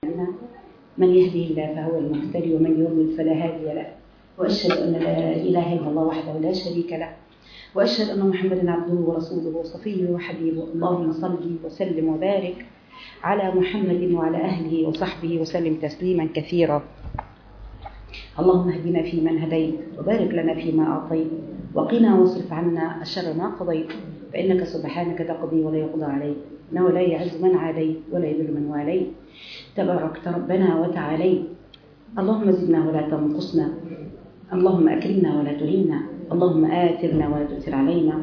من يهدي الله فهو المهتدي ومن يضلل فلا هادي له واشهد ان لا اله الا الله وحده لا شريك له واشهد ان محمدا عبده ورسوله وصفيه وحبيبه اللهم صل وسلم وبارك على محمد وعلى اهله وصحبه وسلم تسليما كثيرا اللهم اهدنا فيمن هديت وبارك لنا فيما اعطيت وقنا واصرف عنا الشر ما قضيت فانك سبحانك تقضي ولا يقضى عليك انه لا يعز من عاديت ولا يذل من واليت تباركت ربنا وتعاليت اللهم زدنا ولا تنقصنا اللهم اكرمنا ولا تهنا اللهم آثرنا ولا تؤثر علينا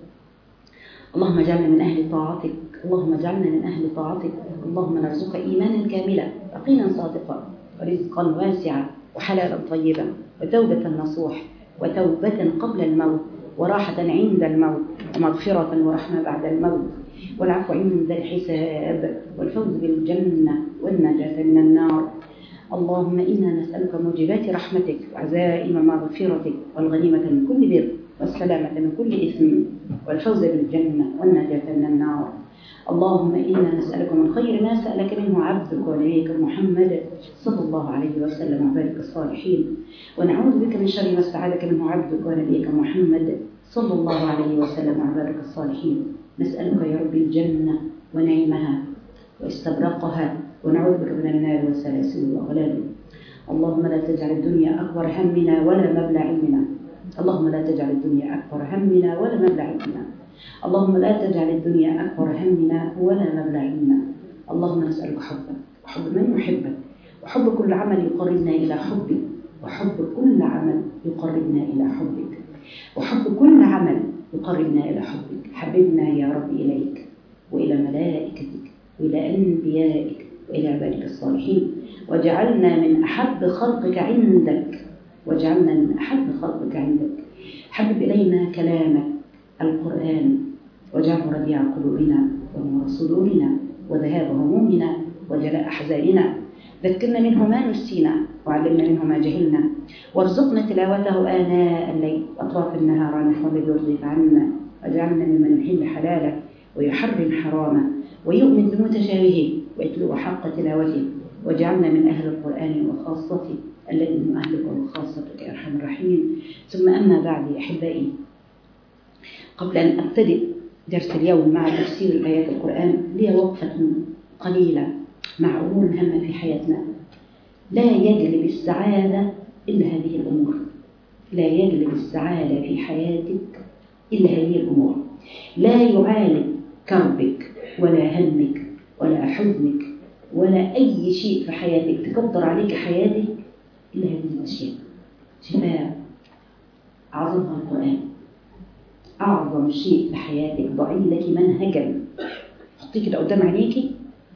اللهم اجعلنا من أهل طاعتك اللهم اجعلنا من أهل طاعتك اللهم نرزقك إيمانا كاملا يقينا صادقا ورزقا واسعا وحلالا طيبا وتوبة نصوح وتوبة قبل الموت وراحة عند الموت ومغفرة ورحمة بعد الموت والعفو عند الحساب والفوز بالجنة والنجاة من النار اللهم إنا نسألك موجبات رحمتك وعزائم مغفرتك والغنيمة من كل بر والسلامة من كل إثم والفوز بالجنة والنجاة من النار اللهم إنا نسألك من خير ما سألك منه عبدك ونبيك محمد صلى الله عليه وسلم وبارك الصالحين ونعوذ بك من شر ما استعاذك منه عبدك ونبيك محمد صلى الله عليه وسلم وبارك الصالحين نسألك يا رب الجنة ونعيمها واستبرقها ونعوذ بك من النار والسلاسل والأغلال اللهم لا تجعل الدنيا أكبر همنا ولا مبلغ علمنا اللهم لا تجعل الدنيا أكبر همنا ولا مبلغ علمنا اللهم لا تجعل الدنيا أكبر همنا ولا مبلغ علمنا اللهم نسألك حبك وحب من يحبك وحب كل عمل يقربنا إلى حبك وحب كل عمل يقربنا إلى حبك وحب كل عمل يقربنا إلى حبك حببنا يا رب إليك وإلى ملائكتك وإلى أنبيائك وإلى عبادك الصالحين وجعلنا من أحب خلقك عندك وجعلنا من أحب خلقك عندك حبب إلينا كلامك القرآن وجعله ربيع قلوبنا ونور صدورنا وذهاب همومنا وجلاء أحزاننا ذكرنا منه ما نسينا وعلمنا منه ما جهلنا وارزقنا تلاوته آناء الليل وأطراف النهار نحو الذي يرضيك عنا واجعلنا ممن يحل حلاله ويحرم حرامه ويؤمن بمتشابهه ويتلو حق تلاوته واجعلنا من أهل القرآن وخاصته الذي من أهلك وخاصتك يا أرحم الراحمين ثم أما بعد يا أحبائي قبل أن أبتدئ درس اليوم مع تفسير آيات القرآن لي وقفة قليلة مع أمور هامة في حياتنا لا يجلب السعادة إلا هذه الأمور لا يجلب السعادة في حياتك إلا هذه الأمور لا يعالج كربك ولا همك ولا حزنك ولا أي شيء في حياتك تقدر عليك حياتك إلا هذه الأشياء شفاء عظمها القرآن أعظم شيء في حياتك ضعي لك منهجا حطيه كده قدام عينيكي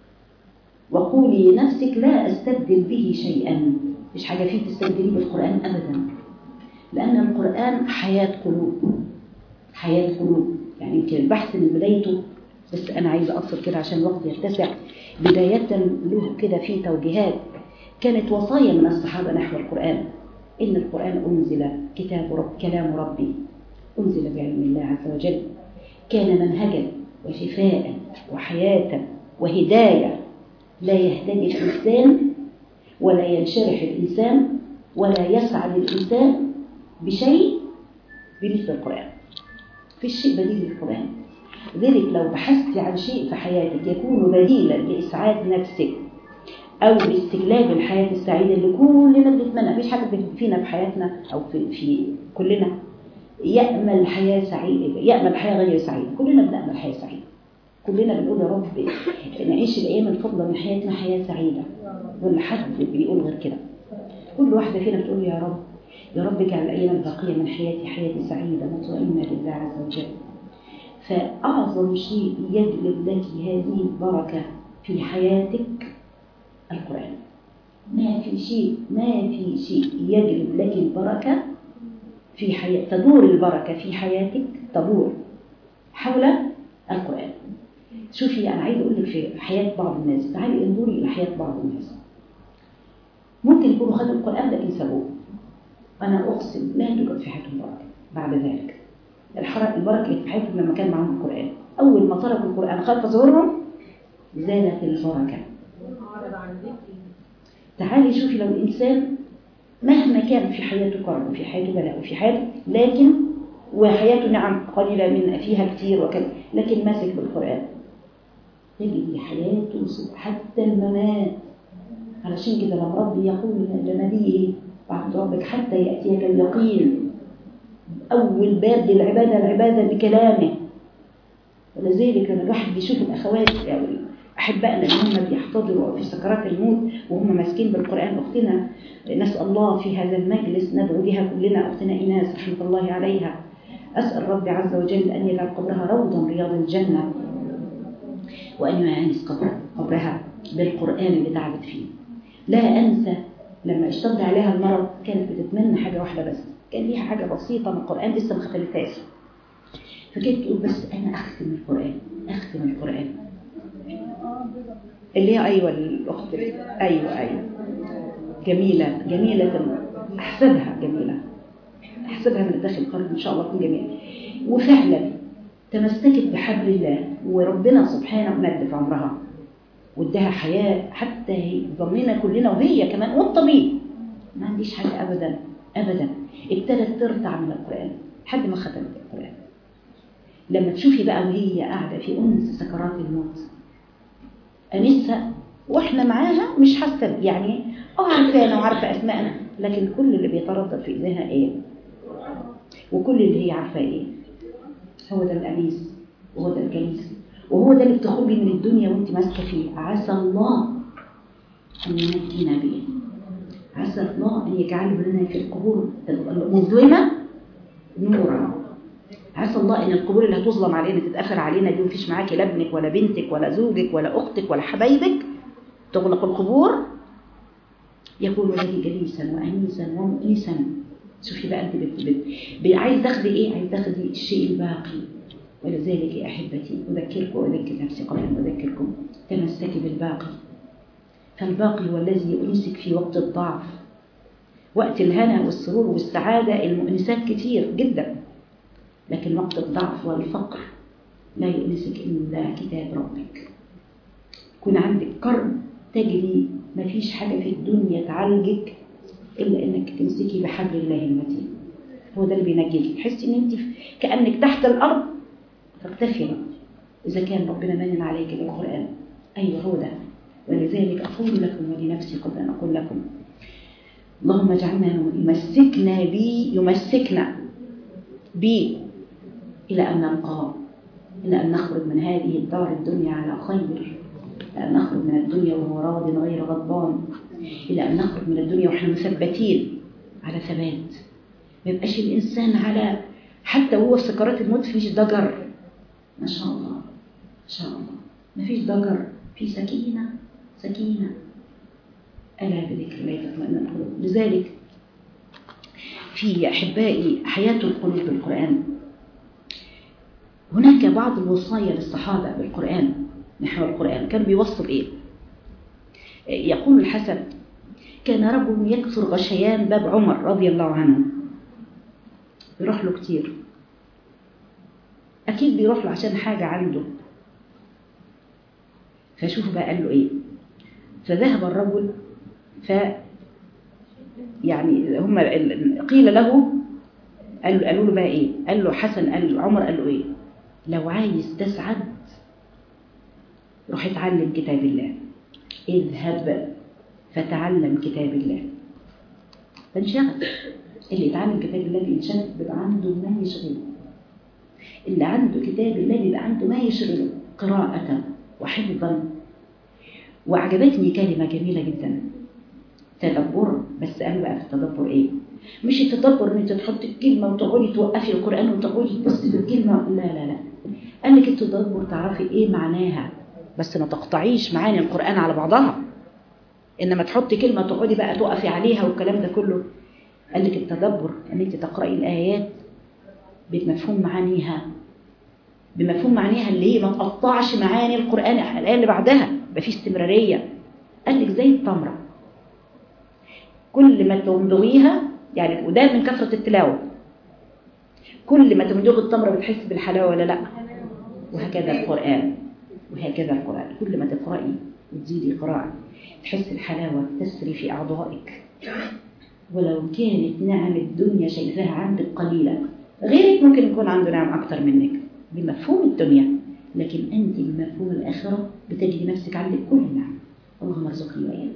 وقولي لنفسك لا أستبدل به شيئا مش حاجة فيه تستبدليه بالقرآن أبدا لأن القرآن حياة قلوب حياة قلوب يعني يمكن البحث من بدايته بس أنا عايزة أقصر كده عشان الوقت يتسع بداية له كده في توجيهات كانت وصايا من الصحابة نحو القرآن إن القرآن أنزل كتاب رب كلام ربي أنزل بعلم الله عز وجل كان منهجا وشفاء وحياة وهداية لا يهتدي الإنسان ولا ينشرح الإنسان ولا يسعد الإنسان بشيء بمثل القرآن في الشيء بديل للقرآن لذلك لو بحثت عن شيء في حياتك يكون بديلا لإسعاد نفسك أو لاستجلاب الحياة السعيدة اللي كلنا بنتمنى مفيش حاجة فينا في حياتنا أو في, في كلنا يأمل حياة سعيدة يأمل حياة غير سعيدة كلنا بنأمل حياة سعيدة كلنا بنقول يا رب نعيش الأيام الفضلة من حياتنا حياة سعيدة ولا حد بيقول غير كده كل واحدة فينا بتقول يا رب يا رب اجعل الأيام الباقية من حياتي حياتي سعيدة مطمئنة لله عز وجل فأعظم شيء يجلب لك هذه البركة في حياتك القرآن ما في شيء ما في شيء يجلب لك البركة في حياة تدور البركة في حياتك تدور حول القرآن شوفي أنا عايزة أقول لك في حياة بعض الناس تعالي انظري إلى حياة بعض الناس ممكن يكونوا خدوا القرآن لكن سابوه أنا أقسم لا توجد في حياتهم بركة بعد ذلك الحركة البركة اللي في حياتهم لما كان معاهم القرآن أول ما تركوا القرآن خلف ظهورهم زالت البركة تعالي شوفي لو الإنسان مهما كان في حياته كرم وفي حياته بلاء وفي حياته لكن وحياته نعم قليلة من فيها كتير وكذا لكن ماسك بالقرآن تجد حياته حتى الممات علشان كده لما ربي يقول لنبيه بعد ربك حتى يأتيك اليقين أول باب للعبادة العبادة بكلامه ولذلك لما الواحد بيشوف الأخوات أو أحبائنا اللي هم بيحتضروا في سكرات الموت وهم ماسكين بالقرآن أختنا نسأل الله في هذا المجلس ندعو بها كلنا أختنا إيناس رحمة الله عليها أسأل ربي عز وجل أن يجعل قبرها روضا من رياض الجنة وأن يعانس قبرها بالقرآن اللي تعبت فيه لا أنسى لما اشتد عليها المرض كانت بتتمنى حاجة واحدة بس كان ليها حاجة بسيطة من القرآن لسه ما ختمتهاش فكانت تقول بس أنا أختم القرآن أختم القرآن اللي هي أيوة الأخت أيوة أيوة جميلة جميلة أحسبها جميلة أحسبها من الداخل القلب إن شاء الله تكون جميلة وفعلا تمسكت بحبل الله وربنا سبحانه مد في عمرها وادها حياة حتى هي ضمننا كلنا وهي كمان والطبيب ما عنديش حاجة أبدا أبدا ابتدت ترتع من القرآن لحد ما ختمت القرآن لما تشوفي بقى وهي قاعدة في أنس سكرات الموت أنسها وإحنا معاها مش حاسة يعني اه عارفانا وعارفة أسمائنا لكن كل اللي بيتردد في إيديها إيه وكل اللي هي عارفاه إيه هو ده الأنيس وهو ده الجليس وهو ده اللي بتخرجي من الدنيا وانت ماسكه فيه عسى الله ان ينجينا به عسى الله ان يجعله لنا في القبور المظلمه نورا عسى الله ان القبور اللي هتظلم علينا تتاثر علينا دي مفيش معاكي لا ابنك ولا بنتك ولا زوجك ولا اختك ولا حبايبك تغلق القبور يكون لك جليسا وانيسا ومؤنسا شوفي بقى انت بت بت عايز تاخدي ايه عايز تاخدي الشيء الباقي ولذلك يا أحبتي أذكركم وأذكر نفسي قبل أن أذكركم تمسكي بالباقي فالباقي هو الذي يؤنسك في وقت الضعف وقت الهنا والسرور والسعادة المؤنسات كتير جدا لكن وقت الضعف والفقر لا يؤنسك إلا كتاب ربك يكون عندك كرم تجري ما فيش حاجة في الدنيا تعالجك إلا إنك تمسكي بحبل الله المتين هو ده اللي بينجيك تحسي إن أنت كأنك تحت الأرض فاكتفي إذا كان ربنا منن عليك بالقرآن أيوة هو ده ولذلك أقول لكم ولنفسي قبل أن أقول لكم اللهم اجعلنا يمسكنا بي يمسكنا بي إلى أن نلقاه إلى أن نخرج من هذه الدار الدنيا على خير إلى أن نخرج من الدنيا وهو راض غير غضبان إلى أن نخرج من الدنيا ونحن مثبتين على ثبات ما يبقاش الإنسان على حتى وهو في سكرات الموت فيش ضجر ما شاء الله ما شاء الله ما فيش ضجر في سكينة سكينة ألا بذكر الله تطمئن القلوب لذلك في أحبائي حياة القلوب بالقرآن هناك بعض الوصايا للصحابة بالقرآن نحو القرآن كان بيوصف إيه يقول الحسن كان رجل يكثر غشيان باب عمر رضي الله عنه يروح له كتير أكيد بيروح له عشان حاجة عنده فشوفوا بقى قال له إيه فذهب الرجل ف يعني هم قيل له قالوا قالوا له بقى ايه قال له حسن قال له عمر قال له ايه لو عايز تسعد روح اتعلم كتاب الله اذهب فتعلم كتاب الله فانشغل اللي يتعلم كتاب الله بينشغل بيبقى عنده ما يشغله اللي عنده كتاب الله بيبقى عنده ما يشغله قراءة وحفظا وعجبتني كلمة جميلة جدا تدبر بس قالوا بقى في التدبر ايه مش التدبر ان انت تحط الكلمة وتقعدي توقفي القرآن وتقعدي تبصي في الكلمة لا لا لا قال لك التدبر تعرفي ايه معناها بس ما تقطعيش معاني القرآن على بعضها انما تحطي كلمة تقعدي بقى توقفي عليها والكلام ده كله قال لك التدبر ان انت تقرأي الآيات بمفهوم معانيها بمفهوم معانيها اللي هي ما تقطعش معاني القرآن الآية اللي بعدها يبقى في استمرارية قال لك زي التمرة كل ما تمضغيها يعني وده من كثرة التلاوة كل ما تمضغ التمرة بتحس بالحلاوة ولا لا وهكذا القرآن وهكذا القرآن كل ما تقرأي وتزيدي قراءة تحس الحلاوة تسري في أعضائك ولو كانت نعم الدنيا شايفاها عندك قليلة غيرك ممكن يكون عنده نعم أكتر منك بمفهوم الدنيا لكن أنت بمفهوم الآخرة بتجدي نفسك عندك كل النعم اللهم ارزقني وإياك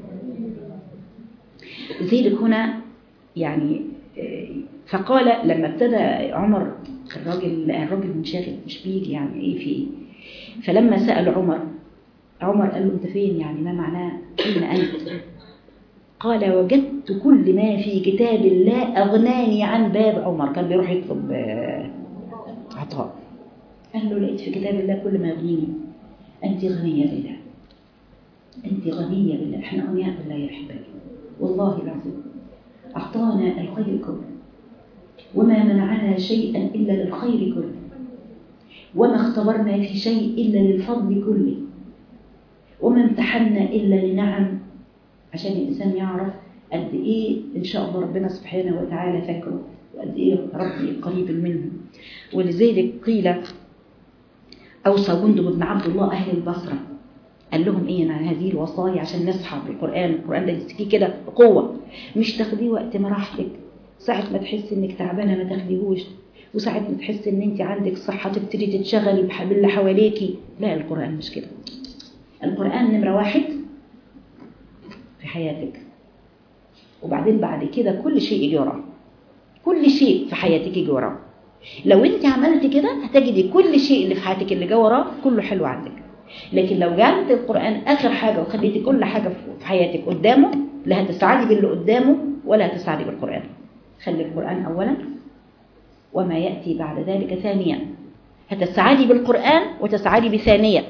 زيدك هنا يعني فقال لما ابتدى عمر الراجل الراجل منشغل مش بيجي يعني ايه في ايه فلما سأل عمر عمر قال له انت فين يعني ما معناه اين انت قال وجدت كل ما في كتاب الله اغناني عن باب عمر كان بيروح يطلب عطاء قال له لقيت في كتاب الله كل ما يغنيني انت غنيه بالله انت غنيه بالله احنا اغنياء بالله يا احبابي والله العظيم اعطانا الخير كله وما منعنا شيئا إلا للخير كله وما اختبرنا في شيء إلا للفضل كله وما امتحنا إلا لنعم عشان الإنسان يعرف قد إيه إن شاء الله ربنا سبحانه وتعالى فاكره وقد إيه ربي قريب منه ولذلك قيل أوصى جندب بن عبد الله أهل البصرة قال لهم ايه انا هذه الوصايا عشان نصحى بالقران القران ده يمسكيه كده بقوه مش تاخديه وقت ما راحتك ساعة ما تحس انك تعبانة ما تاخديهوش وساعة ما تحس ان انت عندك صحة تبتدي تتشغلي باللي حواليكي لا القرآن مش كده القرآن نمرة واحد في حياتك وبعدين بعد كده كل شيء يجي وراه كل شيء في حياتك يجي وراه لو انت عملتي كده هتجدي كل شيء اللي في حياتك اللي جه وراه كله حلو عندك لكن لو جعلت القرآن آخر حاجة وخليتي كل حاجة في حياتك قدامه لا هتسعدي باللي قدامه ولا هتسعدي بالقرآن خلي القرآن أولا وما يأتي بعد ذلك ثانيا هتسعدي بالقرآن وتسعدي بثانية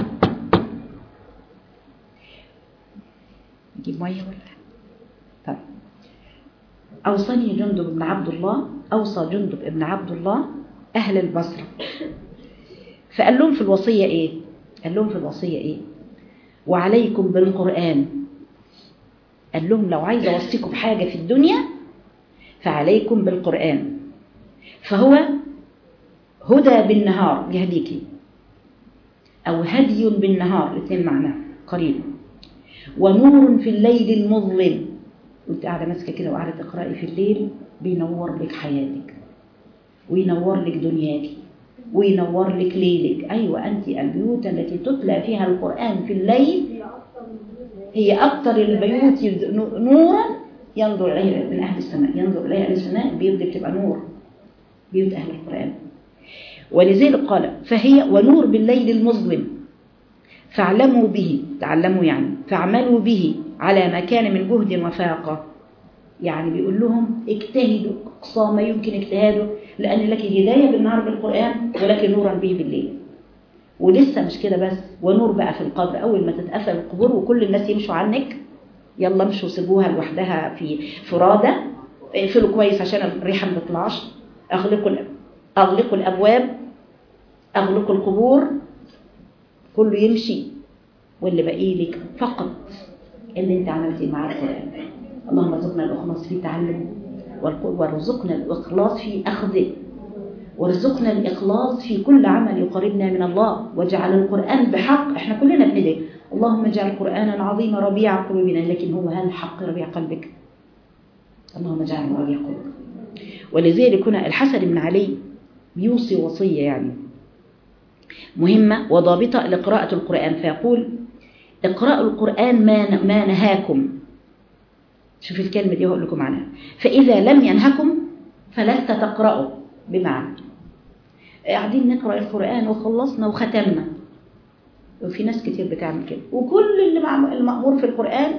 نجيب مية ولا طيب أوصني جندب بن عبد الله أوصى جندب بن عبد الله أهل البصرة فقال لهم في الوصية إيه قال لهم في الوصية إيه وعليكم بالقرآن قال لهم لو عايز أوصيكم بحاجة في الدنيا فعليكم بالقرآن فهو هدى بالنهار يهديكي أو هدي بالنهار الاثنين معناه قريب ونور في الليل المظلم وانت قاعدة ماسكة كده وقاعدة تقرأي في الليل بينور لك حياتك وينور لك دنياك وينور لك ليلك أيوة أنت البيوت التي تتلى فيها القرآن في الليل هي أكثر البيوت نورا ينظر إليها من أهل السماء ينظر إليها أهل السماء البيوت دي بتبقى نور بيوت أهل القرآن ولذلك قال فهي ونور بالليل المظلم فاعلموا به تعلموا يعني فاعملوا به على ما كان من جهد وفاقة يعني بيقول لهم اجتهدوا أقصى ما يمكن اجتهاده لأن لك هداية بالنهار بالقرآن ولك نورا به بالليل ولسه مش كده بس ونور بقى في القبر أول ما تتقفل القبور وكل الناس يمشوا عنك يلا امشوا سيبوها لوحدها في فرادة اقفلوا كويس عشان الريحة ما تطلعش اغلقوا اغلقوا الابواب اغلقوا القبور كله يمشي واللي باقي لك فقط اللي انت عملتيه مع القران اللهم ارزقنا الاخلاص في تعلمه وارزقنا الاخلاص في اخذه وارزقنا الاخلاص في كل عمل يقربنا من الله واجعل القران بحق احنا كلنا بندعي اللهم اجعل قرانا عظيما ربيع قلوبنا لكن هو هل الحق ربيع قلبك اللهم اجعله ربيع قلوبك ولذلك هنا الحسن بن علي بيوصي وصية يعني مهمة وضابطة لقراءة القرآن فيقول اقرأوا القرآن ما ما نهاكم شوف الكلمة دي هقول لكم عنها فإذا لم ينهكم فلست تقرأوا بمعنى قاعدين نقرأ القرآن وخلصنا وختمنا وفي ناس كتير بتعمل كده وكل اللي المأمور في القرآن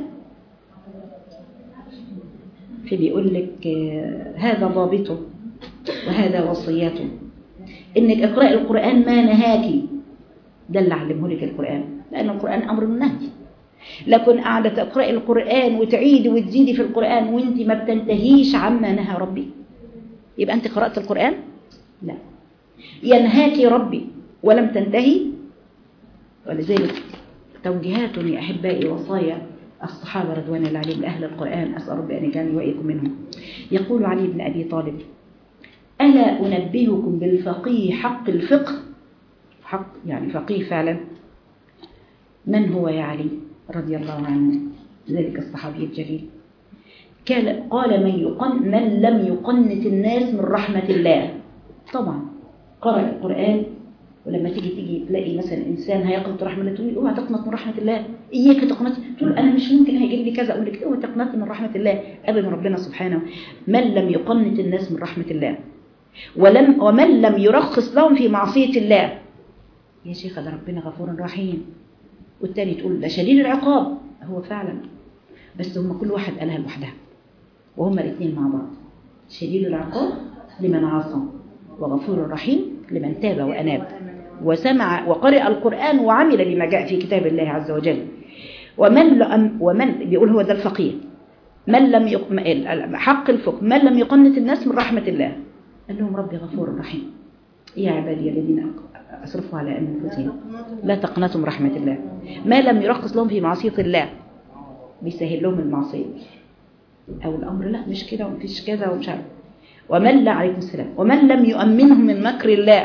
في بيقول لك هذا ضابطه وهذا وصياته انك اقرأي القرآن ما نهاكي ده اللي علمه لك القرآن لأن القرآن أمر النهي لكن قاعدة تقرأي القرآن وتعيدي وتزيدي في القرآن وانت ما بتنتهيش عما نهى ربي يبقى انت قرأت القرآن لا ينهاك ربي ولم تنتهي ولذلك توجيهات يا أحبائي وصايا الصحابة رضوان الله عليهم لأهل القرآن أسأل ربي أن يجعلني وإياكم منهم يقول علي بن أبي طالب ألا أنبهكم بالفقيه حق الفقه حق يعني فقيه فعلا من هو يا علي رضي الله عنه ذلك الصحابي الجليل قال قال من يقن من لم يقنت الناس من رحمة الله طبعا قرأ القرآن ولما تيجي تيجي تلاقي مثلا انسان هيقنط رحمه الله تقول اوعى تقنط من رحمه الله اياك تقنط تقول انا مش ممكن هيجيب لي كذا اقول لك اوعى تقنط من رحمه الله ابدا ربنا سبحانه من لم يقنط الناس من رحمه الله ولم ومن لم يرخص لهم في معصيه الله يا شيخ ده ربنا غفور رحيم والتاني تقول ده شديد العقاب هو فعلا بس هم كل واحد قالها لوحدها وهم الاثنين مع بعض شديد العقاب لمن عصى وغفور رحيم لمن تاب وأناب وسمع وقرأ القرآن وعمل بما جاء في كتاب الله عز وجل ومن لم ومن بيقول هو ده الفقيه من لم يق... حق الفقه من لم يقنط الناس من رحمة الله قال لهم ربي غفور رحيم يا عبادي الذين أسرفوا على أنفسهم لا تقنطوا من رحمة الله ما لم يرخص لهم في معصية الله بيسهل لهم المعصية أو الأمر لا مش كده ومفيش كذا ومش عارف ومن لا عليكم السلام ومن لم يؤمنهم من مكر الله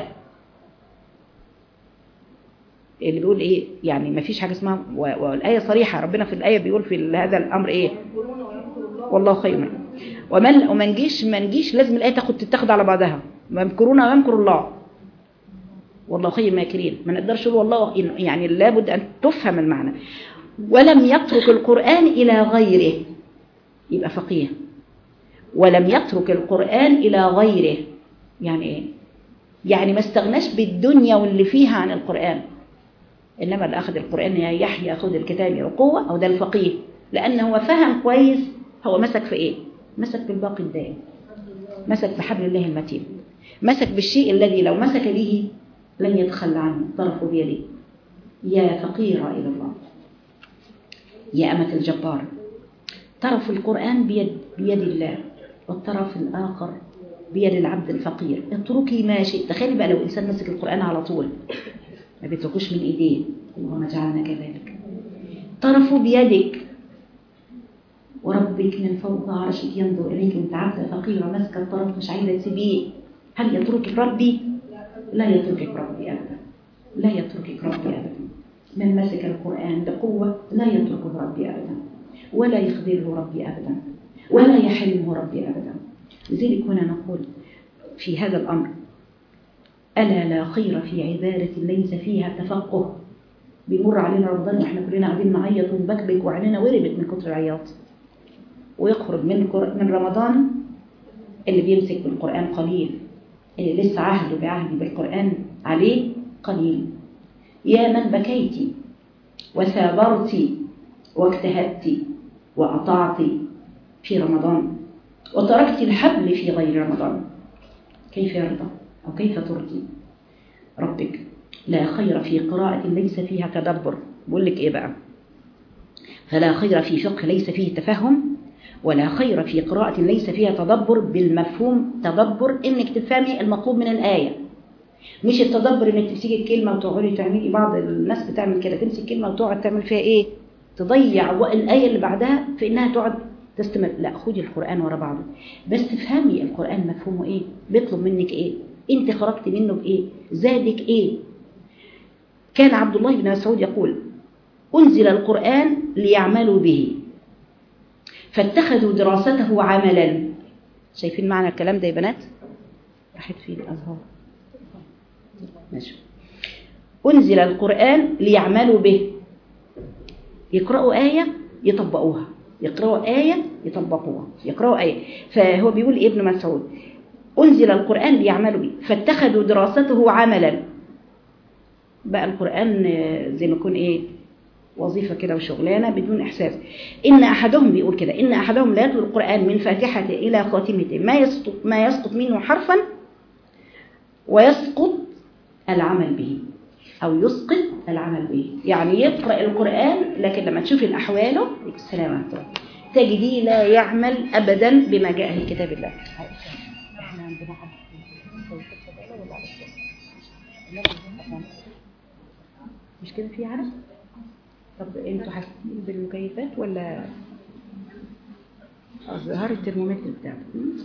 اللي بيقول ايه يعني ما فيش حاجه اسمها والايه صريحه ربنا في الايه بيقول في هذا الامر ايه والله خير منه ومن وما نجيش ما نجيش لازم الايه تاخد تتاخد على بعضها ويمكرون ويمكر الله والله خير الماكرين ما نقدرش نقول والله يعني لابد ان تفهم المعنى ولم يترك القران الى غيره يبقى فقيه ولم يترك القرآن إلى غيره يعني إيه؟ يعني ما استغناش بالدنيا واللي فيها عن القرآن إنما اللي أخذ القرآن يا يحيى خذ الكتاب بقوة أو ده الفقيه لأن هو فهم كويس هو مسك في إيه مسك بالباقي الدائم مسك بحبل الله المتين مسك بالشيء الذي لو مسك به لن يتخلى عنه طرفه بيده يا فقيرة إلى الله يا أمة الجبار طرف القرآن بيد, بيد الله والطرف الآخر بيد العبد الفقير اتركي ما شئت تخيلي بقى لو إنسان مسك القرآن على طول ما بيتركوش من إيديه اللهم جعلنا كذلك طرفه بيدك وربك من فوق عرشك ينظر إليك وانت عبد فقيرة ماسكة الطرف مش عايزة تسيبيه هل يتركك ربي؟ لا يتركك ربي أبدا لا يتركك ربي أبدا من مسك القرآن بقوة لا يتركه ربي أبدا ولا يخذله ربي أبدا ولا يحرمه ربي أبدا لذلك هنا نقول في هذا الأمر ألا لا خير في عبادة ليس فيها تفقه بيمر علينا رمضان واحنا كلنا قاعدين نعيط ونبكبك وعينينا ورمت من كتر العياط ويخرج من من رمضان اللي بيمسك بالقرآن قليل اللي لسه عهده بعهدي بالقرآن عليه قليل يا من بكيت وثابرت واجتهدت وأطعت في رمضان وتركت الحبل في غير رمضان كيف يرضى أو كيف ترضي ربك لا خير في قراءة ليس فيها تدبر بقول لك إيه بقى فلا خير في فقه ليس فيه تفهم ولا خير في قراءة ليس فيها تدبر بالمفهوم تدبر إنك تفهمي المطلوب من الآية مش التدبر إنك تمسكي الكلمة وتقعدي تعملي بعض الناس بتعمل كده تمسك كلمة وتقعد تعمل فيها إيه تضيع الآية اللي بعدها في إنها تقعد تستمر لا خدي القرآن ورا بعضه بس تفهمي القرآن مفهومه إيه بيطلب منك إيه أنت خرجت منه بإيه زادك إيه كان عبد الله بن مسعود يقول أنزل القرآن ليعملوا به فاتخذوا دراسته عملا شايفين معنى الكلام ده يا بنات راحت فين الأزهار ماشي أنزل القرآن ليعملوا به يقرأوا آية يطبقوها يقرأوا آية يطبقوها يقرأوا آية فهو بيقول ابن مسعود أنزل القرآن ليعملوا به فاتخذوا دراسته عملا بقى القرآن زي ما يكون إيه وظيفة كده وشغلانة بدون إحساس إن أحدهم بيقول كده إن أحدهم لا يتلو القرآن من فاتحته إلى خاتمته ما يسقط, ما يسقط منه حرفا ويسقط العمل به أو يسقط العمل به يعني يقرأ القرآن لكن لما تشوفي الأحواله السلام عليكم تجديه لا يعمل أبدا بما جاء في كتاب الله احنا عندنا حد مش كده في عرب طب انتوا حاسين بالمكيفات ولا ظهر الترمومتر بتاعك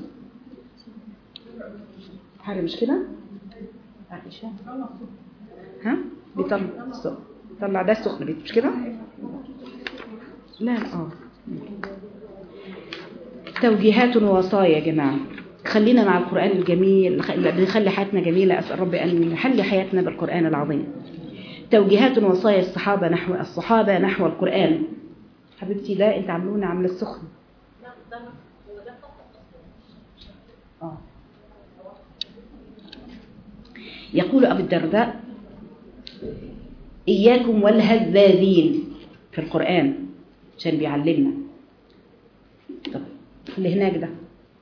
حر مش كده عائشة ها بيطلع السخن طلع ده السخن مش كده لا لا اه توجيهات ووصايا يا جماعة خلينا مع القرآن الجميل اللي بيخلي حياتنا جميلة أسأل ربي أن يحل حياتنا بالقرآن العظيم توجيهات ووصايا الصحابة نحو الصحابة نحو القرآن حبيبتي لا انت عاملونا عامل السخن آه. يقول أبو الدرداء إياكم والهذاذين في القرآن عشان بيعلمنا طب اللي هناك ده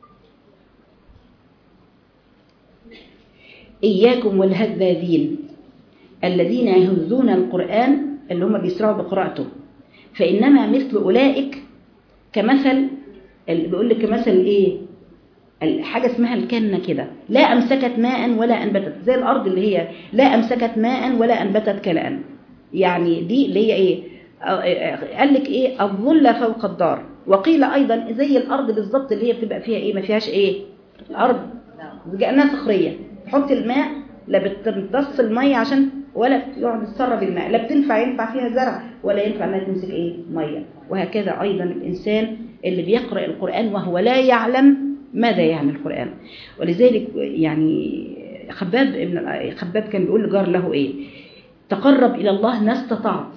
إياكم والهذاذين الذين يهزون القرآن اللي هم بيسرعوا بقراءته فإنما مثل أولئك كمثل اللي بيقول لك كمثل إيه حاجة اسمها الكنة كده لا أمسكت ماء ولا أنبتت زي الأرض اللي هي لا أمسكت ماء ولا أنبتت كلام يعني دي اللي هي إيه قال لك إيه الظل فوق الدار وقيل أيضا زي الأرض بالظبط اللي هي بتبقى فيها إيه ما فيهاش إيه الأرض كأنها صخرية تحط الماء لا بتمتص المية عشان ولا يقعد يتسرب الماء لا بتنفع ينفع فيها زرع ولا ينفع انها تمسك ايه ميه وهكذا ايضا الانسان اللي بيقرا القران وهو لا يعلم ماذا يعني القران ولذلك يعني خباب ابن خباب كان بيقول لجار له ايه تقرب الى الله ما استطعت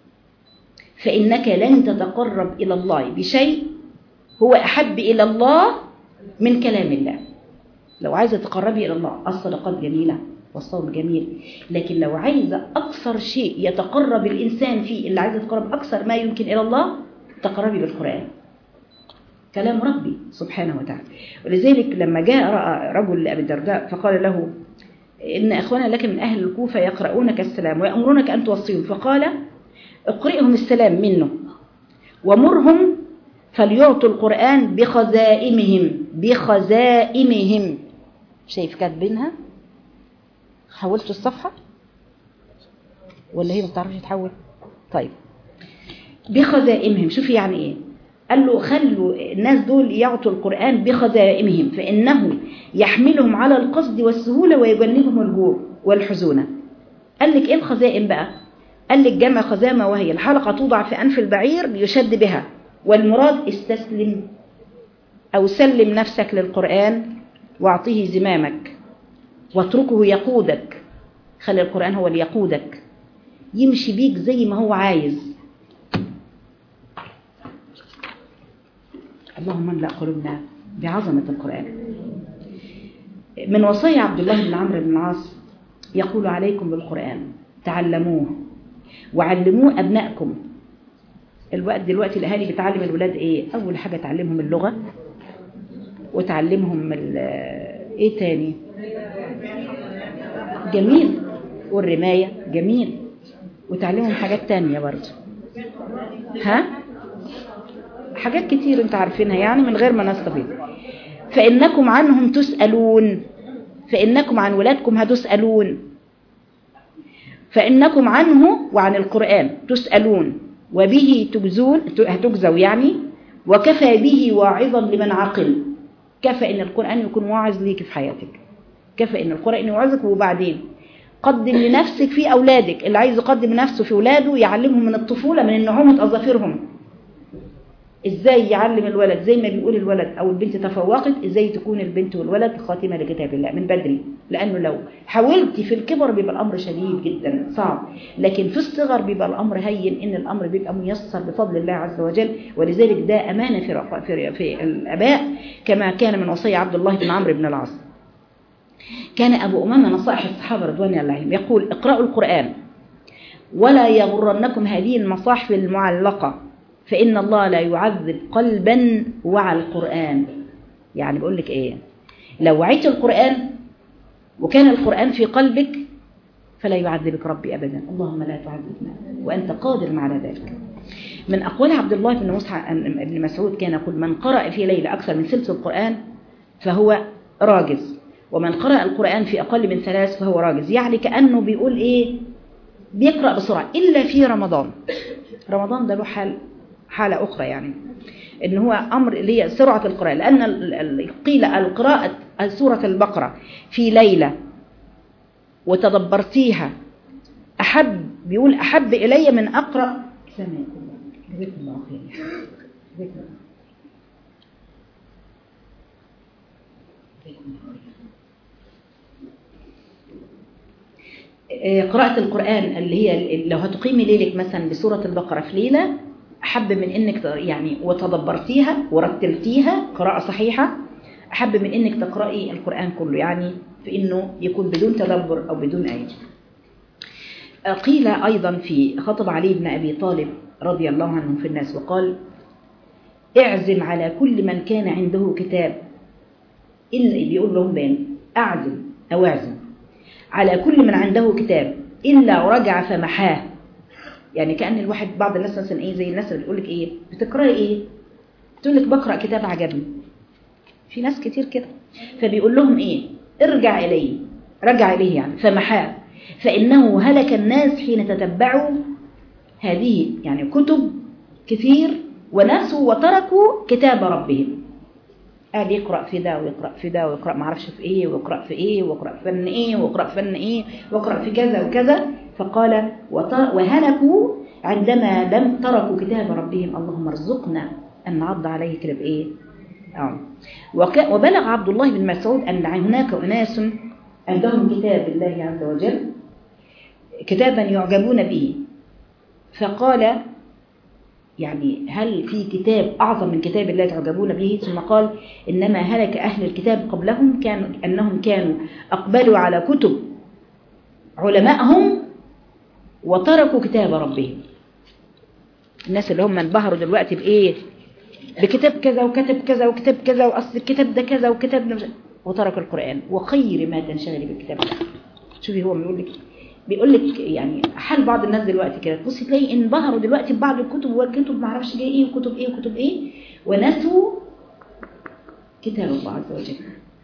فانك لن تتقرب الى الله بشيء هو احب الى الله من كلام الله لو عايزه تقربي الى الله الصدقات جميله والصوم جميل لكن لو عايزة أكثر شيء يتقرب الإنسان فيه اللي عايزة تقرب أكثر ما يمكن إلى الله تقربي بالقرآن كلام ربي سبحانه وتعالى ولذلك لما جاء رأى رجل لأبي الدرداء فقال له إن أخوانا لك من أهل الكوفة يقرؤونك السلام ويأمرونك أن توصيهم فقال اقرئهم السلام منه ومرهم فليعطوا القرآن بخزائمهم بخزائمهم شايف كاتبينها حولت الصفحة ولا هي ما بتعرفش تحول طيب بخزائمهم شوفي يعني ايه قال له خلوا الناس دول يعطوا القرآن بخزائمهم فإنه يحملهم على القصد والسهولة ويجنبهم الجوع والحزونة قال لك ايه الخزائم بقى قال لك جمع خزامة وهي الحلقة توضع في أنف البعير يشد بها والمراد استسلم أو سلم نفسك للقرآن واعطيه زمامك واتركه يقودك خلي القرآن هو اللي يقودك يمشي بيك زي ما هو عايز اللهم املأ قلوبنا بعظمة القرآن من وصايا عبد الله بن عمرو بن العاص يقول عليكم بالقرآن تعلموه وعلموه أبنائكم الوقت دلوقتي الأهالي بتعلم الولاد إيه أول حاجة تعلمهم اللغة وتعلمهم إيه تاني جميل والرماية جميل وتعلمهم حاجات تانية برضه ها حاجات كتير انت عارفينها يعني من غير ما نستفيد فإنكم عنهم تسألون فإنكم عن ولادكم هتسألون فإنكم عنه وعن القرآن تسألون وبه تجزون هتجزوا يعني وكفى به واعظا لمن عقل كفى ان القرآن يكون واعظ ليك في حياتك كفى ان القرآن يوعظك وبعدين قدم لنفسك في أولادك اللي عايز يقدم نفسه في أولاده يعلمهم من الطفولة من النعومة أظافرهم ازاي يعلم الولد زي ما بيقول الولد او البنت تفوقت ازاي تكون البنت والولد خاتمة لكتاب الله من بدري لانه لو حاولتي في الكبر بيبقى الامر شديد جدا صعب لكن في الصغر بيبقى الامر هين ان الامر بيبقى ميسر بفضل الله عز وجل ولذلك ده امانة في, في, في الاباء كما كان من وصية عبد الله بن عمرو بن العاص كان ابو امامه نصائح الصحابه رضوان الله عليهم يقول اقرأوا القرآن ولا يغرنكم هذه المصاحف المعلقة فإن الله لا يعذب قلبا وعى القرآن يعني بقول لك ايه لو وعيت القرآن وكان القرآن في قلبك فلا يعذبك ربي أبدا اللهم لا تعذبنا وأنت قادر على ذلك من أقوال عبد الله بن مصح بن مسعود كان يقول من قرأ في ليلة أكثر من ثلث القرآن فهو راجز ومن قرأ القرآن في أقل من ثلاث فهو راجز يعني كأنه بيقول إيه بيقرأ بسرعة إلا في رمضان رمضان ده له حال حالة أخرى يعني إن هو أمر اللي هي سرعة القراءة لأن قيل القراءة سورة البقرة في ليلة وتدبرتيها أحب بيقول أحب إلي من أقرأ جزاكم الله خير جزاكم الله جزاكم الله خير. آه، قراءة القرآن اللي هي لو هتقيمي ليلك مثلا بسورة البقرة في ليلة أحب من إنك ت- يعني وتدبرتيها ورتلتيها قراءة صحيحة أحب من إنك تقرأي القرآن كله يعني في إنه يكون بدون تدبر أو بدون آية آه، قيل أيضا في خطب علي بن أبي طالب رضي الله عنه في الناس وقال اعزم على كل من كان عنده كتاب إلا بيقول لهم بين أعزم أو اعزم على كل من عنده كتاب إلا ورجع فمحاه يعني كأن الواحد بعض الناس مثلا إيه زي الناس اللي بتقول لك إيه بتقرأي إيه تقول لك بقرأ كتاب عجبني في ناس كتير كده فبيقول لهم إيه ارجع إليه رجع إليه يعني فمحاه فإنه هلك الناس حين تتبعوا هذه يعني كتب كثير ونسوا وتركوا كتاب ربهم قاعد يقرأ في ده ويقرأ في ده ويقرأ معرفش في ايه ويقرأ في ايه ويقرأ في فن ايه ويقرأ في فن ايه ويقرأ في كذا وكذا فقال وط- وهلكوا عندما لم تركوا كتاب ربهم اللهم ارزقنا أن نعض عليه كده بإيه آه. وك- وبلغ عبد الله بن مسعود أن هناك أناس عندهم كتاب الله عز وجل كتابا يعجبون به فقال يعني هل في كتاب أعظم من كتاب الله تعجبون به ثم قال إنما هلك أهل الكتاب قبلهم كانوا أنهم كانوا أقبلوا على كتب علمائهم وتركوا كتاب ربهم الناس اللي هم انبهروا دلوقتي بإيه بكتاب كذا وكتب كذا وكتاب كذا وأصل الكتاب ده كذا وكتاب ده مش- وترك القرآن وخير ما تنشغلي بالكتاب ده شوفي هو بيقول لك بيقول لك يعني حال بعض الناس دلوقتي كده تبصي تلاقي انبهروا دلوقتي ببعض الكتب وكتب ما اعرفش جاي ايه وكتب ايه وكتب ايه ونسوا كتاب الله عز وجل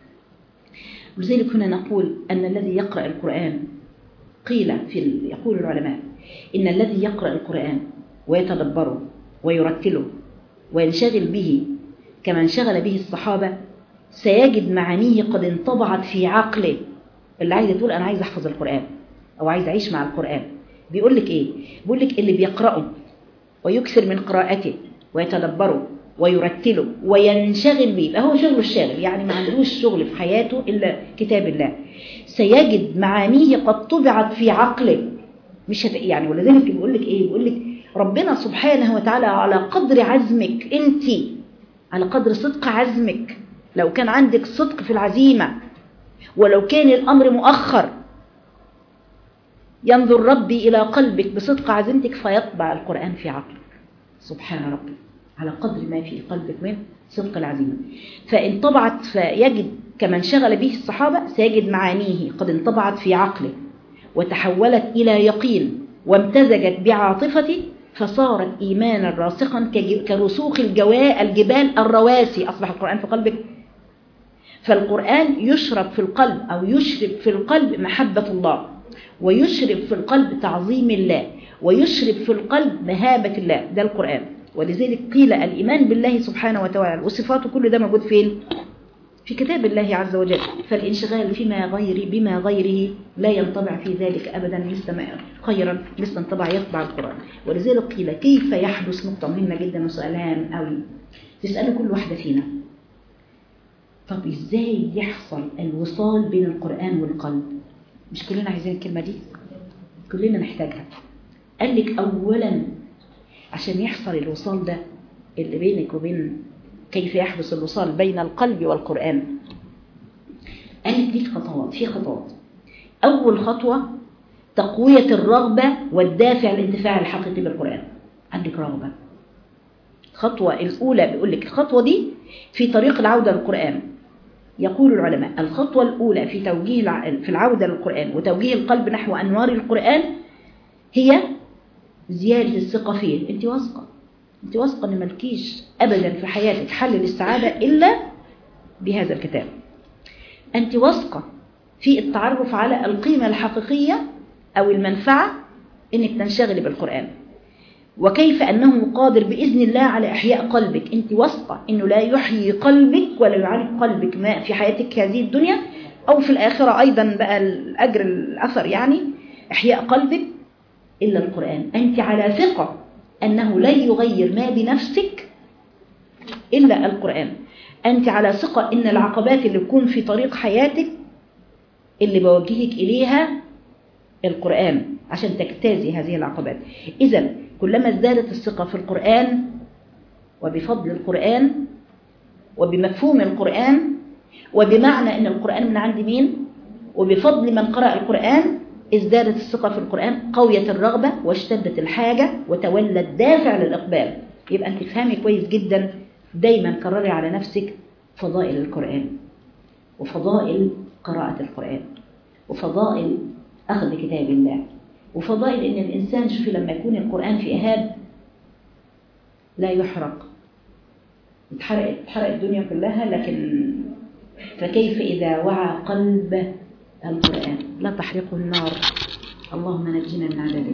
ولذلك هنا نقول ان الذي يقرا القران قيل في ال- يقول العلماء ان الذي يقرا القران ويتدبره ويرتله وينشغل به كما انشغل به الصحابه سيجد معانيه قد انطبعت في عقله اللي عايزه تقول انا عايز احفظ القران او عايز اعيش مع القران بيقول لك ايه بيقول لك اللي بيقراه ويكثر من قراءته ويتدبره ويرتله وينشغل به يبقى هو شغله الشاغل يعني ما عندوش شغل في حياته الا كتاب الله سيجد معانيه قد طبعت في عقله مش هت... يعني ولذلك بيقول لك ايه بيقول لك ربنا سبحانه وتعالى على قدر عزمك انت على قدر صدق عزمك لو كان عندك صدق في العزيمه ولو كان الامر مؤخر ينظر ربي إلى قلبك بصدق عزيمتك فيطبع القرآن في عقلك سبحان ربي على قدر ما في قلبك من صدق العزيمة فإن طبعت فيجد كما انشغل به الصحابة سيجد معانيه قد انطبعت في عقله وتحولت إلى يقين وامتزجت بعاطفته فصارت إيمانا راسخا كج- كرسوخ الجواء الجبال الرواسي أصبح القرآن في قلبك فالقرآن يشرب في القلب أو يشرب في القلب محبة الله ويشرب في القلب تعظيم الله ويشرب في القلب مهابة الله ده القرآن ولذلك قيل الإيمان بالله سبحانه وتعالى وصفاته كل ده موجود فين؟ في كتاب الله عز وجل فالانشغال فيما غير بما غيره لا ينطبع في ذلك أبدا مثل ما خيرا مثل انطبع يطبع القرآن ولذلك قيل كيف يحدث نقطة مهمة جدا وسؤال هام قوي تسأله كل واحدة فينا طب ازاي يحصل الوصال بين القرآن والقلب مش كلنا عايزين الكلمة دي كلنا نحتاجها قال لك أولا عشان يحصل الوصال ده اللي بينك وبين كيف يحدث الوصال بين القلب والقرآن قال لك دي خطوات في خطوات أول خطوة تقوية الرغبة والدافع الانتفاع الحقيقي بالقرآن عندك رغبة الخطوة الأولى بيقول لك الخطوة دي في طريق العودة للقرآن يقول العلماء الخطوة الأولى في توجيه الع- في العودة للقرآن وتوجيه القلب نحو أنوار القرآن هي زيادة الثقة فيه أنت واثقة أنت واثقة أن ملكيش أبدا في حياتك حل للسعادة إلا بهذا الكتاب أنت واثقة في التعرف على القيمة الحقيقية أو المنفعة أنك تنشغلي بالقرآن وكيف أنه قادر بإذن الله على إحياء قلبك أنت واثقة أنه لا يحيي قلبك ولا يعالج قلبك ما في حياتك هذه الدنيا أو في الآخرة أيضا بقى الأجر الأثر يعني إحياء قلبك إلا القرآن أنت على ثقة أنه لن يغير ما بنفسك إلا القرآن أنت على ثقة إن العقبات اللي تكون في طريق حياتك اللي بوجهك إليها القرآن عشان تجتازي هذه العقبات إذا كلما ازدادت الثقة في القرآن وبفضل القرآن وبمفهوم القرآن وبمعنى أن القرآن من عند مين وبفضل من قرأ القرآن ازدادت الثقة في القرآن قوية الرغبة واشتدت الحاجة وتولى الدافع للإقبال يبقى أنت تفهمي كويس جدا دايما كرري على نفسك فضائل القرآن وفضائل قراءة القرآن وفضائل أخذ كتاب الله وفضائل إن الإنسان شوفي لما يكون القرآن في إهاب لا يحرق اتحرق اتحرق الدنيا كلها لكن فكيف إذا وعى قلب القرآن لا تحرقه النار اللهم نجنا من عذاب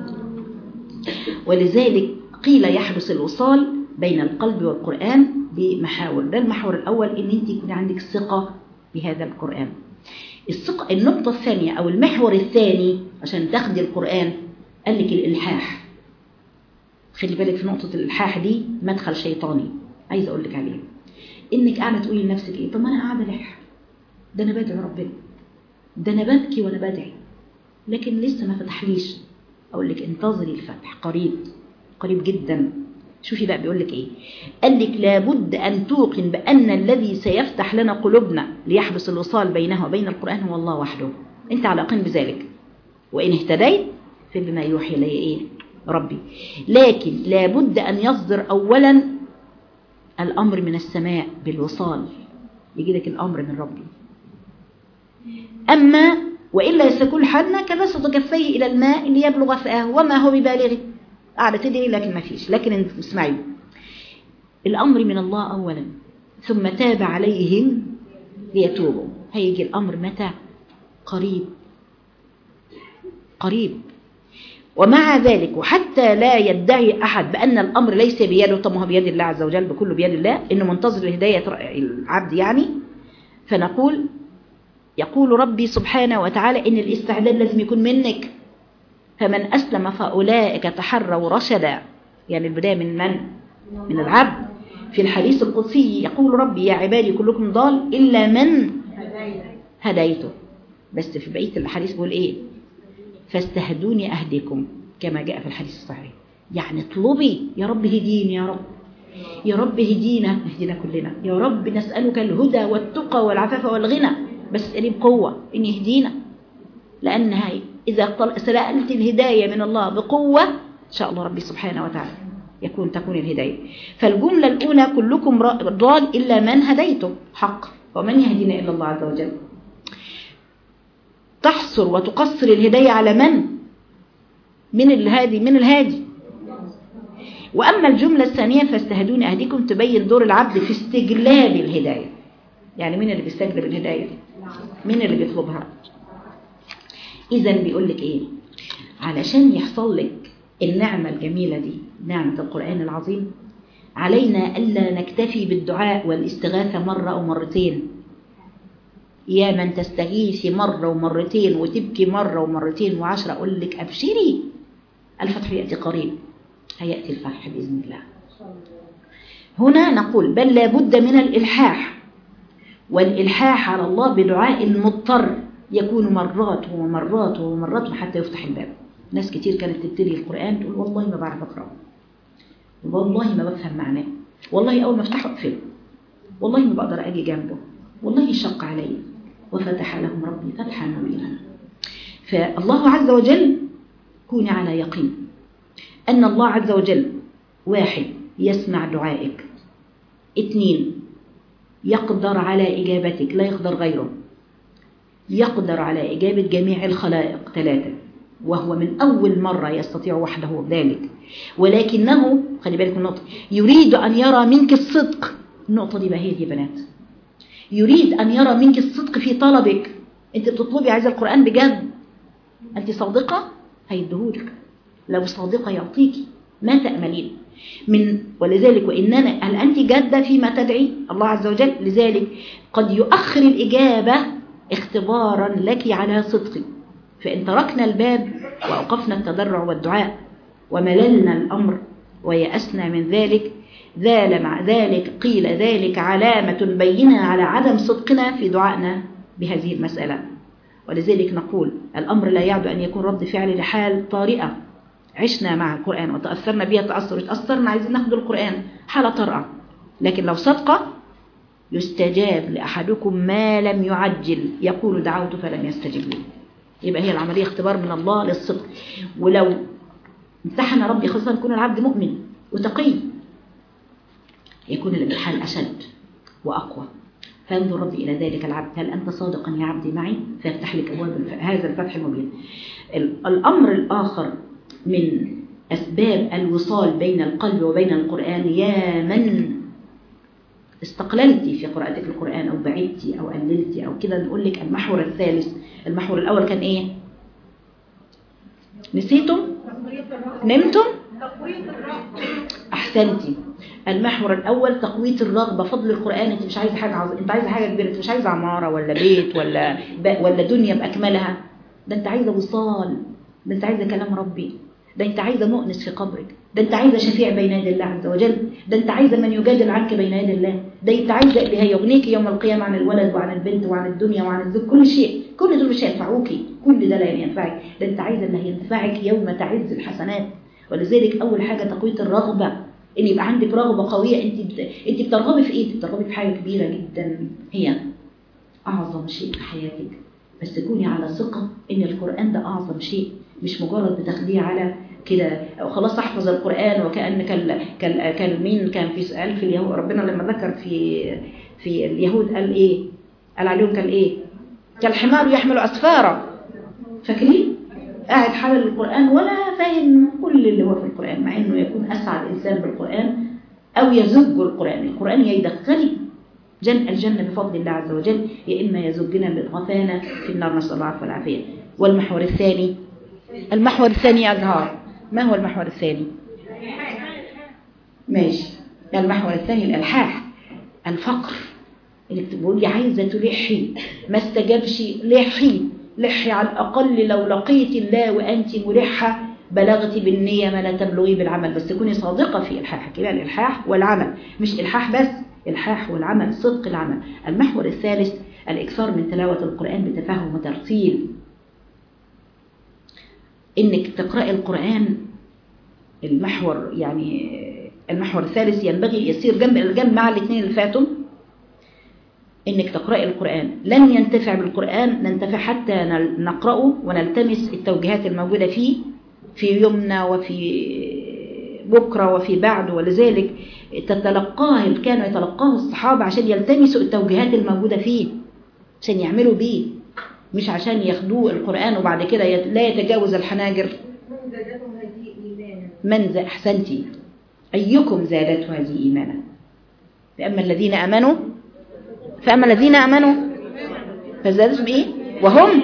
ولذلك قيل يحدث الوصال بين القلب والقرآن بمحاور ده المحور الأول إن أنت يكون عندك ثقة بهذا القرآن الثقة النقطة الثانية أو المحور الثاني عشان تاخدي القرآن قال لك الإلحاح خلي بالك في نقطة الإلحاح دي مدخل شيطاني عايزة أقول لك عليه إنك قاعدة تقولي لنفسك إيه طب ما أنا قاعدة ألح ده أنا بدعي ربنا ده أنا ببكي وأنا بدعي لكن لسه ما فتحليش أقول لك انتظري الفتح قريب قريب جدا شوفي بقى بيقول لك ايه قال لك لابد ان توقن بان الذي سيفتح لنا قلوبنا ليحبس الوصال بينها وبين القران هو الله وحده انت على يقين بذلك وان اهتديت فبما يوحي الي ايه ربي لكن لابد ان يصدر اولا الامر من السماء بالوصال يجي لك الامر من ربي اما والا يستكون حالنا كبسط كفيه الى الماء ليبلغ فاه وما هو ببالغه قاعدة تدعي لكن ما فيش لكن اسمعي الأمر من الله أولا ثم تاب عليهم ليتوبوا هيجي الأمر متى قريب قريب ومع ذلك وحتى لا يدعي أحد بأن الأمر ليس بيده طب هو بيد الله عز وجل بكله بيد الله إنه منتظر لهداية العبد يعني فنقول يقول ربي سبحانه وتعالى إن الاستعداد لازم يكون منك فمن أسلم فأولئك تحروا رشدا يعني البداية من من؟ من العبد في الحديث القدسي يقول ربي يا عبادي كلكم ضال إلا من هديته بس في بقية الحديث بيقول إيه فاستهدوني أهديكم كما جاء في الحديث الصحيح يعني اطلبي يا رب هديني يا رب يا رب هدينا اهدنا كلنا يا رب نسألك الهدى والتقى والعفاف والغنى بس اسألي بقوة إن يهدينا لأن هاي إذا سألت الهداية من الله بقوة إن شاء الله ربي سبحانه وتعالى يكون تكون الهداية فالجملة الأولى كلكم ضال إلا من هديته حق ومن يهدينا إلا الله عز وجل تحصر وتقصر الهداية على من من الهادي من الهادي وأما الجملة الثانية فاستهدون أهديكم تبين دور العبد في استجلاب الهداية يعني مين اللي بيستجلب الهداية مين اللي بيطلبها إذا بيقول لك إيه علشان يحصل لك النعمة الجميلة دي نعمة القرآن العظيم علينا ألا نكتفي بالدعاء والاستغاثة مرة أو مرتين يا من تستغيثي مرة ومرتين وتبكي مرة ومرتين وعشرة أقول لك أبشري الفتح يأتي قريب هيأتي الفتح بإذن الله هنا نقول بل لابد من الإلحاح والإلحاح على الله بدعاء المضطر يكون مرات ومرات ومرات حتى يفتح الباب ناس كتير كانت تبتدي القرآن تقول والله ما بعرف أقرأ والله ما بفهم معناه والله أول ما افتحه أقفله والله ما بقدر أجي جنبه والله شق علي وفتح لهم ربي فتحا مبينا فالله عز وجل كوني على يقين أن الله عز وجل واحد يسمع دعائك اثنين يقدر على إجابتك لا يقدر غيره يقدر على إجابة جميع الخلائق ثلاثة وهو من أول مرة يستطيع وحده ذلك ولكنه خلي بالك من النقطة يريد أن يرى منك الصدق النقطة دي بقى هي دي بنات يريد أن يرى منك الصدق في طلبك أنت بتطلبي عايزة القرآن بجد أنت صادقة هيدهولك لو صادقة يعطيكي ما تأملين من ولذلك وإننا هل أنت جادة فيما تدعي الله عز وجل لذلك قد يؤخر الإجابة اختبارا لك على صدقي فإن تركنا الباب وأوقفنا التضرع والدعاء ومللنا الأمر ويأسنا من ذلك ذال مع ذلك قيل ذلك علامة بينة على عدم صدقنا في دعائنا بهذه المسألة ولذلك نقول الأمر لا يعد أن يكون رد فعل لحال طارئة عشنا مع القرآن وتأثرنا بها تأثر تأثرنا عايزين ناخد القرآن حالة طارئة لكن لو صدقة يستجاب لأحدكم ما لم يعجل يقول دعوت فلم يستجب لي يبقى هي العملية اختبار من الله للصدق ولو امتحن ربي خاصة يكون العبد مؤمن وتقي يكون الامتحان أشد وأقوى فانظر ربي إلى ذلك العبد هل أنت صادقا يا عبدي معي فيفتح لك أبواب الف... هذا الفتح المبين الأمر الآخر من أسباب الوصال بين القلب وبين القرآن يا من استقللتي في قراءتك القرآن أو بعدتي أو قللتي أو كده نقول لك المحور الثالث المحور الأول كان إيه نسيتم نمتم أحسنتي المحور الأول تقوية الرغبة فضل القرآن أنت مش عايزة حاجة عظ... أنت عايزة حاجة كبيرة أنت مش عايزة عمارة ولا بيت ولا ب... ولا دنيا بأكملها ده أنت عايزة وصال ده أنت عايزة كلام ربي ده أنت عايزة مؤنس في قبرك ده أنت عايزة شفيع بين يدي الله عز وجل ده أنت عايزة من يجادل عنك بين يدي الله ده أنت عايزة اللي هيغنيك يوم القيامة عن الولد وعن البنت وعن الدنيا وعن الزوج كل شيء كل دول مش هينفعوكي كل ده لا ينفعك ده أنت عايزة اللي هينفعك يوم تعز الحسنات ولذلك أول حاجة تقوية الرغبة ان يبقى عندك رغبه قويه انت بت... انت بترغبي في ايه بترغبي في حاجه كبيره جدا هي اعظم شيء في حياتك بس تكوني على ثقه ان القران ده اعظم شيء مش مجرد بتاخديه على كده خلاص احفظ القران وكان كال كال كال مين كان في سؤال في اليهود ربنا لما ذكر في في اليهود قال ايه قال عليهم كان ايه كالحمار يحمل اسفارا فاكرين قاعد حلل القرآن ولا فاهم كل اللي هو في القرآن مع انه يكون اسعد انسان بالقرآن او يزج القرآن القرآن يا يدخلي جن الجنة بفضل الله عز وجل يا اما يزجنا بالغفانة في النار نسأل الله العافية والعافية والمحور الثاني المحور الثاني أزهار ما هو المحور الثاني ماشي المحور الثاني الالحاح الفقر اللي بتقولي عايزة تلحي ما استجابش لحي لحي على الأقل لو لقيت الله وأنت ملحة بلغتي بالنية ما لا تبلغي بالعمل بس تكوني صادقة في إلحاحك يبقى الإلحاح والعمل مش إلحاح بس إلحاح والعمل صدق العمل المحور الثالث الإكثار من تلاوة القرآن بتفهم وترتيل إنك تقرأي القرآن المحور يعني المحور الثالث ينبغي يصير جنب الجنب مع الاثنين اللي فاتوا انك تقرأي القرآن لن ينتفع بالقرآن ننتفع حتى نقرأه ونلتمس التوجيهات الموجودة فيه في يومنا وفي بكرة وفي بعد ولذلك تتلقاه كانوا يتلقاه الصحابة عشان يلتمسوا التوجيهات الموجودة فيه عشان يعملوا بيه مش عشان ياخدوه القرآن وبعد كده لا يتجاوز الحناجر من ذا أحسنتي أيكم زادته هذه إيمانا فأما الذين أمنوا فأما الذين أمنوا فزادتهم إيه وهم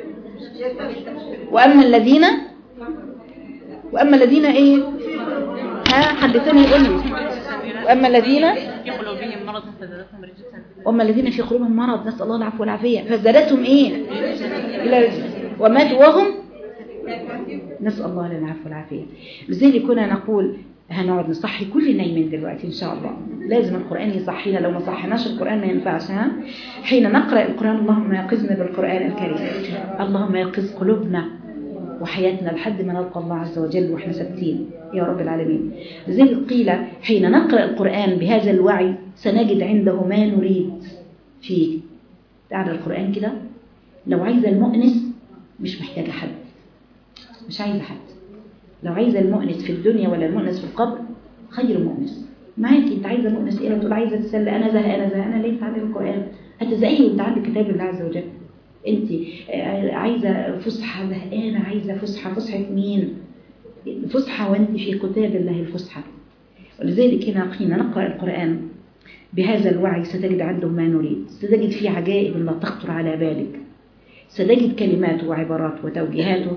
وأما الذين وأما الذين إيه ها حدثني يقول لي وأما الذين في قلوبهم مرض فزادتهم رجسا وأما الذين في قلوبهم مرض نسأل الله العفو والعافية فزادتهم إيه إلى وماتوا وهم نسأل الله لنا العفو والعافية لذلك كنا نقول هنقعد نصحي كل نايمين دلوقتي إن شاء الله لازم القرآن يصحينا لو ما صحناش القرآن ما ينفعش ها حين نقرأ القرآن اللهم يقظنا بالقرآن الكريم اللهم يقظ قلوبنا وحياتنا لحد ما نلقى الله عز وجل واحنا ثابتين يا رب العالمين لذلك قيل حين نقرأ القرآن بهذا الوعي سنجد عنده ما نريد فيه تعالى القرآن كده لو عايزة المؤنس مش محتاجة حد مش عايزة حد لو عايزة المؤنس في الدنيا ولا المؤنس في القبر خير مؤنس معاكي انت عايزة مؤنس ايه لو تقول عايزة تسلى انا زهقانة زهقانة ليه تعالي القرآن هتزهقي وانت عندك كتاب الله عز وجل انت عايزة فسحة زهقانة عايزة فسحة فسحة مين فسحة وانت في كتاب الله الفسحة ولذلك هنا حين نقرأ القرآن بهذا الوعي ستجد عنده ما نريد ستجد فيه عجائب لا تخطر على بالك ستجد كلماته وعباراته وتوجيهاته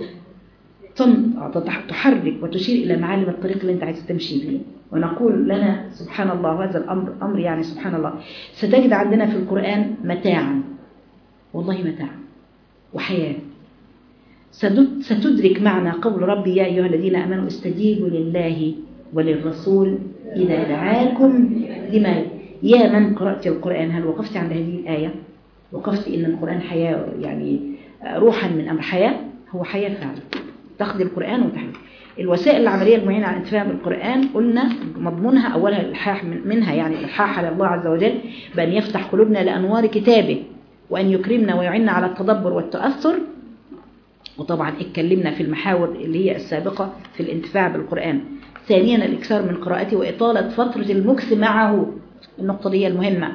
تحرك وتشير إلى معالم الطريق اللي انت عايز تمشي فيه ونقول لنا سبحان الله هذا الأمر أمر يعني سبحان الله ستجد عندنا في القرآن متاعا والله متاعا وحياة ستدرك معنى قول ربي يا أيها الذين أمنوا استجيبوا لله وللرسول إذا دعاكم لما يا من قرأت القرآن هل وقفت عند هذه الآية وقفت إن القرآن حياة يعني روحا من أمر حياة هو حياة فعلا تاخذ القرآن وتحمل الوسائل العملية المعينة على انتفاع بالقرآن قلنا مضمونها أولها الإلحاح من- منها يعني الإلحاح على الله عز وجل بأن يفتح قلوبنا لأنوار كتابه وأن يكرمنا ويعيننا على التدبر والتأثر وطبعا اتكلمنا في المحاور اللي هي السابقة في الانتفاع بالقرآن ثانيا الإكثار من قراءته وإطالة فترة المكث معه النقطة دي المهمة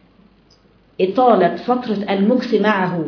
إطالة فترة المكث معه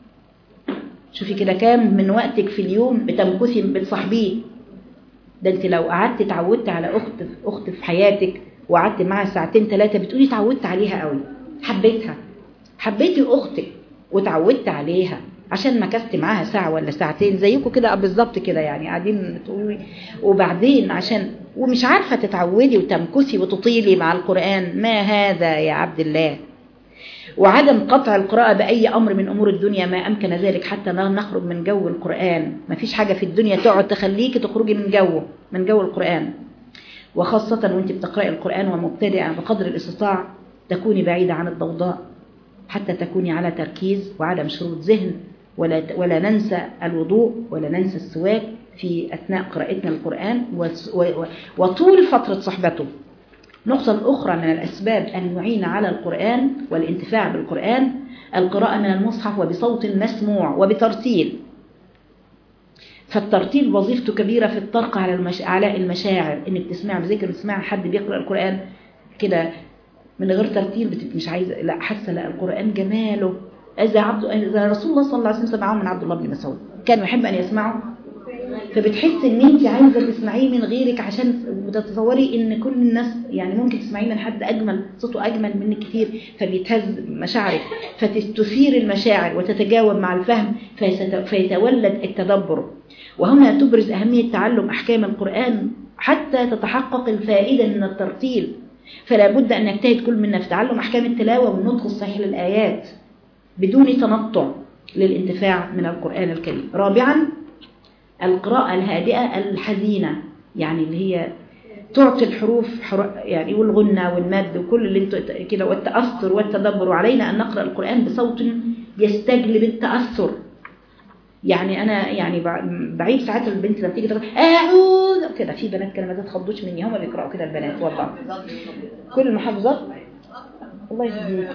شوفي كده كام من وقتك في اليوم بتمكثي بتصاحبيه ده انت لو قعدت اتعودت على اخت اخت في حياتك وقعدت معاها ساعتين ثلاثه بتقولي اتعودت عليها قوي حبيتها حبيتي اختك وتعودت عليها عشان مكثت معاها ساعه ولا ساعتين زيكم كده بالظبط كده يعني قاعدين تقولي وبعدين عشان ومش عارفه تتعودي وتمكثي وتطيلي مع القران ما هذا يا عبد الله وعدم قطع القراءة بأي أمر من أمور الدنيا ما أمكن ذلك حتى لا نخرج من جو القرآن ما فيش حاجة في الدنيا تقعد تخليك تخرجي من جوه من جو القرآن وخاصة وانت بتقرأي القرآن ومبتدئة بقدر الاستطاع تكوني بعيدة عن الضوضاء حتى تكوني على تركيز وعدم شروط ذهن ولا ولا ننسى الوضوء ولا ننسى السواك في أثناء قراءتنا القرآن وس- و- و- وطول فترة صحبته النقطة الأخرى من الأسباب أن نعين على القرآن والانتفاع بالقرآن القراءة من المصحف وبصوت مسموع وبترتيل فالترتيل وظيفته كبيرة في الطرق على المش... على المشاعر انك تسمع بذكر تسمع حد بيقرأ القرآن كده من غير ترتيل بتبقى مش عايزة لا حاسة لا القرآن جماله إذا عبد إذا رسول الله صلى الله عليه وسلم سمعه من عبد الله بن مسعود كان يحب أن يسمعه فبتحس ان انت عايزه تسمعيه من غيرك عشان وتتصوري ان كل الناس يعني ممكن تسمعيه من حد اجمل صوته اجمل منك كتير فبيتهز مشاعرك فتثير المشاعر وتتجاوب مع الفهم فيست- فيتولد التدبر وهنا تبرز اهميه تعلم احكام القران حتى تتحقق الفائده من الترتيل فلا بد ان يجتهد كل منا في تعلم احكام التلاوه والنطق الصحيح للايات بدون تنطع للانتفاع من القران الكريم رابعا القراءة الهادئة الحزينة يعني اللي هي تعطي الحروف حر... يعني والغنة والمد وكل اللي انتوا كده والتأثر والتدبر وعلينا أن نقرأ القرآن بصوت يستجلب التأثر يعني أنا يعني بع- بعيد ساعات البنت لما تيجي تقول أعوذ كده في بنات كده ما تتخضوش مني هم بيقرأوا كده البنات والله كل المحافظات الله يهديك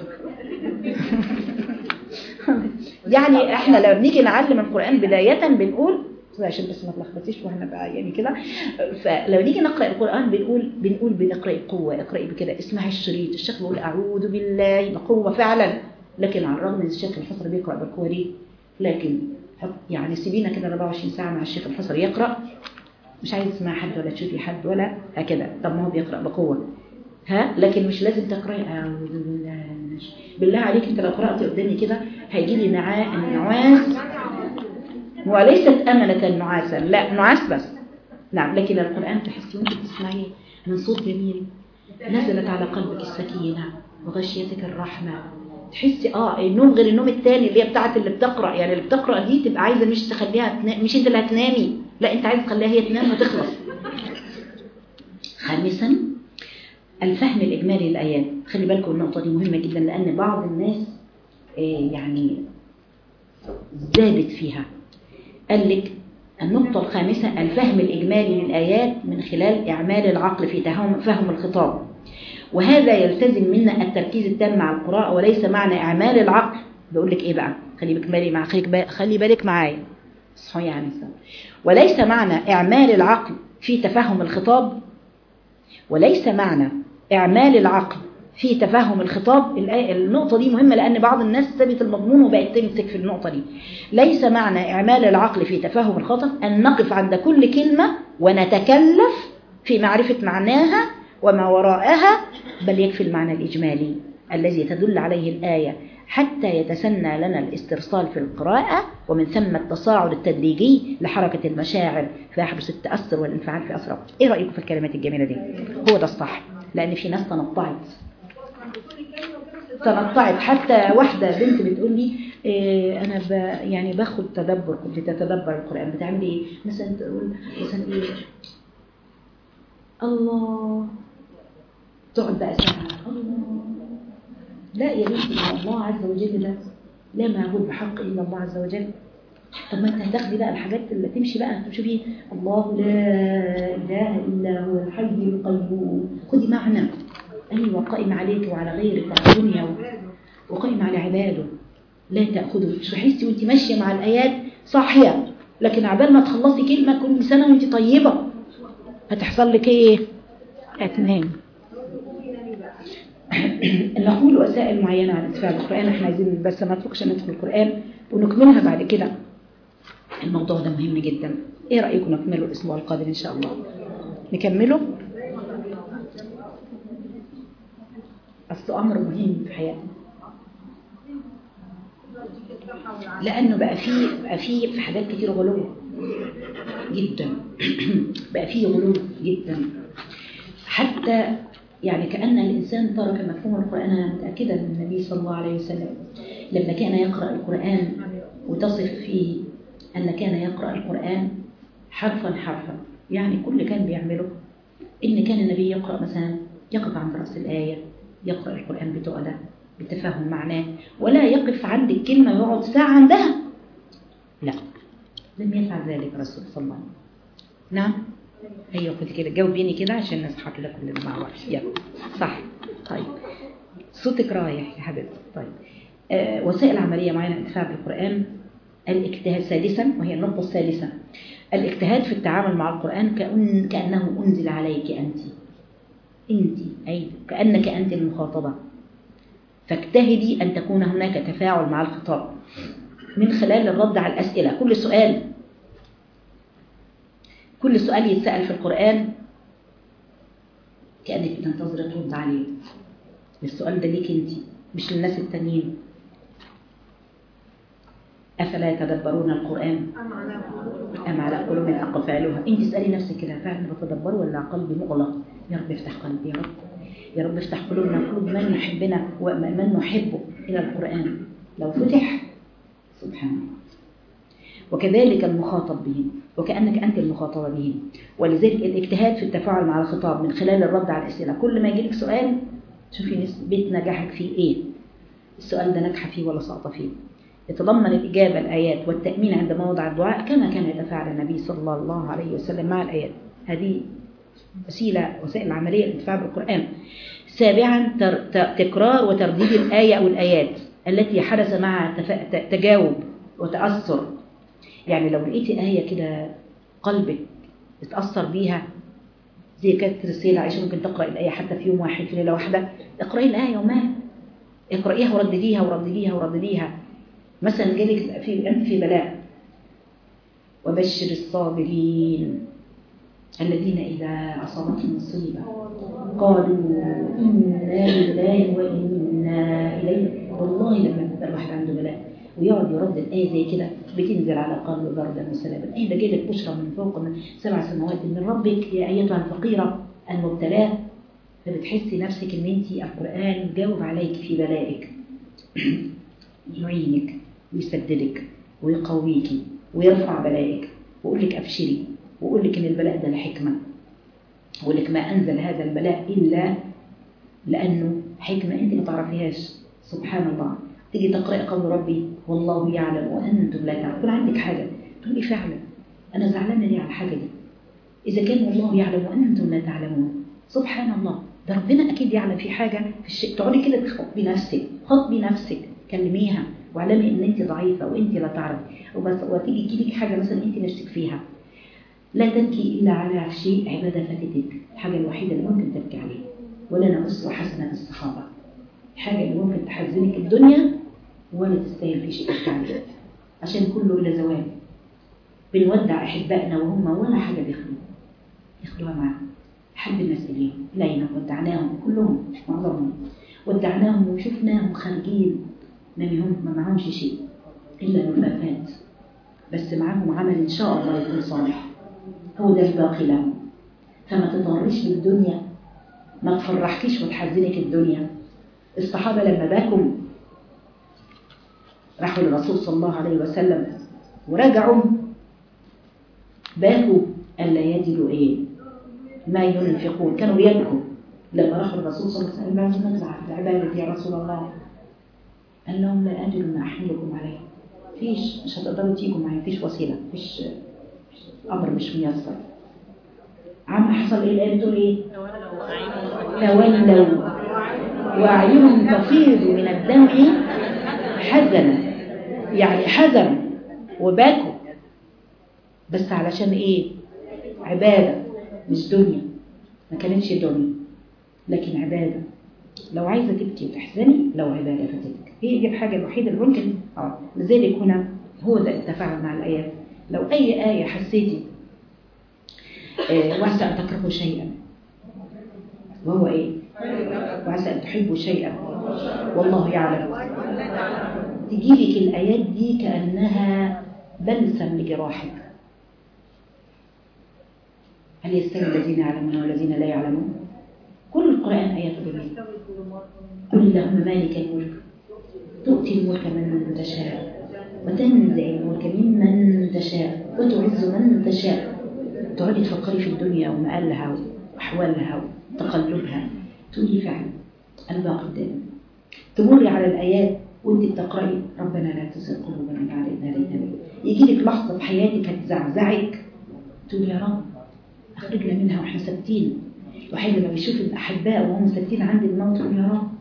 يعني احنا لما بنيجي نعلم القرآن بداية بنقول عشان بس ما تلخبطيش واحنا بقى يعني كده فلو نيجي نقرا القران بنقول بنقول بنقرا قوه اقراي بكده اسمعي الشريط الشيخ بيقول اعوذ بالله بقوه فعلا لكن على الرغم ان الشيخ الحصري بيقرا بالقوه دي لكن حط- يعني سيبينا كده 24 ساعه مع الشيخ الحصري يقرا مش عايز تسمع حد ولا تشوفي حد ولا هكذا طب ما هو بيقرا بقوه ها لكن مش لازم تقراي اعوذ بالله من الش- بالله عليك انت لو قرات قدامي كده هيجي لي نعاء النعاس وليست أمنة نعاسا لا نعاس بس نعم لكن القرآن تحسي وانت بتسمعيه من صوت جميل نزلت على قلبك السكينة وغشيتك الرحمة تحسي اه النوم غير النوم التاني اللي هي بتاعت اللي بتقرا يعني اللي بتقرا دي تبقى عايزه مش تخليها تنام مش انت اللي هتنامي لا انت عايز تخليها هي تنام وتخلص خامسا الفهم الاجمالي للايات خلي بالكم النقطه دي مهمه جدا لان بعض الناس آه، يعني زادت فيها قال لك النقطة الخامسة الفهم الإجمالي للآيات من خلال إعمال العقل في تهم- فهم الخطاب وهذا يلتزم منا التركيز التام مع القراءة وليس معنى إعمال العقل بقول لك إيه بقى خلي بالك بالي مع خلي بالك خلي بالك معايا اصحوا يا عنسة وليس معنى إعمال العقل في تفهم الخطاب وليس معنى إعمال العقل في تفهم الخطاب الآية- النقطة دي مهمة لأن بعض الناس سابت المضمون وبقت تمسك في النقطة دي ليس معنى إعمال العقل في تفهم الخطأ أن نقف عند كل كلمة ونتكلف في معرفة معناها وما وراءها بل يكفي المعنى الإجمالي الذي تدل عليه الآية حتى يتسنى لنا الاسترسال في القراءة ومن ثم التصاعد التدريجي لحركة المشاعر فيحدث التأثر والانفعال في أسرع إيه رأيكم في الكلمات الجميلة دي؟ هو ده الصح لأن في ناس تنطعت تنطعت حتى واحدة بنت بتقول لي إيه أنا ب يعني باخد تدبر كنت تتدبر القرآن بتعمل إيه؟ مثلا تقول مثلا إيه الله تقعد بقى ساعة الله لا يا بنتي الله عز وجل ده لا معبود بحق إلا الله عز وجل طب ما انت هتاخدي بقى الحاجات اللي تمشي بقى تشوفي الله لا اله الا هو الحي القيوم خدي معنى ايوه قائم عليك وعلى غيرك وعلى الدنيا وقائم على عباده لا تاخذه مش تحسي وانت ماشيه مع الايات صاحيه لكن عبال ما تخلصي كلمه كل سنه وانت طيبه هتحصل لك ايه هتنام نقول وسائل معينه على اتفاق القران احنا عايزين بس ما نتركش ندخل القران ونكملها بعد كده الموضوع ده مهم جدا ايه رأيكم نكمله الاسبوع القادم ان شاء الله نكمله اصل امر مهم في حياتنا لانه بقى فيه بقى فيه في حاجات كتير غلو جدا بقى فيه غلو جدا حتى يعني كأن الإنسان ترك مفهوم القرآن أنا متأكدة من النبي صلى الله عليه وسلم لما كان يقرأ القرآن وتصف فيه أن كان يقرأ القرآن حرفا حرفا يعني كل كان بيعمله إن كان النبي يقرأ مثلا يقف عند رأس الآية يقرأ القرآن بتؤدى بتفهم معناه ولا يقف عند الكلمة ويقعد ساعة عندها لا لم يفعل ذلك الرسول صلى الله عليه وسلم نعم ايوه خدي كده جاوبيني كده عشان نصحى كده كلنا مع بعض يلا صح طيب صوتك رايح يا حبيبتي طيب آه وسائل عملية معينة انتفاع بالقرآن الاجتهاد سادسا وهي النقطة الثالثة الاجتهاد في التعامل مع القرآن كأن كأنه أنزل عليك أنت أنت أي كأنك أنت المخاطبة فاجتهدي أن تكون هناك تفاعل مع الخطاب من خلال الرد على الأسئلة كل سؤال كل سؤال يتسأل في القرآن كأنك بتنتظر ترد عليه السؤال ده ليك انت مش للناس التانيين أفلا يتدبرون القرآن أم على قلوب أقفالها انت اسألي نفسك كده فعلا بتدبر ولا قلبي مغلق يا رب افتح قلبي يا رب يا رب افتح قلوبنا قلوب من يحبنا ومن نحبه إلى القرآن لو فتح سبحان الله وكذلك المخاطب بهم وكأنك أنت المخاطبة بهم ولذلك الاجتهاد في التفاعل مع الخطاب من خلال الرد على الأسئلة كل ما يجيلك سؤال شوفي نسبة نجاحك فيه إيه السؤال ده نجح فيه ولا سقط فيه يتضمن الإجابة الآيات والتأمين عند موضع الدعاء كما كان يتفاعل النبي صلى الله عليه وسلم مع الآيات هذه وسيلة وسائل عملية للانتفاع بالقرآن سابعا تكرار وترديد الآية أو الآيات التي حدث معها تجاوب وتأثر يعني لو لقيتي آية كده قلبك اتأثر بيها زي كانت رسالة عائشة ممكن تقرأ الآية حتى في يوم واحد في ليلة واحدة اقرأي الآية يومها اقرأيها وردديها وردديها وردديها مثلا جالك في أنت في بلاء وبشر الصابرين الذين إذا أصابتهم مصيبة قالوا إنا لله وإنا إليه والله لما يبقى الواحد عنده بلاء ويقعد يردد آية زي كده بتنزل على قلبه بردا وسلاما آية ده جايلك بشرى من فوق من سبع سماوات من ربك يا أيتها الفقيرة المبتلاة فبتحسي نفسك ان انت القرآن جاوب عليك في بلائك يعينك ويسددك ويقويك ويرفع بلائك ويقول لك أبشري ويقول لك ان البلاء ده لحكمة ويقول لك ما أنزل هذا البلاء إلا لأنه حكمة أنت ما تعرفيهاش سبحان الله تيجي تقرأ قول ربي والله يعلم وأنتم لا تعلمون يكون عندك حاجة تقولي فعلا أنا زعلانة ليه على الحاجة دي إذا كان والله يعلم وأنتم لا تعلمون سبحان الله ده ربنا أكيد يعلم في حاجة في الشيء تقعدي كده تخطبي نفسك خطبي نفسك كلميها واعلمي ان انت ضعيفة وانت لا تعرفي وبس وتيجي تجيلك حاجة مثلا انت نفسك فيها لا تبكي إلا على شيء عبادة فاتتك الحاجة الوحيدة اللي ممكن تبكي عليها ولنا أسوة حسنة في الصحابة الحاجة اللي ممكن تحزنك الدنيا ولا تستاهل في شيء تبكي عليه عشان كله إلى زوال بنودع أحبائنا وهم ولا حاجة بياخدوها ياخدوها معاهم حب الناس إليهم إلينا ودعناهم كلهم مش معظمهم ودعناهم وشفناهم خارجين ما هم ما معهمش شيء إلا الوفافات بس معاهم عمل إن شاء الله يكون صالح هو ده الباقي لهم فما تضرش بالدنيا ما تفرحكيش وتحزنك الدنيا الصحابة لما باكوا راحوا للرسول صلى الله عليه وسلم ورجعوا باكوا ألا يجدوا إيه ما ينفقون كانوا بيبكوا لما راحوا الرسول صلى الله عليه وسلم لازم نطلع في العبادة يا رسول الله قال لهم لا أجد ما أحملكم عليه فيش مش هتقدروا تيجوا معايا فيش وسيلة فيش أمر مش ميسر عم حصل إيه الآية بتقول إيه تولوا وأعينهم تفيض من الدمع حزنا يعني حزن وبكوا بس علشان إيه عبادة مش دنيا ما كانتش دنيا لكن عبادة لو عايزة تبكي وتحزني لو عبادة فتبكي هي دي الحاجة الوحيدة اللي ممكن اه لذلك هنا هو ده التفاعل مع الآيات لو أي آية حسيتي آه وعسى أن تكرهوا شيئا وهو إيه وعسى أن تحبوا شيئا والله يعلم تجيلك الآيات دي كأنها بلسم لجراحك هل يستوي الذين يعلمون والذين لا يعلمون كل القرآن آيات جميلة قل اللهم مالك الملك تؤتي الملك من تشاء وتنزع الملك ممن تشاء وتعز من تشاء تقعدي تفكري في الدنيا ومآلها وأحوالها وتقلبها تقولي فعلا قلبها قدام تمري على الآيات وانت بتقرأي ربنا لا تزغ قلوبنا بعد إذ هديتنا يجي لك لحظة في حياتك هتزعزعك تقول يا رب أخرجنا منها وإحنا ثابتين الواحد لما بيشوف الأحباء وهم ثابتين عند الموت يقول يا رب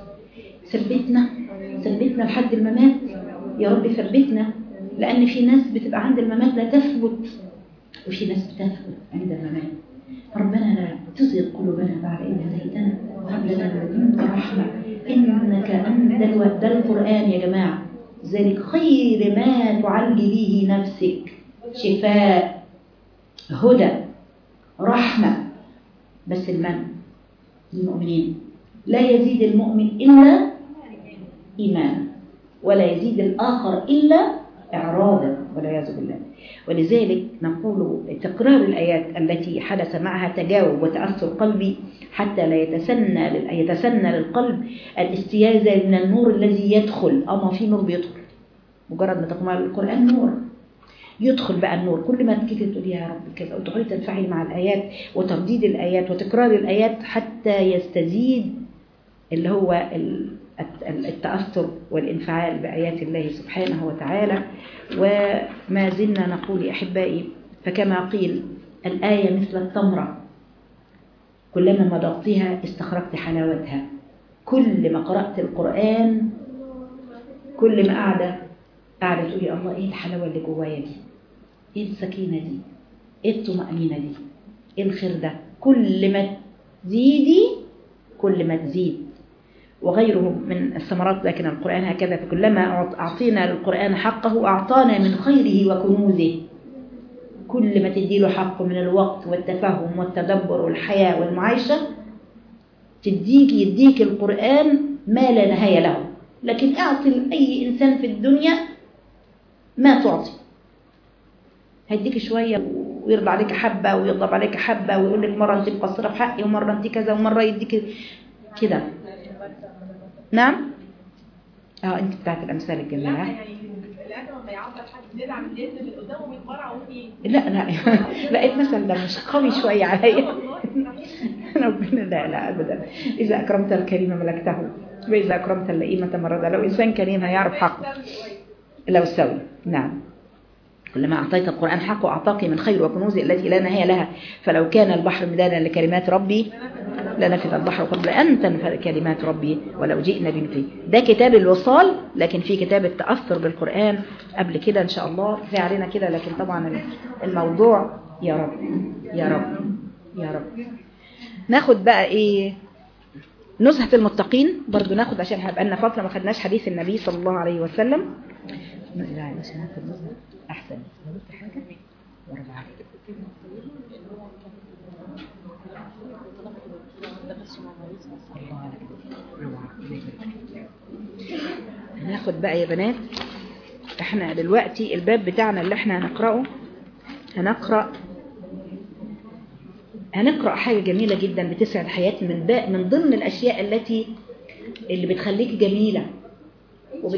ثبتنا ثبتنا لحد الممات يا رب ثبتنا لأن في ناس بتبقى عند الممات لا تثبت وفي ناس بتثبت عند الممات ربنا لا تزغ قلوبنا بعد إذ هديتنا وهب لنا من لدنك رحمة إنك أنت الو- ده القرآن يا جماعة ذلك خير ما تعالج به نفسك شفاء هدى رحمة بس المن للمؤمنين لا يزيد المؤمن إلا إيمانا ولا يزيد الآخر إلا إعراضا والعياذ بالله ولذلك نقول تكرار الآيات التي حدث معها تجاوب وتأثر قلبي حتى لا يتسنى لل- يتسنى للقلب الاستياذة من النور الذي يدخل أما في نور بيدخل مجرد ما تقوم على القرآن نور يدخل بقى النور كل ما تيجي تقول يا رب كذا وتقعدي تنفعلي مع الآيات وترديد الآيات وتكرار الآيات حتى يستزيد اللي هو ال- الت- التأثر والانفعال بآيات الله سبحانه وتعالى وما زلنا نقول أحبائي فكما قيل الآية مثل التمرة كلما مضغتها استخرجت حلاوتها كل ما قرأت القرآن كل ما قاعدة قاعدة تقولي الله ايه الحلاوة اللي جوايا دي ايه السكينة دي ايه الطمأنينة دي ايه الخير ده كل ما تزيدي كل ما تزيد وغيره من الثمرات لكن القرآن هكذا فكلما أعط- أعطينا للقرآن حقه أعطانا من خيره وكنوزه كل ما تديله حقه من الوقت والتفهم والتدبر والحياة والمعايشة تديك يديك القرآن ما لا نهاية له لكن اعطي لأي إنسان في الدنيا ما تعطي هيديك شوية ويرضى عليك حبة ويغضب عليك حبة ويقول لك مرة انت مقصرة في حقي ومرة انت كذا ومرة يديك كده نعم اه انت بتاعت الامثال الجميله ها؟ الادم لما يعبر حد زياده عن اللازم اللي قدامه بيتبرع وفي لا لا لقيت مثل ده مش قوي شويه عليا ربنا لا لا ابدا اذا اكرمت الكريم ملكته واذا اكرمت اللئيم تمرد لو انسان كريم هيعرف حقه لو سوي نعم كلما أعطيت القرآن حقه أعطاك من خير وكنوزه التي لا نهاية لها فلو كان البحر مدادا لكلمات ربي لنفذ البحر قبل أن تنفذ كلمات ربي ولو جئنا بمثله ده كتاب الوصال لكن في كتاب التأثر بالقرآن قبل كده إن شاء الله في علينا كده لكن طبعا الموضوع يا رب يا رب يا رب ناخد بقى إيه نزهة المتقين برضو ناخد عشان هيبقى لنا فترة ما خدناش حديث النبي صلى الله عليه وسلم لا عشان ناخد نزهة أحسن لو قلت حاجة ورا بعض الله عليك. روعة. الله يبارك فيك. هناخد بقى يا بنات احنا دلوقتي الباب بتاعنا اللي احنا هنقرأه هنقرأ هنقرأ حاجة جميلة جدا بتسعد حياتي من ده من ضمن الأشياء التي اللي بتخليك جميلة وبت...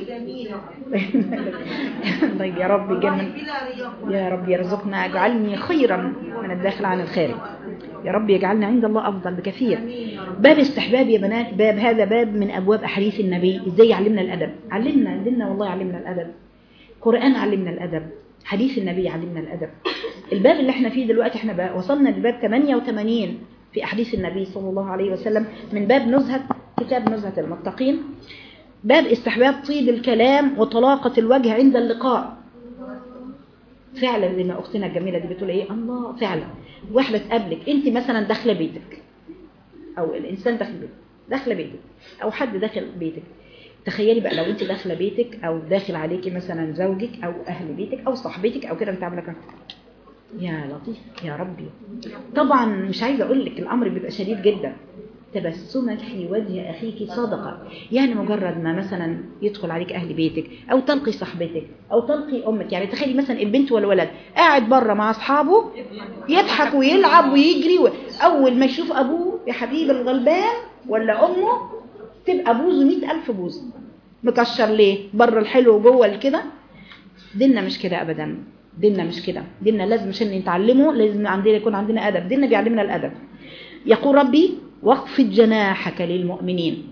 طيب يا رب يجمل يا رب يرزقنا اجعلني خيرا من الداخل عن الخارج يا رب يجعلنا عند الله افضل بكثير باب استحباب يا بنات باب هذا باب من ابواب احاديث النبي ازاي يعلمنا الادب علمنا ديننا والله علمنا الادب قران علمنا الادب حديث النبي علمنا الادب الباب اللي احنا فيه دلوقتي احنا بقى وصلنا لباب 88 في احاديث النبي صلى الله عليه وسلم من باب نزهه كتاب نزهه المتقين باب استحباب طيب الكلام وطلاقه الوجه عند اللقاء فعلا زي ما اختنا الجميله دي بتقول ايه الله فعلا واحده تقابلك انت مثلا داخله بيتك او الانسان داخل بيتك داخله بيتك او حد داخل بيتك تخيلي بقى لو انت داخله بيتك او داخل عليكي مثلا زوجك او اهل بيتك او صاحبتك او كده انت عامله كده يا لطيف يا ربي طبعا مش عايزه اقول لك الامر بيبقى شديد جدا تبسمك في وجه اخيك صدقه يعني مجرد ما مثلا يدخل عليك اهل بيتك او تلقي صاحبتك او تلقي امك يعني تخيلي مثلا البنت والولد قاعد بره مع اصحابه يضحك ويلعب ويجري و... اول ما يشوف ابوه يا حبيب الغلبان ولا امه تبقى بوزه مئة ألف بوز مكشر ليه بره الحلو وجوه كده ديننا مش كده ابدا ديننا مش كده ديننا لازم عشان نتعلمه لازم عندنا يكون عندنا ادب ديننا بيعلمنا الادب يقول ربي واخفض جناحك للمؤمنين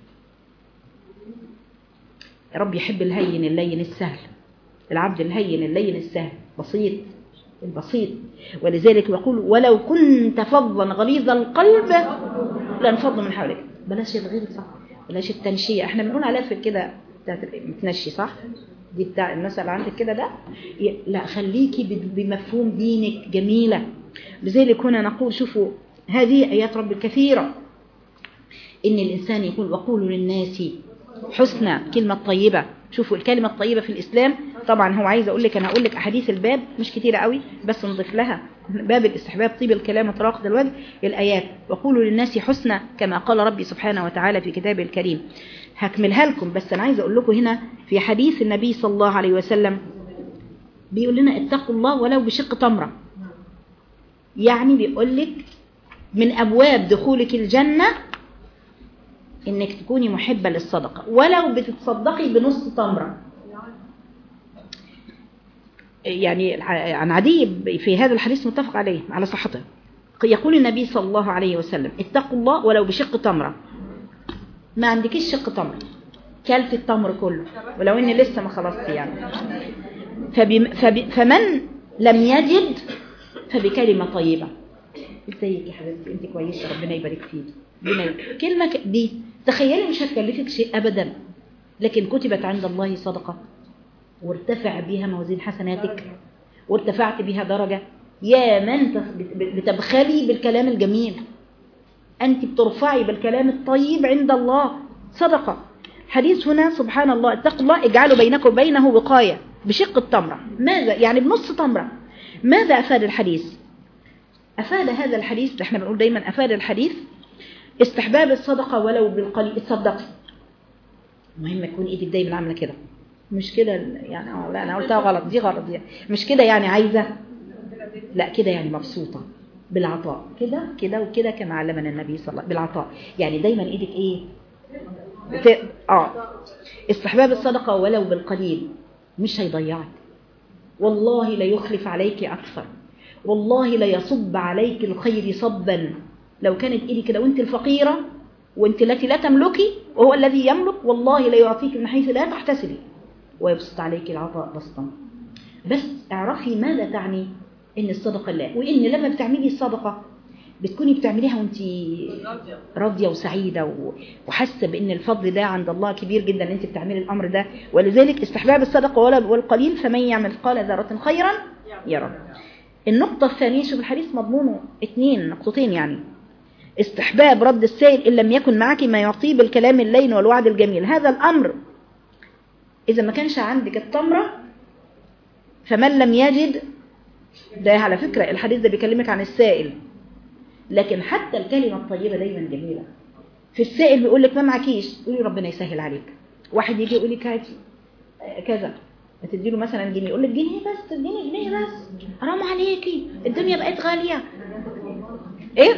رب يحب الهين اللين السهل العبد الهين اللين السهل بسيط البسيط ولذلك يقول ولو كنت فظا غليظ القلب لانفضوا من حولك بلاش الغيظ صح بلاش التنشية احنا بنقول عليها في كده بتاعت متنشي صح دي بتاع المثل عندك كده ده ي- لا خليكي ب- بمفهوم دينك جميلة لذلك هنا نقول شوفوا هذه آيات رب الكثيرة إن الإنسان يقول وقولوا للناس حسنى كلمة طيبة شوفوا الكلمة الطيبة في الإسلام طبعا هو عايز أقول لك أنا أقول لك أحاديث الباب مش كتيرة قوي بس نضيف لها باب الاستحباب طيب الكلام وطلاقة الوجه الآيات وقولوا للناس حسنى كما قال ربي سبحانه وتعالى في كتابه الكريم هكملها لكم بس أنا عايز أقول لكم هنا في حديث النبي صلى الله عليه وسلم بيقول لنا اتقوا الله ولو بشق تمرة يعني بيقول لك من أبواب دخولك الجنة إنك تكوني محبة للصدقة ولو بتتصدقي بنص تمرة يعني عن عدي في هذا الحديث متفق عليه على صحته يقول النبي صلى الله عليه وسلم اتقوا الله ولو بشق تمرة ما عندكيش شق تمر كلت التمر كله ولو اني لسه ما خلصت يعني فبم فب فمن لم يجد فبكلمة طيبة ازيك يا حبيبتي انت كويسه ربنا يبارك فيك ربنا يبارك. كلمه ك- دي تخيلي مش هتكلفك شيء ابدا لكن كتبت عند الله صدقه وارتفع بها موازين حسناتك وارتفعت بها درجه يا من تف- بت- بتبخلي بالكلام الجميل انت بترفعي بالكلام الطيب عند الله صدقه حديث هنا سبحان الله اتقوا الله اجعلوا بينكم وبينه وقايه بشق التمره ماذا يعني بنص تمره ماذا افاد الحديث أفاد هذا الحديث اللي احنا بنقول دايما أفاد الحديث استحباب الصدقة ولو بالقليل الصدقة المهم يكون ايدك دايما عاملة كده مش كده يعني اه لا انا قلتها غلط دي غلط يعني مش كده يعني عايزة لا كده يعني مبسوطة بالعطاء كده كده وكده كما علمنا النبي صلى الله عليه وسلم بالعطاء يعني دايما ايدك ايه بت... اه استحباب الصدقة ولو بالقليل مش هيضيعك والله لا يخلف عليك أكثر والله لا يصب عليك الخير صبا لو كانت إيدي كده وانت الفقيرة وانت التي لا تملكي وهو الذي يملك والله لا يعطيك من حيث لا تحتسبي ويبسط عليك العطاء بسطا بس اعرفي ماذا تعني ان الصدقة لا وان لما بتعملي الصدقة بتكوني بتعمليها وانت راضية وسعيدة و- وحاسة بان الفضل ده عند الله كبير جدا ان انت بتعملي الامر ده ولذلك استحباب الصدقة ولا والقليل فمن يعمل قال ذرة خيرا يرى النقطة الثانية شوف الحديث مضمونه اثنين نقطتين يعني استحباب رد السائل إن لم يكن معك ما يعطيه بالكلام اللين والوعد الجميل هذا الأمر إذا ما كانش عندك التمرة فمن لم يجد ده على فكرة الحديث ده بيكلمك عن السائل لكن حتى الكلمة الطيبة دايما جميلة في السائل بيقول لك ما معكيش قولي ربنا يسهل عليك واحد يجي يقول لك هاتي آه، كذا هتدي له مثلا جنيه يقول لك جنيه بس اديني جنيه بس حرام عليكي الدنيا بقت غالية ايه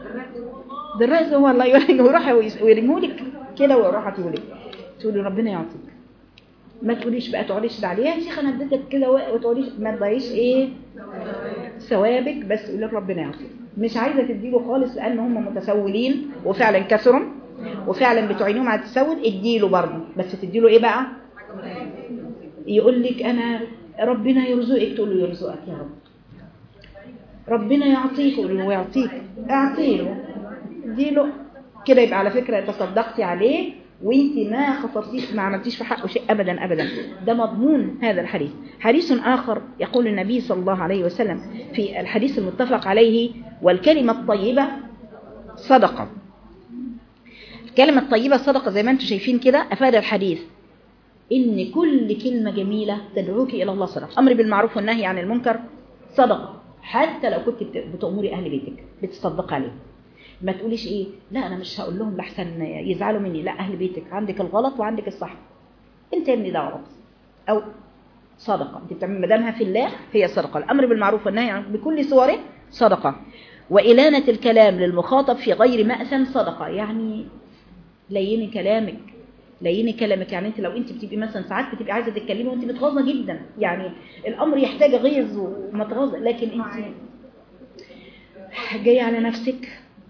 ده الرئيس هو الله يروح ويرموا لك كده ويروح لك تقولي ربنا يعطيك ما تقوليش بقى تقعديش عليها يا شيخ انا اديتك كده و- وتقعديش ما تضيعيش ايه ثوابك بس يقول لك ربنا يعطيك مش عايزه تديله خالص لان هم متسولين وفعلا كسرهم وفعلا بتعينهم على التسول اديله برضه بس تديله ايه بقى يقول لك انا ربنا يرزقك تقول له يرزقك يا رب ربنا يعطيك يقول له يعطيك اعطيله اديله كده يبقى على فكره تصدقتي عليه وانت ما خسرتيش ما عملتيش في حقه شيء ابدا ابدا ده مضمون هذا الحديث حديث اخر يقول النبي صلى الله عليه وسلم في الحديث المتفق عليه والكلمه الطيبه صدقه الكلمه الطيبه صدقه زي ما انتم شايفين كده افاد الحديث ان كل كلمه جميله تدعوك الى الله صدقه امر بالمعروف والنهي عن المنكر صدقه حتى لو كنت بت- بتأمري اهل بيتك بتصدق عليهم ما تقوليش ايه لا انا مش هقول لهم لحسن يزعلوا مني لا اهل بيتك عندك الغلط وعندك الصح انت يا ابني ده غلط او صدقه انت بتعمل ما دامها في الله هي صدقه الامر بالمعروف والنهي عن بكل صوره صدقه وإلانة الكلام للمخاطب في غير مأثم صدقه يعني ليني كلامك ليني كلامك يعني انت لو انت بتبقي مثلا ساعات بتبقي عايزه تتكلمي وانت متغاظه جدا يعني الامر يحتاج غيظ ومتغاظه لكن انت جايه على نفسك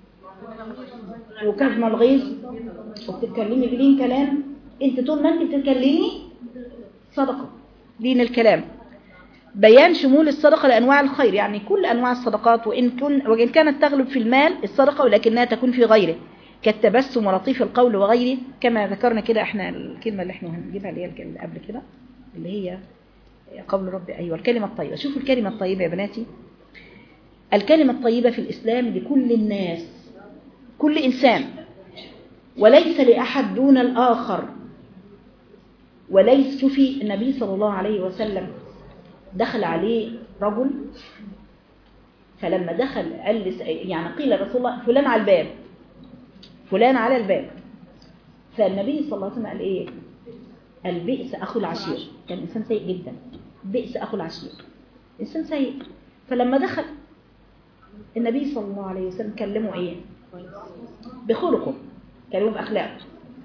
وكظمه الغيظ وبتتكلمي بلين كلام انت طول ما انت بتتكلمي صدقه لين الكلام بيان شمول الصدقه لانواع الخير يعني كل انواع الصدقات وان كن وان كانت تغلب في المال الصدقه ولكنها تكون في غيره كالتبسم ولطيف القول وغيره كما ذكرنا كده احنا الكلمه اللي احنا هنجيبها اللي هي الك- اللي قبل كده اللي هي قول ربي ايوه الكلمه الطيبه شوفوا الكلمه الطيبه يا بناتي الكلمه الطيبه في الاسلام لكل الناس كل انسان وليس لاحد دون الاخر وليس شوفي النبي صلى الله عليه وسلم دخل عليه رجل فلما دخل قال لس- يعني قيل رسول الله فلان على الباب فلان على الباب فالنبي صلى الله عليه وسلم قال ايه قال بئس اخو العشير كان انسان سيء جدا بئس اخو العشير انسان سيء فلما دخل النبي صلى الله عليه وسلم كلمه ايه بخلقه كلمه باخلاقه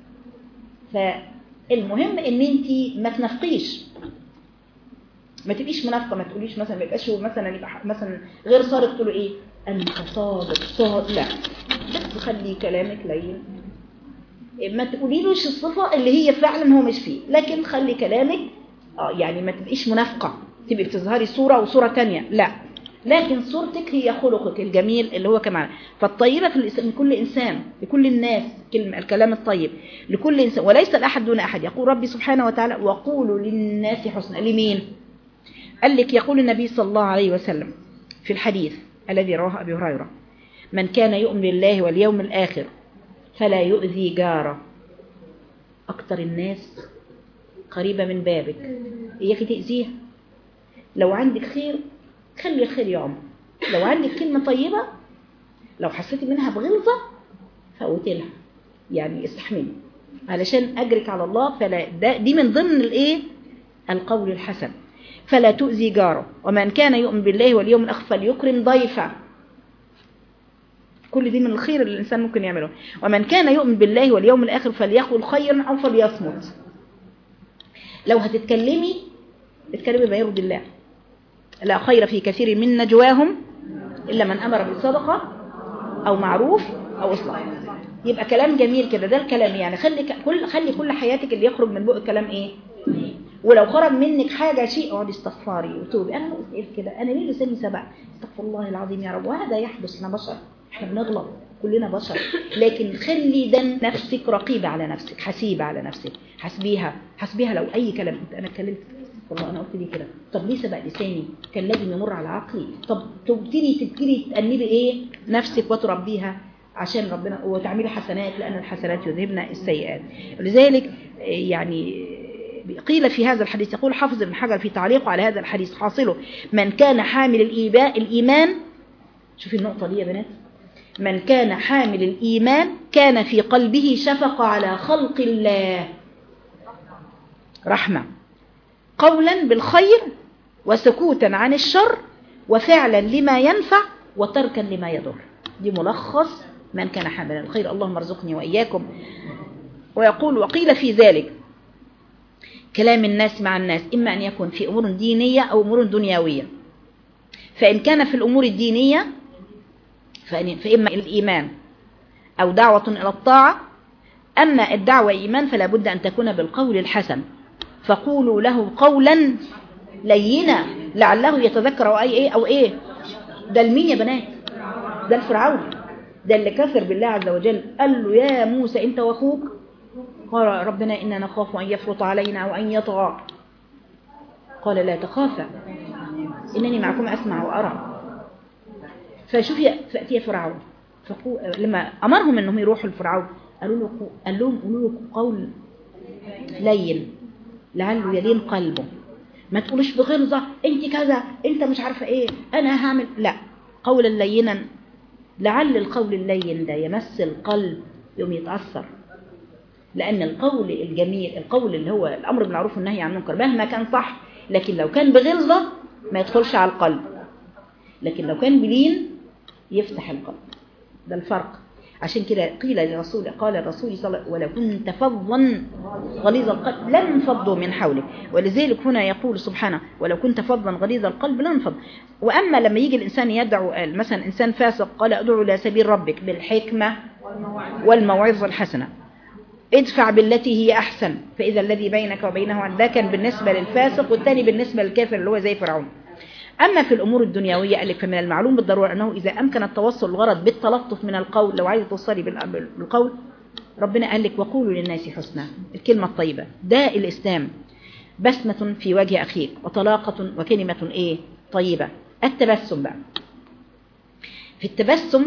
فالمهم ان انت ما تنافقيش ما تبقيش منافقه ما تقوليش مثلا ما يبقاش هو مثلا يبقى ح- مثلا غير صادق تقول له ايه انت صادق صادق لا بس خلي كلامك لين ما تقوليلوش الصفه اللي هي فعلا هو مش فيه لكن خلي كلامك اه يعني ما تبقيش منافقه تبقي بتظهري صوره وصوره تانية لا لكن صورتك هي خلقك الجميل اللي هو كمان فالطيبه في الإس- لكل انسان لكل الناس كلمه الكلام الطيب لكل انسان وليس الاحد دون احد يقول ربي سبحانه وتعالى وقولوا للناس حسنا لمين قال لك يقول النبي صلى الله عليه وسلم في الحديث الذي رواه أبي هريرة من كان يؤمن بالله واليوم الآخر فلا يؤذي جاره أكتر الناس قريبة من بابك إياك تأذيها لو عندك خير خلي الخير يعم لو عندك كلمة طيبة لو حسيتي منها بغلظة فوتي لها يعني استحملي علشان أجرك على الله فلا ده دي من ضمن الإيه القول الحسن فلا تؤذي جاره ومن كان يؤمن بالله واليوم الآخر فليكرم ضيفه كل دي من الخير اللي الإنسان ممكن يعمله ومن كان يؤمن بالله واليوم الآخر فليقل خيرا أو فليصمت لو هتتكلمي اتكلمي بما يرضي الله لا خير في كثير من نجواهم إلا من أمر بالصدقة أو معروف أو إصلاح يبقى كلام جميل كده ده الكلام يعني خلي ك- كل خلي كل حياتك اللي يخرج من بق كلام ايه ولو خرج منك حاجه شيء اقعدي استغفري وتوبي انا بقول كده انا ليه لساني سبق استغفر الله العظيم يا رب وهذا يحدث احنا بشر احنا بنغلط كلنا بشر لكن خلي ده نفسك رقيبه على نفسك حسيبه على نفسك حسبيها حسبيها لو اي كلام انت انا اتكلمت والله انا قلت لي كده طب ليه سبق لساني كان لازم يمر على عقلي طب تبتدي تبتدي تأنبي ايه نفسك وتربيها عشان ربنا وتعملي حسنات لأن الحسنات يذهبن السيئات لذلك يعني قيل في هذا الحديث يقول حافظ ابن حجر في تعليقه على هذا الحديث حاصله من كان حامل الإيباء الإيمان شوفي النقطة دي يا بنات من كان حامل الإيمان كان في قلبه شفقة على خلق الله رحمة قولا بالخير وسكوتا عن الشر وفعلا لما ينفع وتركا لما يضر دي ملخص من كان حاملا الخير اللهم ارزقني وإياكم ويقول وقيل في ذلك كلام الناس مع الناس إما أن يكون في أمور دينية أو أمور دنيوية فإن كان في الأمور الدينية فإن- فإما الإيمان أو دعوة إلى الطاعة أما الدعوة إيمان فلا بد أن تكون بالقول الحسن فقولوا له قولا لينا لعله يتذكر أو أي إيه أو إيه ده المين يا بنات ده الفرعون ده اللي كفر بالله عز وجل قال له يا موسى أنت وأخوك قال ربنا إنا نخاف أن يفرط علينا أو أن يطغى قال لا تخافا إنني معكم أسمع وأرى فشوفي فأتي فرعون فقو... لما أمرهم أنهم يروحوا لفرعون قالوا له قال لهم قولوا له قول لين لعله يلين قلبه ما تقولوش بغلظة انت كذا انت مش عارفة ايه انا هعمل لا قولا لينا لعل القول اللين ده يمس القلب يوم يتأثر لأن القول الجميل القول اللي هو الأمر بالمعروف والنهي عن المنكر مهما كان صح لكن لو كان بغلظة ما يدخلش على القلب لكن لو كان بلين يفتح القلب ده الفرق عشان كده قيل للرسول قال الرسول صلى الله عليه وسلم ولو كنت فظا غليظ القلب لانفضوا من حولك ولذلك هنا يقول سبحانه ولو كنت فظا غليظ القلب لانفض واما لما يجي الانسان يدعو مثلا انسان فاسق قال ادعو الى سبيل ربك بالحكمه والموعظه الحسنه ادفع بالتي هي احسن فاذا الذي بينك وبينه ده كان بالنسبه للفاسق والثاني بالنسبه للكافر اللي هو زي فرعون أما في الأمور الدنيوية قال لك فمن المعلوم بالضرورة أنه إذا أمكن التوصل الغرض بالتلطف من القول لو عايز توصلي بال- بالقول ربنا قال لك وقولوا للناس حسنا الكلمة الطيبة ده الإسلام بسمة في وجه أخيك وطلاقة وكلمة إيه طيبة التبسم بقى في التبسم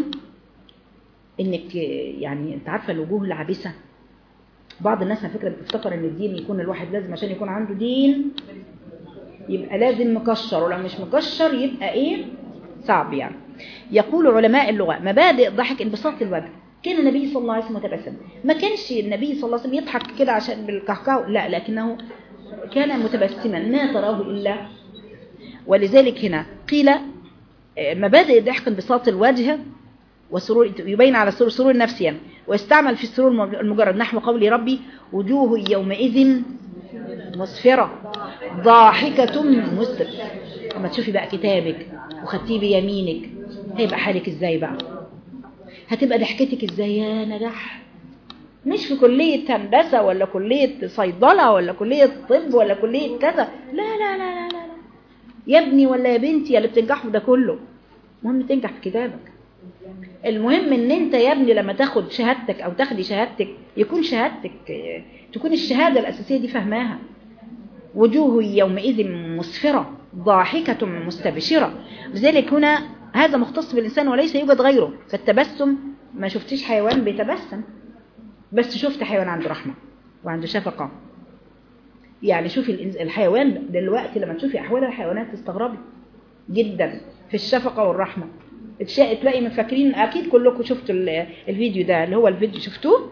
إنك يعني أنت عارفة الوجوه العابسة بعض الناس على فكرة بتفتكر إن الدين يكون الواحد لازم عشان يكون عنده دين يبقى لازم مكشر ولو مش مكشر يبقى ايه صعب يعني يقول علماء اللغة مبادئ ضحك انبساط الوجه كان النبي صلى الله عليه وسلم متبسم ما كانش النبي صلى الله عليه وسلم يضحك كده عشان بالكهكه لا لكنه كان متبسما ما تراه إلا ولذلك هنا قيل آه، مبادئ الضحك انبساط الوجه وسرور يبين على سرور سرور نفسيا ويستعمل في السرور المج- المجرد نحو قول ربي وجوه يومئذ مسفرة ضاحكة مستر لما تشوفي بقى كتابك وخدتيه بيمينك هيبقى حالك ازاي بقى هتبقى ضحكتك ازاي يا نجاح مش في كلية هندسة ولا كلية صيدلة ولا كلية طب ولا كلية كذا لا لا لا لا لا, لا. يا ابني ولا يا بنتي يا اللي بتنجحوا ده كله المهم تنجح في كتابك المهم ان انت يا ابني لما تاخد شهادتك او تاخدي شهادتك يكون شهادتك آه، تكون الشهادة الأساسية دي فهماها وجوه يومئذ مسفرة ضاحكة مستبشرة لذلك هنا هذا مختص بالإنسان وليس يوجد غيره فالتبسم ما شفتيش حيوان بيتبسم بس شفت حيوان عنده رحمة وعنده شفقة يعني شوفي الإنس- الحيوان دلوقتي لما تشوفي أحوال الحيوانات تستغربي جدا في الشفقة والرحمة تشا- تلاقي مفكرين أكيد كلكم شفتوا ال- الفيديو ده اللي هو الفيديو شفتوه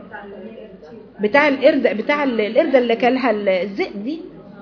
بتاع القرد بتاع ال- القردة اللي كلها ال- الذئب دي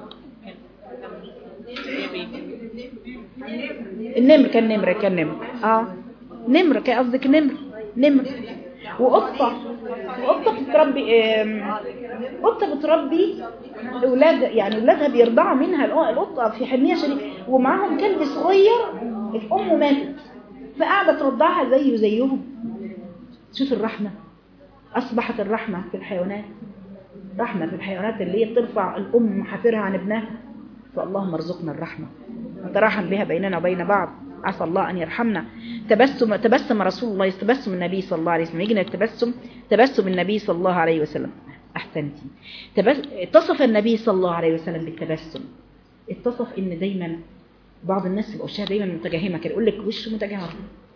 النمر كان نمر كان نمر اه نمر كان قصدك نمر نمر وقطة وقطة بتربي آم، قطة بتربي أولاد يعني أولادها بيرضعوا منها الق- القطة في حنية شديدة ومعاهم كلب صغير أمه ماتت فقاعدة ترضعها زيه زيهم شوف الرحمة أصبحت الرحمة في الحيوانات رحمة في الحيوانات اللي هي بترفع الأم حافرها عن ابنها فاللهم ارزقنا الرحمة نتراحم بها بيننا وبين بعض عسى الله أن يرحمنا تبسم تبسم رسول الله تبسم النبي صلى الله عليه وسلم يجينا التبسم تبسم النبي صلى الله عليه وسلم أحسنتي تبس... اتصف النبي صلى الله عليه وسلم بالتبسم اتصف ان دايما بعض الناس تبقى وشها دايما متجهمه كده يقول لك وشه متجهم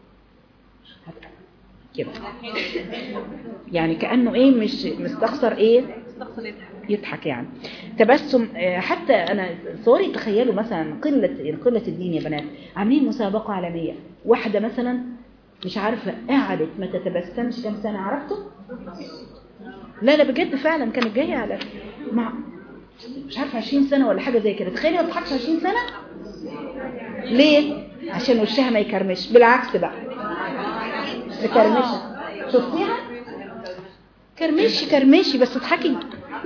كده يعني كانه ايه مش مستخسر ايه يضحك يعني تبسم آه، حتى انا صوري تخيلوا مثلا قله قله الدين يا بنات عاملين مسابقه عالميه واحده مثلا مش عارفه قعدت ما تتبسمش كام سنه عرفتوا لا لا بجد فعلا كانت جايه على مع مش عارفه 20 سنه ولا حاجه زي كده تخيلي ما تضحكش 20 سنه ليه عشان وشها ما يكرمش بالعكس بقى مكرمشه شفتيها كرمشي كرمشي بس اضحكي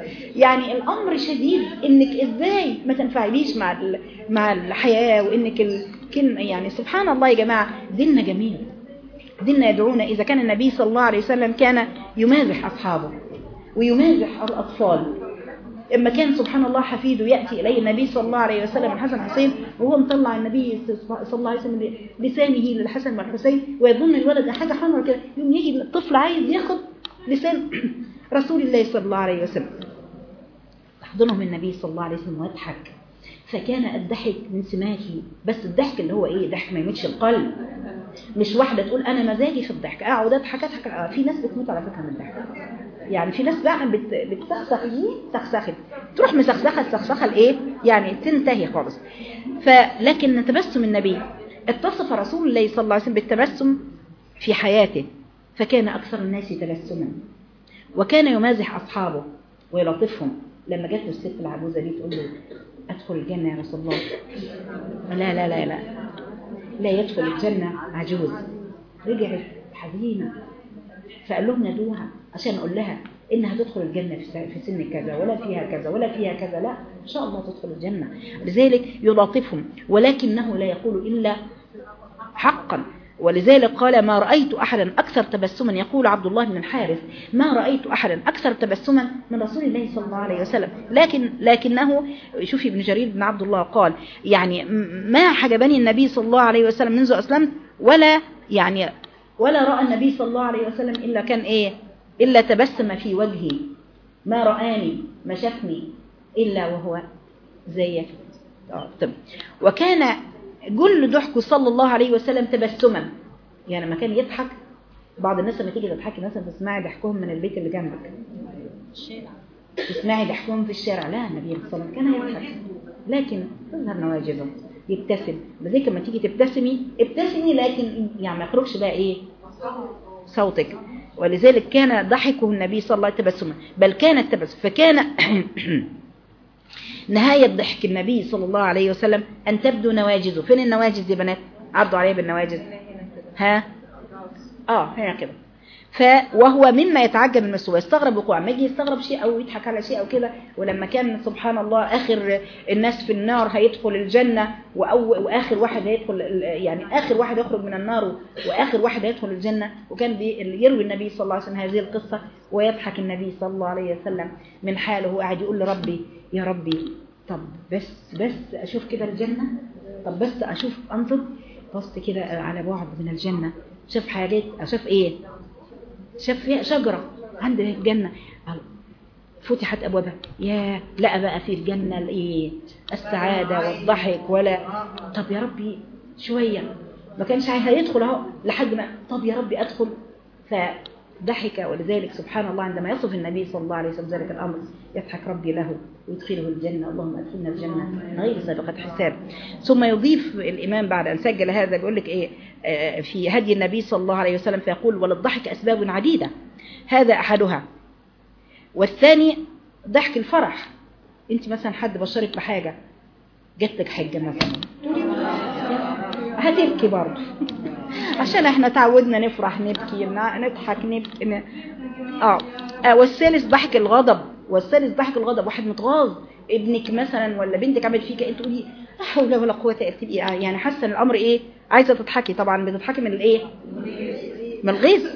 يعني الامر شديد انك ازاي ما تنفعليش مع ال- مع الحياه وانك ال... كن يعني سبحان الله يا جماعه ديننا جميل ديننا يدعونا اذا كان النبي صلى الله عليه وسلم كان يمازح اصحابه ويمازح الاطفال اما كان سبحان الله حفيده ياتي اليه النبي صلى الله عليه وسلم الحسن والحسين وهو مطلع النبي صلى الله عليه وسلم لسانه للحسن والحسين ويظن الولد حاجه حمرا كده يوم يجي الطفل عايز ياخد لسان رسول الله صلى الله عليه وسلم تحضنهم النبي صلى الله عليه وسلم ويضحك فكان الضحك من سماته بس الضحك اللي هو ايه ضحك ما يموتش القلب مش واحده تقول انا مزاجي في الضحك اقعد اضحك اضحك آه، في ناس بتموت على فكره من الضحك يعني في ناس بقى بت... بتسخسخ دي سخسخت تروح مسخسخه السخسخه الايه يعني تنتهي خالص فلكن تبسم النبي اتصف رسول الله صلى الله عليه وسلم بالتبسم في حياته فكان اكثر الناس تبسما وكان يمازح اصحابه ويلطفهم لما جات له الست العجوزه دي تقول له ادخل الجنه يا رسول الله لا لا لا لا لا يدخل الجنه عجوز رجعت حزينه فقال لهم نادوها عشان اقول لها انها تدخل الجنه في س- في سن كذا ولا فيها كذا ولا فيها كذا لا ان شاء الله تدخل الجنه لذلك يلاطفهم ولكنه لا يقول الا حقا ولذلك قال ما رأيت أحدا أكثر تبسما يقول عبد الله بن الحارث ما رأيت أحدا أكثر تبسما من رسول الله صلى الله عليه وسلم لكن لكنه شوفي ابن جرير بن عبد الله قال يعني م- ما حجبني النبي صلى الله عليه وسلم منذ أسلمت ولا يعني ولا رأى النبي صلى الله عليه وسلم إلا كان إيه إلا تبسم في وجهي ما رآني ما شافني إلا وهو زيك آه، طب وكان جل ضحكه صلى الله عليه وسلم تبسما يعني لما كان يضحك بعض الناس لما تيجي تضحكي مثلا تسمعي ضحكهم من البيت اللي جنبك تسمعي ضحكهم في الشارع لا النبي صلى الله عليه وسلم كان يضحك لكن تظهر نواجذه يبتسم زي لما تيجي تبتسمي ابتسمي لكن يعني ما يخرجش بقى ايه صوتك ولذلك كان ضحكه النبي صلى الله عليه وسلم تبسما بل كان التبسم فكان نهاية ضحك النبي صلى الله عليه وسلم أن تبدو نواجذه فين النواجذ يا بنات عرضوا عليها بالنواجذ ها اه هنا كده ف وهو مما يتعجب من المسوى يستغرب وقوع ما يجي يستغرب شيء او يضحك على شيء او كده ولما كان سبحان الله اخر الناس في النار هيدخل الجنه وأو واخر واحد هيدخل ال- يعني اخر واحد يخرج من النار واخر واحد هيدخل الجنه وكان بي- يروي النبي صلى الله عليه وسلم هذه القصه ويضحك النبي صلى الله عليه وسلم من حاله وقاعد يقول لربي يا ربي طب بس بس اشوف كده الجنه طب بس اشوف انظر بص كده على بعد من الجنه شاف حاجات اشوف ايه شاف فيها شجرة عند الجنة قال فتحت أبوابها يا لقى بقى في الجنة الإيه السعادة والضحك ولا طب يا ربي شوية ما كانش عايز هيدخل اهو لحد ما طب يا ربي أدخل فضحك ولذلك سبحان الله عندما يصف النبي صلى الله عليه وسلم ذلك الأمر يضحك ربي له ويدخله الجنة اللهم أدخلنا الجنة من غير سابقة حساب ثم يضيف الإمام بعد أن سجل هذا بيقول لك إيه آه، في هدي النبي صلى الله عليه وسلم فيقول وللضحك أسباب عديدة هذا أحدها والثاني ضحك الفرح انت مثلا حد بشرك بحاجة جات لك حجة مثلا هتبكي برضه عشان احنا تعودنا نفرح نبكي ن- نضحك نبكي ن... اه آه، والثالث ضحك الغضب والثالث ضحك الغضب واحد متغاظ ابنك مثلا ولا بنتك عملت فيك انت تقولي لا حول ولا قوه الا بالله يعني حاسه ان الامر ايه عايزه تضحكي طبعا بتضحكي من الايه من الغيظ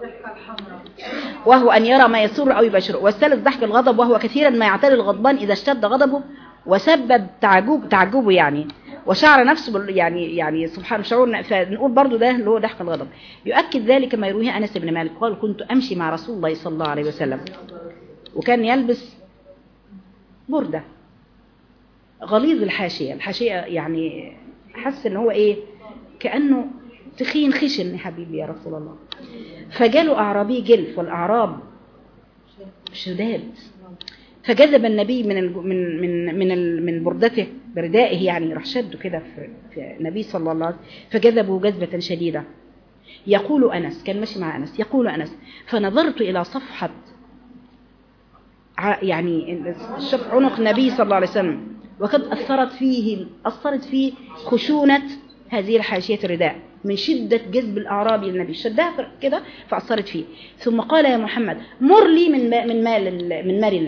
وهو أن يرى ما يسر أو يبشره والثالث ضحك الغضب وهو كثيرا ما يعتري الغضبان إذا اشتد غضبه وسبب تعجب تعجبه يعني وشعر نفسه بال- يعني يعني سبحان شعور فنقول برضو ده اللي هو ضحك الغضب يؤكد ذلك ما يرويه أنس بن مالك قال كنت أمشي مع رسول الله صلى الله عليه وسلم وكان يلبس بردة غليظ الحاشية الحاشية يعني حس ان هو ايه كأنه تخين خشن يا حبيبي يا رسول الله فجاله أعرابي جلف والأعراب شداد فجذب النبي من الج- من من من ال- من بردته بردائه يعني راح شده كده في, في النبي صلى الله عليه وسلم فجذبه جذبة شديدة يقول أنس كان ماشي مع أنس يقول أنس فنظرت إلى صفحة ع- يعني شف عنق النبي صلى الله عليه وسلم وقد أثرت فيه أثرت فيه خشونة هذه الحاشية الرداء من شدة جذب الأعرابي للنبي شدها كده فأثرت فيه ثم قال يا محمد مر لي من ما- من مال ال- من مال الله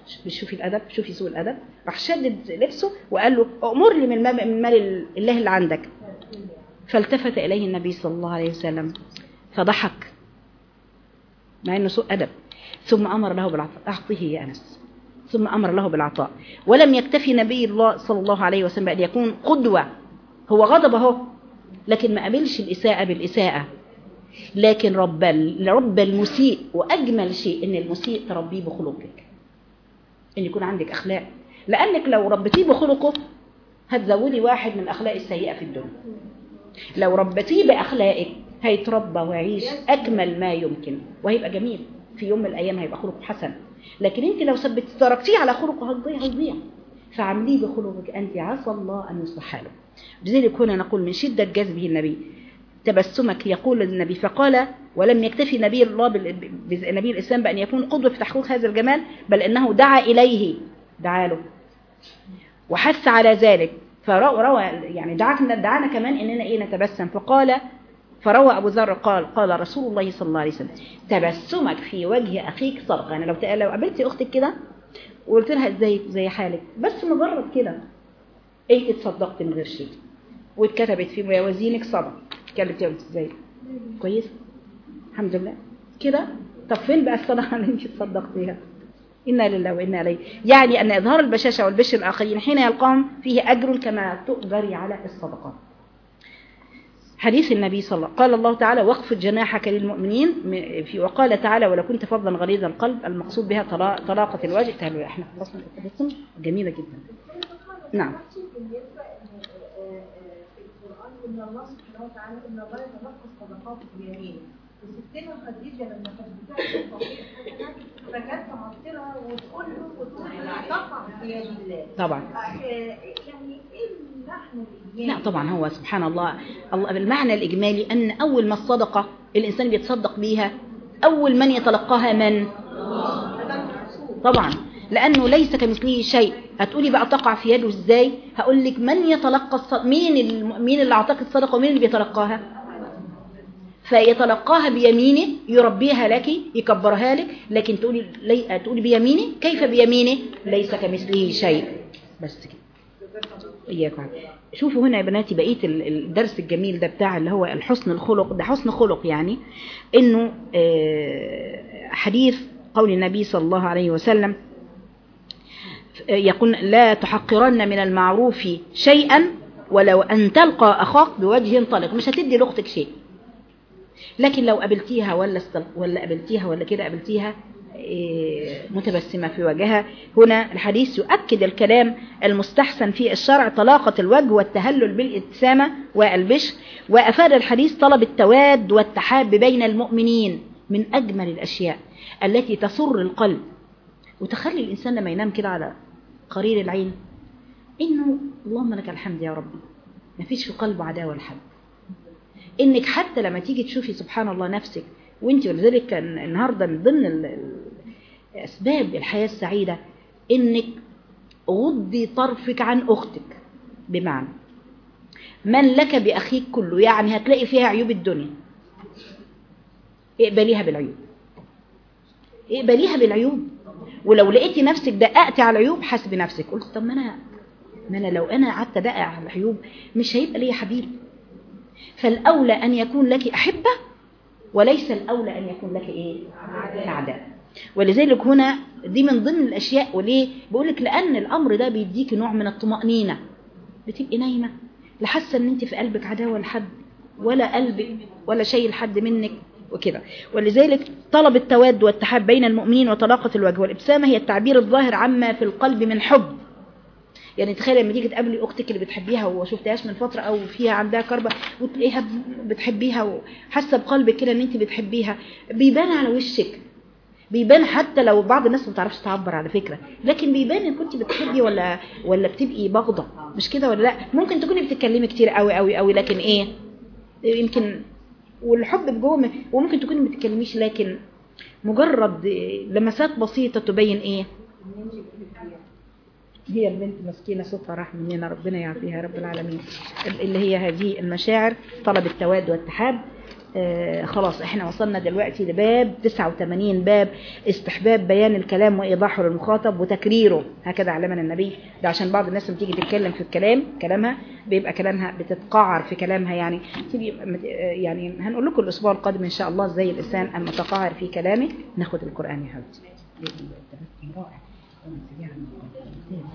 شوفي الادب شوفي سوء الادب راح شدد لبسه وقال له امر لي من مال من مال الله اللي عندك فالتفت اليه النبي صلى الله عليه وسلم فضحك مع انه سوء ادب ثم امر له بالعطاء اعطه يا انس ثم امر له بالعطاء ولم يكتفي نبي الله صلى الله عليه وسلم بان يكون قدوه هو غضب اهو لكن ما قابلش الاساءه بالاساءه لكن رب رب المسيء واجمل شيء ان المسيء تربيه بخلقك ان يكون عندك اخلاق لانك لو ربيتيه بخلقه هتزودي واحد من الاخلاق السيئه في الدنيا لو ربيتيه باخلاقك هيتربى ويعيش اكمل ما يمكن وهيبقى جميل في يوم من الايام هيبقى خلقه حسن لكن انت لو ثبت تركتيه على خلقه هتضيع هيضيع فعمليه بخلقك انت عسى الله ان يصلح حاله لذلك هنا نقول من شده جذبه النبي تبسمك يقول النبي فقال ولم يكتفي نبي الله بال- نبي الاسلام بان يكون قدوه في تحقيق هذا الجمال بل انه دعا اليه دعا له وحث على ذلك فروى روى يعني دعانا دعانا كمان اننا ايه نتبسم فقال فروى ابو ذر قال قال رسول الله صلى الله عليه وسلم تبسمك في وجه اخيك صدقه يعني لو لو قابلتي اختك كده وقلت لها ازيك زي حالك بس مجرد كده ايه اتصدقت من غير شيء واتكتبت في موازينك صدقه اتكلمت يا ازاي كويس الحمد لله كده طب فين بقى الصدقه اللي انت تصدقتيها إنا لله وإنا إليه يعني أن إظهار البشاشة والبشر الآخرين حين يلقاهم فيه أجر كما تؤجري على الصدقات حديث النبي صلى الله عليه وسلم قال الله تعالى واخفض جناحك للمؤمنين م- في وقال تعالى ولو كنت فظا غليظ القلب المقصود بها طلا- طلاقة الوجه تعالوا احنا خلصنا التبسم جميلة جدا نعم في القرآن إن الله سبحانه وتعالى إن الله يتلقى الصدقات بيمينه وستنا خديجة لما كانت بتعمل صحيح حسنات فكانت تعطرها وتقول له وتقول له تقع في يد الله طبعا آه، يعني إيه المعنى الإيجابي؟ لا طبعا هو سبحان الله الله المعنى الإجمالي أن أول ما الصدقة الإنسان بيتصدق بيها أول من يتلقاها من طبعا لأنه ليس كمثله شيء هتقولي بقى تقع في يده ازاي هقول لك من يتلقى الصدقة مين الم- مين اللي اعطاك الصدقة ومين اللي بيتلقاها فيتلقاها بيمينه يربيها لك يكبرها لك لكن تقولي لي تقولي بيمينه كيف بيمينه ليس كمثله شيء بس كده إياكم شوفوا هنا يا بناتي بقية ال- الدرس الجميل ده بتاع اللي هو الحسن الخلق ده حسن خلق يعني إنه آه، حديث قول النبي صلى الله عليه وسلم آه، يقول لا تحقرن من المعروف شيئا ولو أن تلقى أخاك بوجه طلق مش هتدي لأختك شيء لكن لو قابلتيها ولا استل... ولا قابلتيها ولا كده قابلتيها إيه، متبسمة في وجهها هنا الحديث يؤكد الكلام المستحسن في الشرع طلاقة الوجه والتهلل بالابتسامة والبشر وأفاد الحديث طلب التواد والتحاب بين المؤمنين من أجمل الأشياء التي تسر القلب وتخلي الإنسان لما ينام كده على قرير العين إنه اللهم لك الحمد يا ربي ما فيش في قلبه عداوة لحد انك حتى لما تيجي تشوفي سبحان الله نفسك وانت ولذلك كان النهارده من ضمن ال- ال- اسباب الحياه السعيده انك غضي طرفك عن اختك بمعنى من لك باخيك كله يعني هتلاقي فيها عيوب الدنيا اقبليها بالعيوب اقبليها بالعيوب ولو لقيتي نفسك دققتي على العيوب حاسبي نفسك قلت طب ما انا ما انا لو انا قعدت ادقق على العيوب مش هيبقى ليا حبيب فالأولى أن يكون لك أحبة وليس الأولى أن يكون لك إيه أعداء ولذلك هنا دي من ضمن الأشياء وليه بقول لك لأن الأمر ده بيديك نوع من الطمأنينة بتبقي نايمة لا حاسة أن أنت في قلبك عداوة لحد ولا قلبك ولا شيء لحد منك وكده ولذلك طلب التواد والتحاب بين المؤمنين وطلاقة الوجه والإبسامة هي التعبير الظاهر عما في القلب من حب يعني تخيل لما تيجي تقابلي اختك اللي بتحبيها وشفتهاش من فتره او فيها عندها كربه وتلاقيها بتحبيها وحاسه بقلبك كده ان انت بتحبيها بيبان على وشك بيبان حتى لو بعض الناس ما بتعرفش تعبر على فكره لكن بيبان ان كنت بتحبي ولا ولا بتبقي بغضه مش كده ولا لا ممكن تكوني بتتكلمي كتير قوي قوي قوي لكن ايه يمكن والحب بجوه م- وممكن تكوني ما بتتكلميش لكن مجرد لمسات بسيطه تبين ايه هي البنت مسكينة صوتها راح مننا ربنا يعافيها يا رب العالمين اللي هي هذه المشاعر طلب التواد والتحاب آه خلاص احنا وصلنا دلوقتي لباب 89 باب استحباب بيان الكلام وايضاحه للمخاطب وتكريره هكذا علمنا النبي ده عشان بعض الناس لما تيجي تتكلم في الكلام كلامها بيبقى كلامها بتتقعر في كلامها يعني تيجي مت- آه يعني هنقول لكم الاسبوع القادم ان شاء الله ازاي الانسان المتقعر في كلامه ناخد القران يا حبيبتي بإذن الله. تبسم رائع ونسيبها عن القرآن.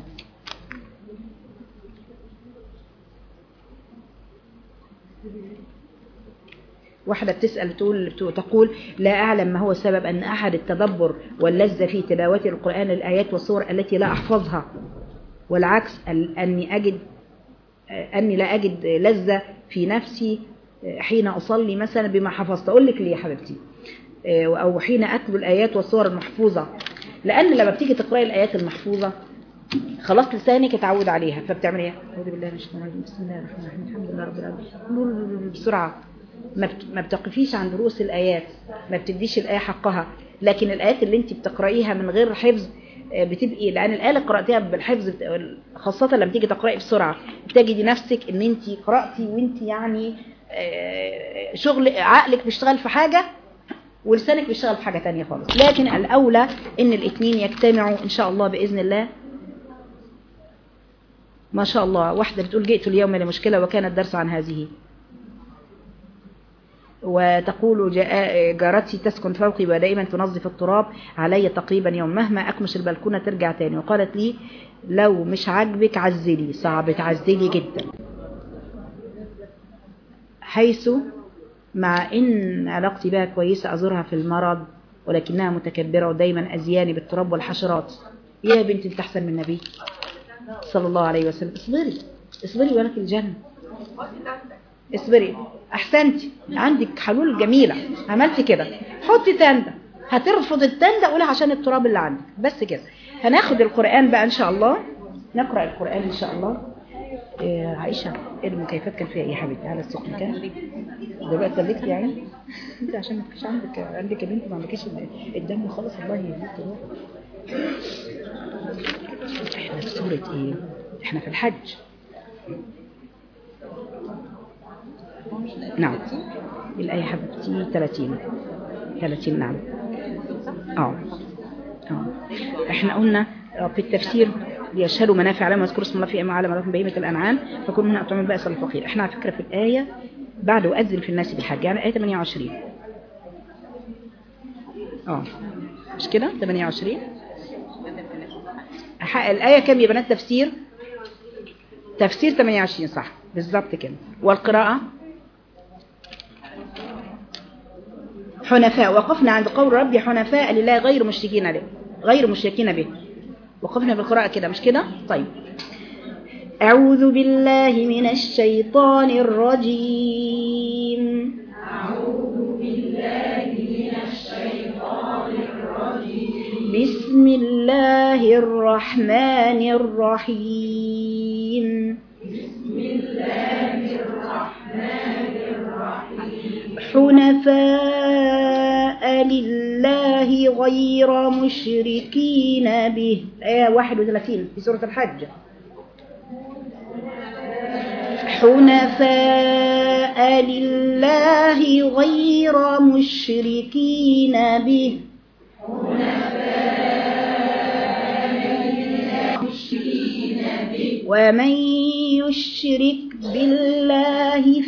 واحدة بتسأل تقول تقول لا أعلم ما هو السبب أن أحد التدبر واللذة في تلاوة القرآن الآيات والصور التي لا أحفظها والعكس ال- أني أجد أني لا أجد لذة في نفسي حين أصلي مثلا بما حفظت أقول لك ليه يا حبيبتي أو حين أتلو الآيات والصور المحفوظة لأن لما بتيجي تقرأي الآيات المحفوظة خلاص لسانك اتعود عليها فبتعمل ايه اعوذ بالله من الشيطان الرجيم بسم الله الرحمن الرحيم الحمد لله رب العالمين بسرعه ما بت- ما بتقفيش عند رؤوس الايات ما بتديش الايه حقها لكن الايات اللي انت بتقرايها من غير حفظ آه، بتبقي لان الايه اللي قراتيها بالحفظ بت- خاصه لما تيجي تقراي بسرعه بتجدي نفسك ان انت قراتي وانت يعني آه، شغل عقلك بيشتغل في حاجه ولسانك بيشتغل في حاجه تانية خالص لكن الاولى ان الاثنين يجتمعوا ان شاء الله باذن الله ما شاء الله واحدة بتقول جئت اليوم لمشكلة وكان الدرس عن هذه وتقول جاء- جارتي تسكن فوقي ودائما تنظف التراب علي تقريبا يوم مهما أكمش البلكونة ترجع تاني وقالت لي لو مش عاجبك عزلي صعب تعزلي جدا حيث مع إن علاقتي بها كويسة أزورها في المرض ولكنها متكبرة ودايما أزياني بالتراب والحشرات يا بنتي انت أحسن من النبي صلى الله عليه وسلم اصبري اصبري ولك الجنة اصبري احسنتي عندك حلول جميلة عملتي كده حطي تندة هترفض التندة قولها عشان التراب اللي عندك بس كده هناخد القرآن بقى ان شاء الله نقرأ القرآن ان شاء الله إيه عائشة ايه المكيفات كان فيها ايه يا حبيبتي على السخن كان دلوقتي تلكت يعني انت عشان ما تكونش عندك عندك يا بنت ما عندكش الدم خالص الله يهديك روح احنا في سورة ايه احنا في الحج نعم الآية حبيبتي 30 30 نعم اه اه احنا قلنا آه، في التفسير ليشهدوا منافع لهم واذكروا اسم الله في على لكم بهيمة الأنعام فكونوا هنا أطعموا البأس الفقير احنا على فكرة في الآية بعد وأذن في الناس بالحج يعني آية 28 اه مش كده 28 ح- الآية كام يا بنات تفسير تفسير 28 صح بالظبط كده والقراءة حنفاء وقفنا عند قول ربي حنفاء لله غير مشركين به غير مشركين به وقفنا بالقراءة كده مش كده طيب أعوذ بالله من الشيطان الرجيم بسم الله الرحمن الرحيم حنفاء لله غير مشركين به آية 31 في سورة الحج حنفاء لله غير مشركين به ومن يشرك بالله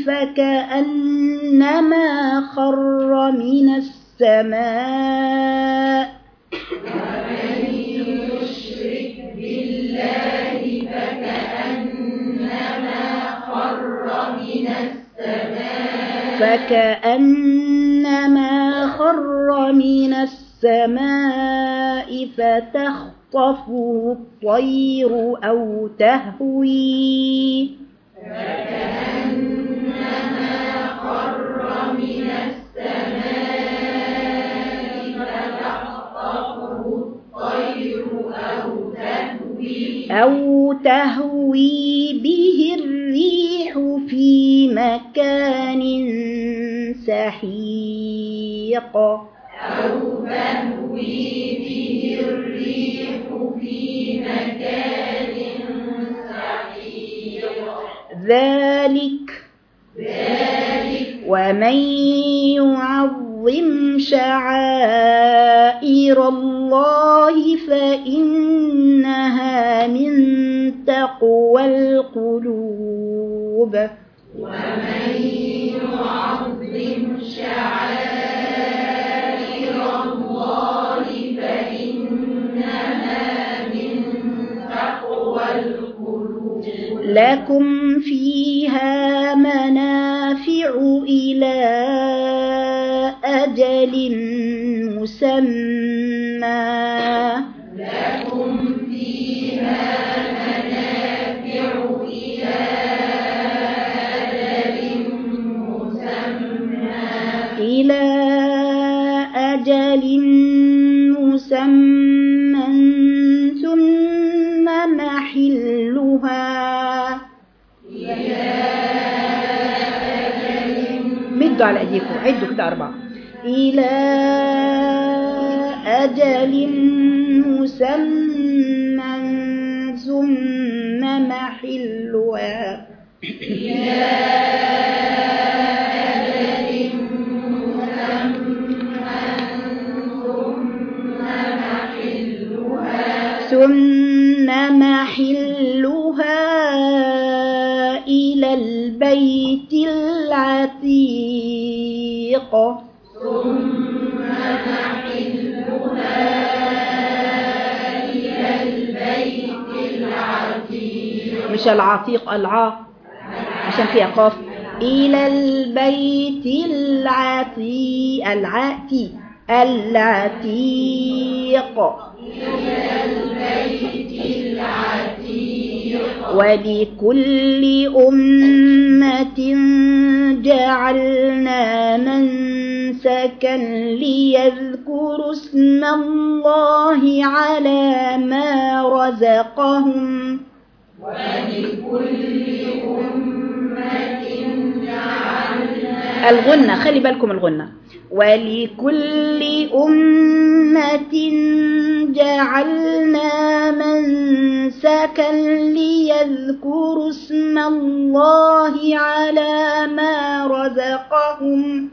فكأنما خر من السماء فكأنما خر من السماء فتخطفه الطير أو تهوي أو تهوي به الريح في مكان سحيق ذلك ومن يعظم شعائر الله فإنها من تقوى القلوب لكم فيها منافع إلى أجل مسمى إلى أجل مسمى ثم محلها مدوا على أيديكم عدوا كده أربعة إلى أجل مسمى ثم محلها ثم محلها إلى البيت العتيق مش العتيق العا عشان فيها قاف إلى البيت العتيق العتيق العتيق ولكل أمة جعلنا منسكا ليذكروا اسم الله على ما رزقهم الغنة خلي بالكم الغنة ولكل أمة جعلنا منسكا ليذكروا اسم الله على ما رزقهم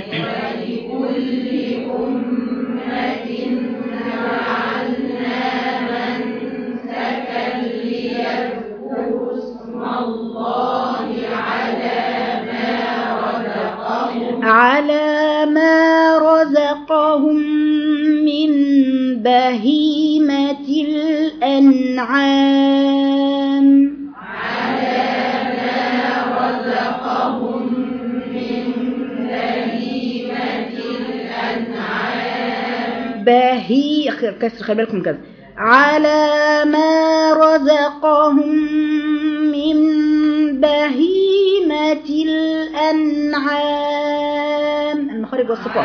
على ما رزقهم من بهيمة الأنعام بهي كسر خلي بالكم كذا على ما رزقهم من بهيمة الأنعام المخارج والصفات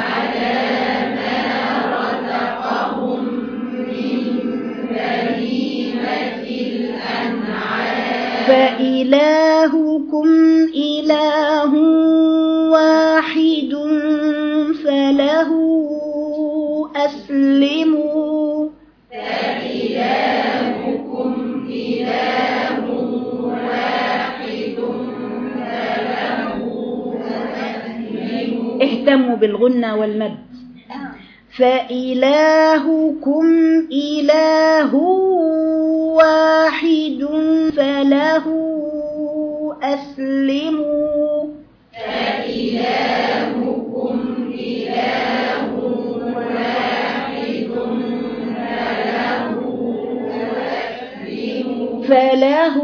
فإلهكم إله واحد فله أسلموا اهتموا بالغنى والمد فإلهكم إله واحد فله أسلموا فله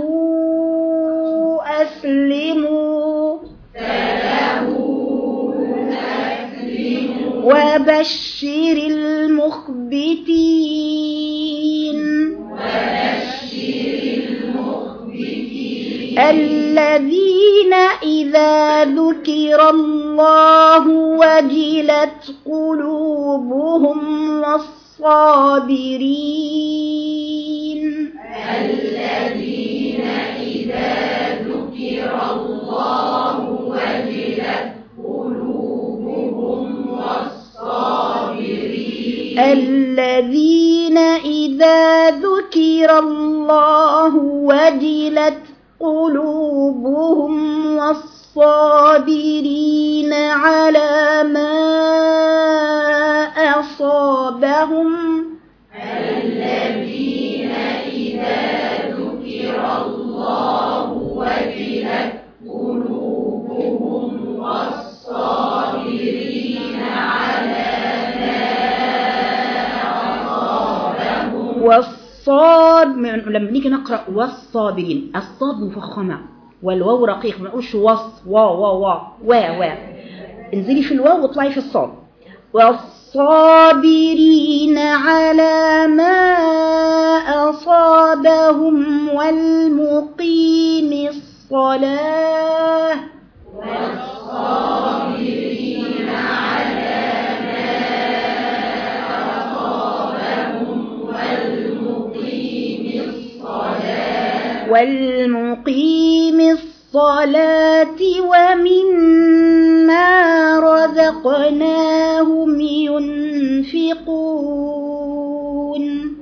أسلموا وبشر المخبتين الذين إذا ذكر الله وجلت قلوبهم والصابرين الذين إذا ذكر الله وجلت قلوبهم والصابرين على ما أصابهم والصاد لما نيجي نقرأ والصابرين الصاد مفخمة والواو رقيق ما نقولش وص وا وا وا وا وا انزلي في الواو واطلعي في الصاد والصابرين على ما أصابهم والمقيم الصلاة والمقيم الصلاة ومما رزقناهم ينفقون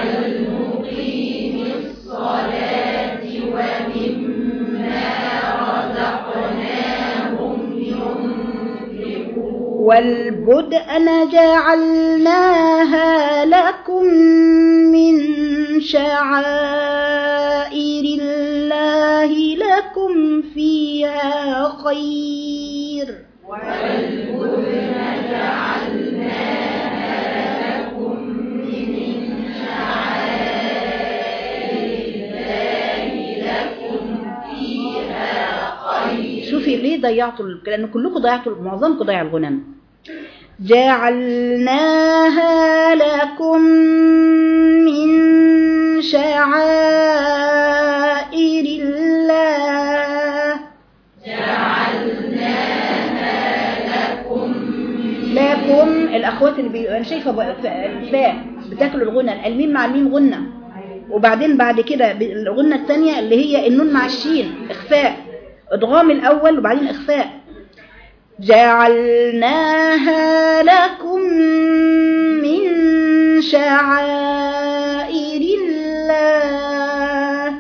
والبدء جعلناها لكم من شعائر الله لكم فيها خير شوفي ليه ضيعتوا ال- لان كلكم ضيعتوا معظمكم ضيع الغنم جعلناها لكم من شعائر الله لكم الاخوات اللي بي... انا شايفه بقى- ف- الفاء بتاكل الغنى الميم مع الميم غنى وبعدين بعد كده ب- الغنى الثانيه اللي هي النون مع الشين اخفاء ادغام الاول وبعدين اخفاء جعلناها لكم من شعائر الله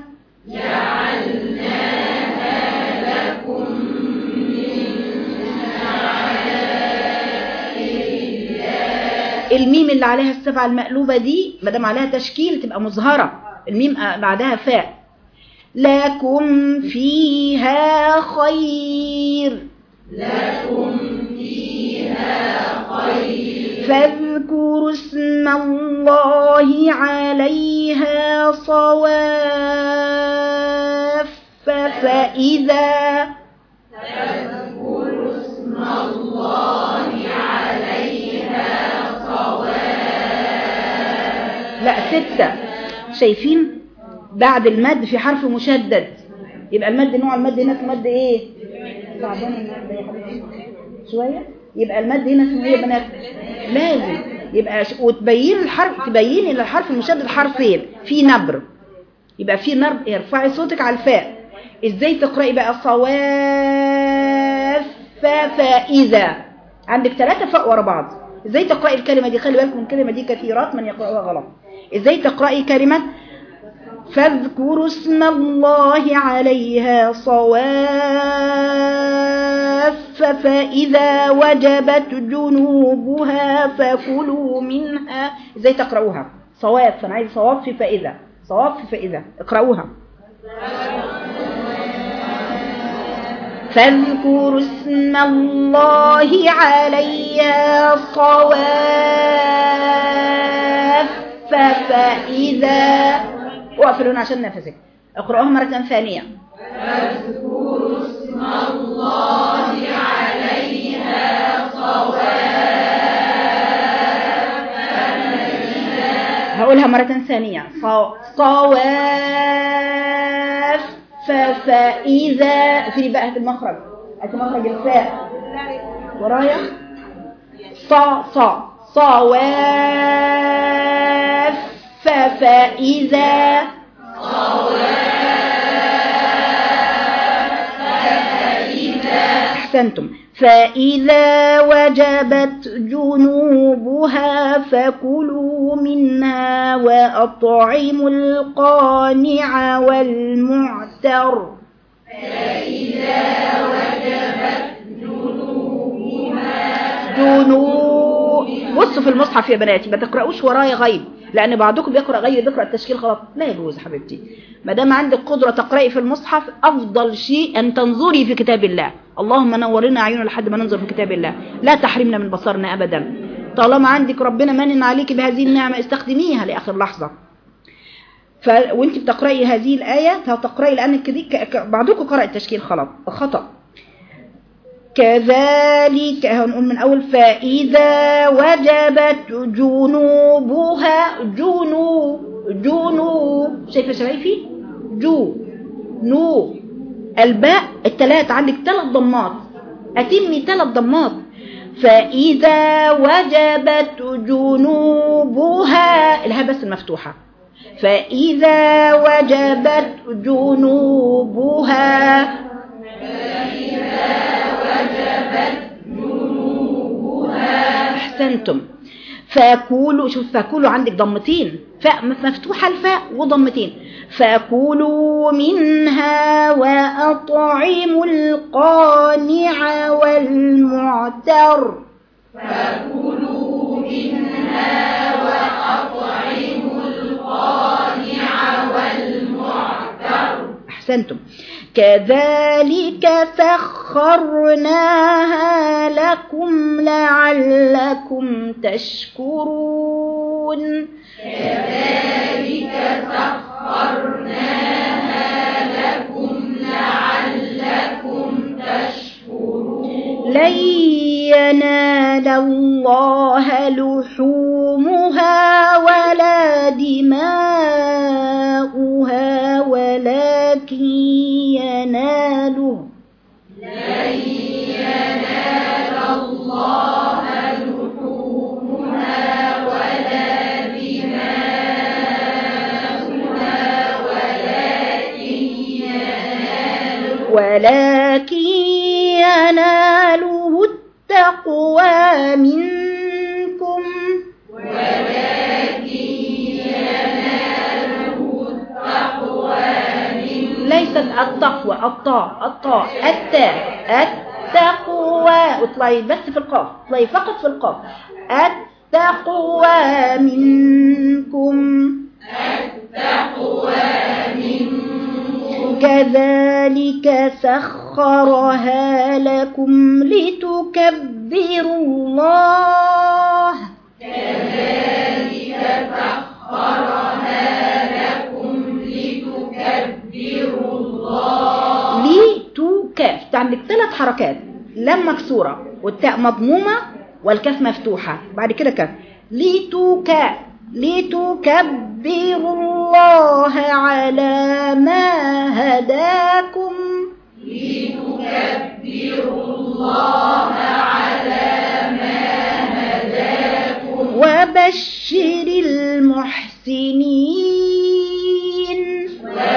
الميم اللي عليها السبعة المقلوبة دي ما دام عليها تشكيل تبقى مظهرة الميم آه، بعدها فاء لكم فيها خير فاذكروا اسم الله عليها صواف فإذا لا ستة شايفين بعد المد في حرف مشدد يبقى المد نوع المد هنا اسمه مد ايه صعبان النهارده يا حبيبتي شويه يبقى المد هنا اسمه ايه يا بنات لازم يبقى ش... وتبين الحرف تبيني ان الحرف المشدد حرفين في نبر يبقى في نبر ارفعي صوتك على الفاء ازاي تقراي بقى صواف فاذا عندك ثلاثة فاء ورا بعض ازاي تقراي الكلمه دي خلي بالكم الكلمه دي كثيرات من يقراها غلط ازاي تقراي كلمه فاذكروا اسم الله عليها صواف فإذا وجبت جنوبها فكلوا منها ازاي تقرأوها صواف انا عايز صواف في فإذا صواف في فإذا اقرأوها فاذكروا اسم الله عليها صواف فإذا واقفلوا هنا عشان نفسك اقرأوها مرة ثانية هقولها مرة ثانية ص- صواف ف- فإذا في بقى هات المخرج هات مخرج الفاء ورايا صا صا صواف ف- فإذا أحسنتم فإذا وجبت جنوبها فكلوا منها وأطعموا القانع والمعتر جنوب بصوا في المصحف يا بناتي ما تقرأوش ورايا غيب لأن بعضكم بيقرأ غيب بيقرأ التشكيل غلط لا يجوز حبيبتي ما دام عندك قدرة تقرأي في المصحف أفضل شيء أن تنظري في كتاب الله اللهم نورنا عيوننا لحد ما ننظر في كتاب الله لا تحرمنا من بصرنا أبدا طالما عندك ربنا منن عليك بهذه النعمة استخدميها لآخر لحظة ف... وانت بتقرأي هذه الآية هتقرأي لأنك كذي ك... ك... بعضكم قرأ التشكيل خلط خطأ كذلك هنقول من أول فإذا وجبت جنوبها جنوب جنوب شايفة شايفي جو نو الباء التلات عندك ثلاث ضمات أتمي ثلاث ضمات فإذا وجبت جنوبها الها بس المفتوحة فإذا وجبت جنوبها أحسنتم فكولوا شوف فكولوا عندك ضمتين فاء مفتوحة الفاء وضمتين فكلوا منها وأطعموا القانع والمعتر أحسنتم كذلك سخرناها لكم لعلكم تشكرون لن ينال الله لحومها ولا دماؤها ولكن يناله ولكن يناله التقوى منكم ليست التقوى الطاء الطاء التاء التقوى اطلعي بس في القاف اطلعي فقط في القاف التقوى منكم كذلك سخرها لكم لتكبروا الله لتو كاف عندك ثلاث حركات لام مكسورة والتاء مضمومة والكاف مفتوحة بعد كده كاف لتوك لتكبروا الله على ما هداكم وبشر المحسنين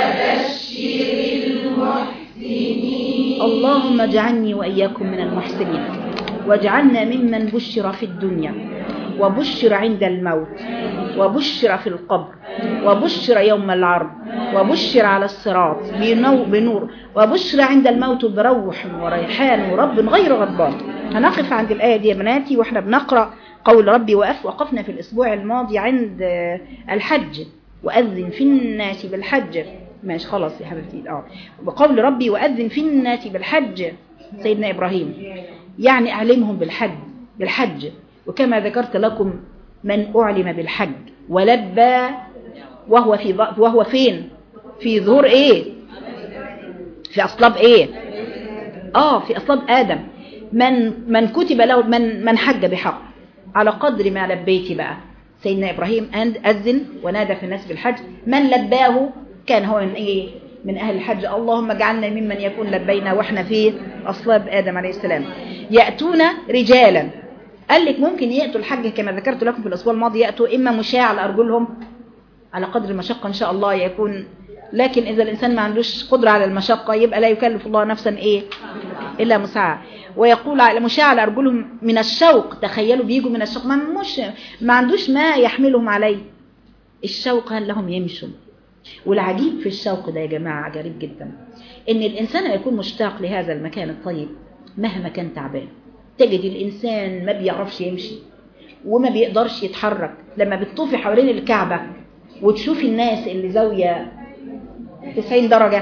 اللهم اجعلني وإياكم من المحسنين واجعلنا ممن بشر في الدنيا وبشر عند الموت وبشر في القبر وبشر يوم العرض وبشر على الصراط بنو- بنور وبشر عند الموت بروح وريحان ورب غير غضبان هنقف عند الآية دي يا بناتي واحنا بنقرأ قول ربي وقف وقفنا في الأسبوع الماضي عند آه، الحج وأذن في الناس بالحج ماشي خلاص يا حبيبتي اه وقول ربي وأذن في الناس بالحج سيدنا إبراهيم يعني أعلمهم بالحج بالحج وكما ذكرت لكم من أعلم بالحج ولبى وهو في ض- وهو فين في ظهور ايه في أصلاب ايه اه في أصلاب آدم من من كتب له من من حج بحق على قدر ما لبيت بقى سيدنا إبراهيم أن- أذن ونادى في الناس بالحج من لباه كان هو من ايه من أهل الحج اللهم اجعلنا ممن يكون لبينا واحنا في أصلاب آدم عليه السلام يأتون رجالا قال لك ممكن يأتوا الحج كما ذكرت لكم في الأسبوع الماضي يأتوا إما مشاع على أرجلهم على قدر المشقة إن شاء الله يكون لكن إذا الإنسان ما عندوش قدرة على المشقة يبقى لا يكلف الله نفسا إيه إلا مسعى ويقول على مشاع على أرجلهم من الشوق تخيلوا بيجوا من الشوق ما مش ما عندوش ما يحملهم عليه الشوق هل لهم يمشوا والعجيب في الشوق ده يا جماعة غريب جدا ان الانسان يكون مشتاق لهذا المكان الطيب مهما كان تعبان تجد الانسان ما بيعرفش يمشي وما بيقدرش يتحرك لما بتطوفي حوالين الكعبة وتشوفي الناس اللي زاوية 90 درجة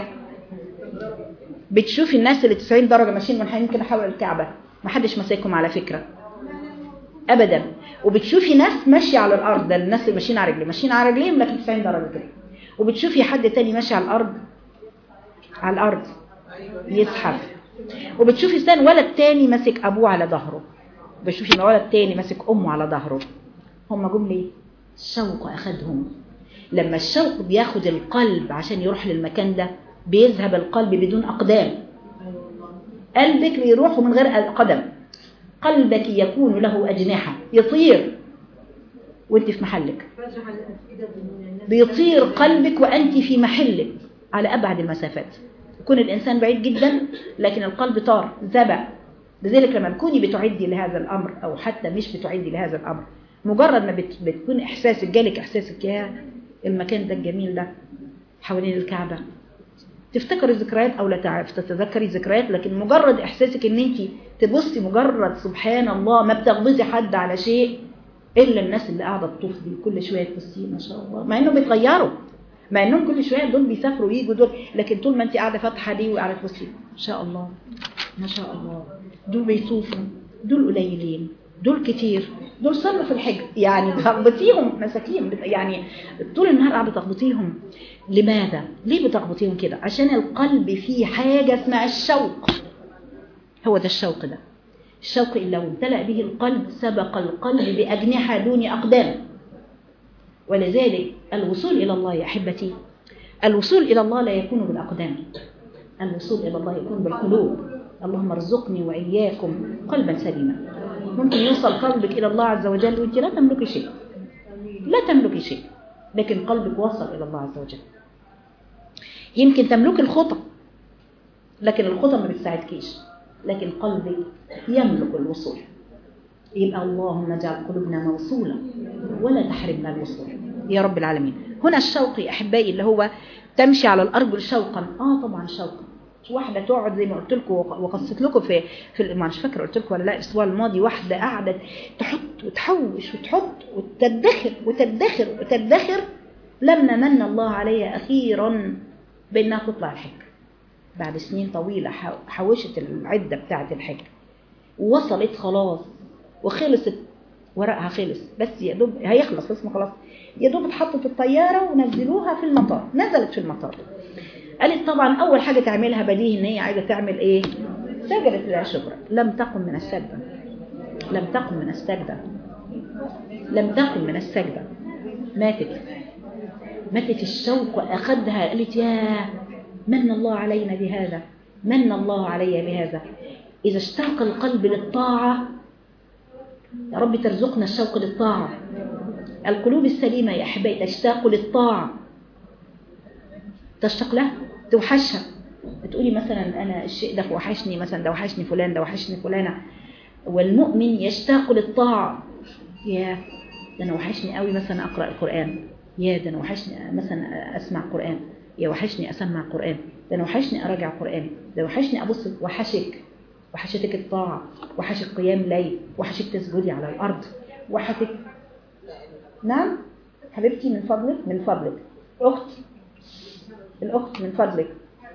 بتشوفي الناس اللي 90 درجة ماشيين منحنين كده حول الكعبة ما حدش ماسكهم على فكرة ابدا وبتشوفي ناس ماشيه على الارض ده الناس اللي ماشيين على رجليهم ماشيين على رجليهم لكن 90 درجه كده وبتشوفي حد تاني ماشي على الارض على الارض يزحف وبتشوفي ثاني ولد تاني ماسك ابوه على ظهره بتشوفي ولد تاني ماسك امه على ظهره هم جم ليه الشوق اخدهم لما الشوق بياخد القلب عشان يروح للمكان ده بيذهب القلب بدون اقدام قلبك بيروح من غير قدم قلبك يكون له أجنحة يطير وانت في محلك بيطير قلبك وأنت في محلك على أبعد المسافات يكون الإنسان بعيد جدا لكن القلب طار زبع لذلك لما تكوني بتعدي لهذا الأمر أو حتى مش بتعدي لهذا الأمر مجرد ما بت- بتكون إحساسك جالك إحساسك يا المكان ده الجميل ده حوالين الكعبة تفتكري ذكريات او لا تعرف تتذكري ذكريات لكن مجرد احساسك ان انت تبصي مجرد سبحان الله ما بتغبطي حد على شيء الا الناس اللي قاعده تطوف دي كل شويه تبصي ما شاء الله مع انهم بيتغيروا مع انهم كل شويه دول بيسافروا ويجوا دول لكن طول ما انت قاعده فاتحه دي وقاعده تبصي ما شاء الله ما شاء الله دول بيطوفوا دول قليلين دول كتير دول صلوا في الحج يعني بتغبطيهم مساكين بت- يعني طول النهار قاعده تغبطيهم لماذا ليه بتغبطيهم كده عشان القلب فيه حاجه اسمها الشوق هو ده الشوق ده الشوق إن لو امتلأ به القلب سبق القلب بأجنحة دون أقدام ولذلك الوصول إلى الله يا أحبتي الوصول إلى الله لا يكون بالأقدام الوصول إلى الله يكون بالقلوب اللهم ارزقني وإياكم قلبا سليما ممكن يوصل قلبك إلى الله عز وجل وأنت لا تملكي شيء لا تملكي شيء لكن قلبك وصل إلى الله عز وجل يمكن تملك الخطى لكن الخطى ما بتساعدكيش لكن قلبك يملك الوصول يبقى اللهم اجعل قلوبنا موصولة ولا تحرمنا الوصول يا رب العالمين هنا الشوق يا أحبائي اللي هو تمشي على الأرجل شوقا آه طبعا شوقا واحدة تقعد زي ما قلت لكم وقصت لكم في في ما مش فاكره قلت لكم ولا لا الاسبوع الماضي واحدة قعدت تحط وتحوش وتحط وتدخر وتدخر وتدخر لما من الله عليها أخيرا بأنها تطلع الحج بعد سنين طويلة حوشت العدة بتاعة الحج ووصلت خلاص وخلصت ورقها خلص بس يا دوب هيخلص اسمه خلاص يا دوب اتحطت في الطيارة ونزلوها في المطار نزلت في المطار قالت طبعا أول حاجة تعملها بديهي إن هي عايزة تعمل إيه سجدت لله شكرا لم تقم من السجدة لم تقم من السجدة لم تقم من السجدة ماتت ماتت الشوق وأخذها قالت يا من الله علينا بهذا من الله علي بهذا إذا اشتاق القلب للطاعة يا رب ترزقنا الشوق للطاعة القلوب السليمة يا أحبائي تشتاق للطاعة تشتاق لها توحشها تقولي مثلا أنا الشيء ده وحشني مثلا ده وحشني فلان ده وحشني فلانة والمؤمن يشتاق للطاعة يا ده أنا وحشني قوي مثلا أقرأ القرآن يا ده أنا وحشني مثلا أسمع قرآن يا وحشني أسمع قرآن ده أنا وحشني أراجع قرآن ده وحشني أبص وحشك وحشتك الطاعة وحشك قيام ليل وحشك تسجدي على الأرض وحشك نعم حبيبتي من فضلك من فضلك أخت الأخت من فضلك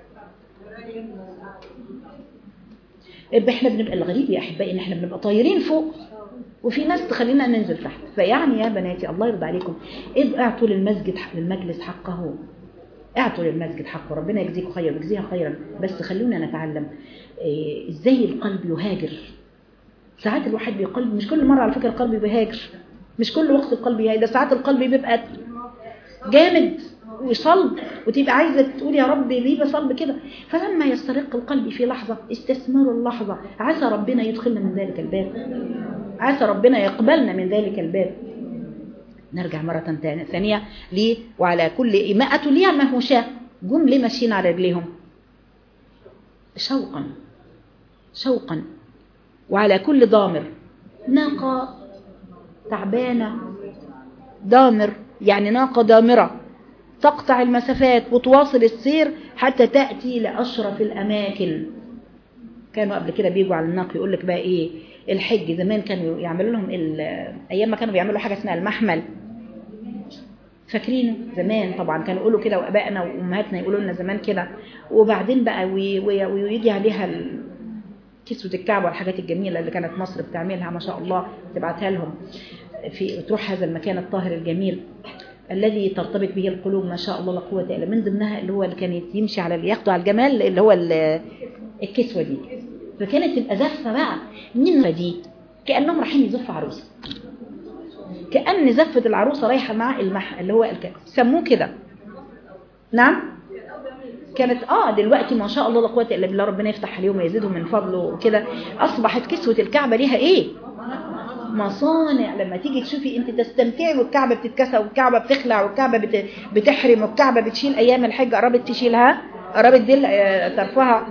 احنا بنبقى الغريب يا أحبائي إن احنا بنبقى طايرين فوق وفي ناس تخلينا ننزل تحت فيعني يا بناتي الله يرضى عليكم اعطوا للمسجد للمجلس حقه اعطوا للمسجد حقه ربنا يجزيكم خير ويجزيها خيرا بس خلونا نتعلم إيه ازاي القلب يهاجر ساعات الواحد بيقلب مش كل مرة على فكرة القلب بيهاجر مش كل وقت القلب يهاجر ده ساعات القلب بيبقى جامد وصلب وتبقى عايزة تقول يا رب ليه بصلب كده فلما يسترق القلب في لحظة استثمروا اللحظة عسى ربنا يدخلنا من ذلك الباب عسى ربنا يقبلنا من ذلك الباب نرجع مرة ثانية ليه وعلى كل إماءة ليه ما هو شاء جم ليه ماشيين على رجليهم شوقا شوقا وعلى كل ضامر ناقة تعبانة ضامر يعني ناقة ضامرة تقطع المسافات وتواصل السير حتى تأتي لأشرف الأماكن كانوا قبل كده بيجوا على الناقة يقول لك بقى ايه الحج زمان كانوا يعملوا لهم ال- ايام ما كانوا بيعملوا حاجه اسمها المحمل فاكرينه زمان طبعا كانوا يقولوا كده وابائنا وامهاتنا يقولوا لنا زمان كده وبعدين بقى وي- وي- ويجي عليها ال- كسوة الكعبة والحاجات الجميلة اللي كانت مصر بتعملها ما شاء الله تبعتها لهم في تروح هذا المكان الطاهر الجميل الذي ترتبط به القلوب ما شاء الله لا قوة إلا من ضمنها اللي هو اللي كان يمشي على اللي ياخده على الجمال اللي هو ال- الكسوة دي فكانت تبقى زفة بقى من دي كأنهم رايحين يزفوا عروسة كأن زفة العروسة رايحة مع المح اللي هو الك... سموه كده نعم كانت اه دلوقتي ما شاء الله لا قوه الا بالله ربنا يفتح عليهم ويزيدهم من فضله وكده اصبحت كسوه الكعبه ليها ايه مصانع لما تيجي تشوفي انت تستمتعي والكعبه بتتكسى والكعبه بتخلع والكعبه بت... بتحرم والكعبه بتشيل ايام الحج قربت تشيلها قربت دل آه، طرفها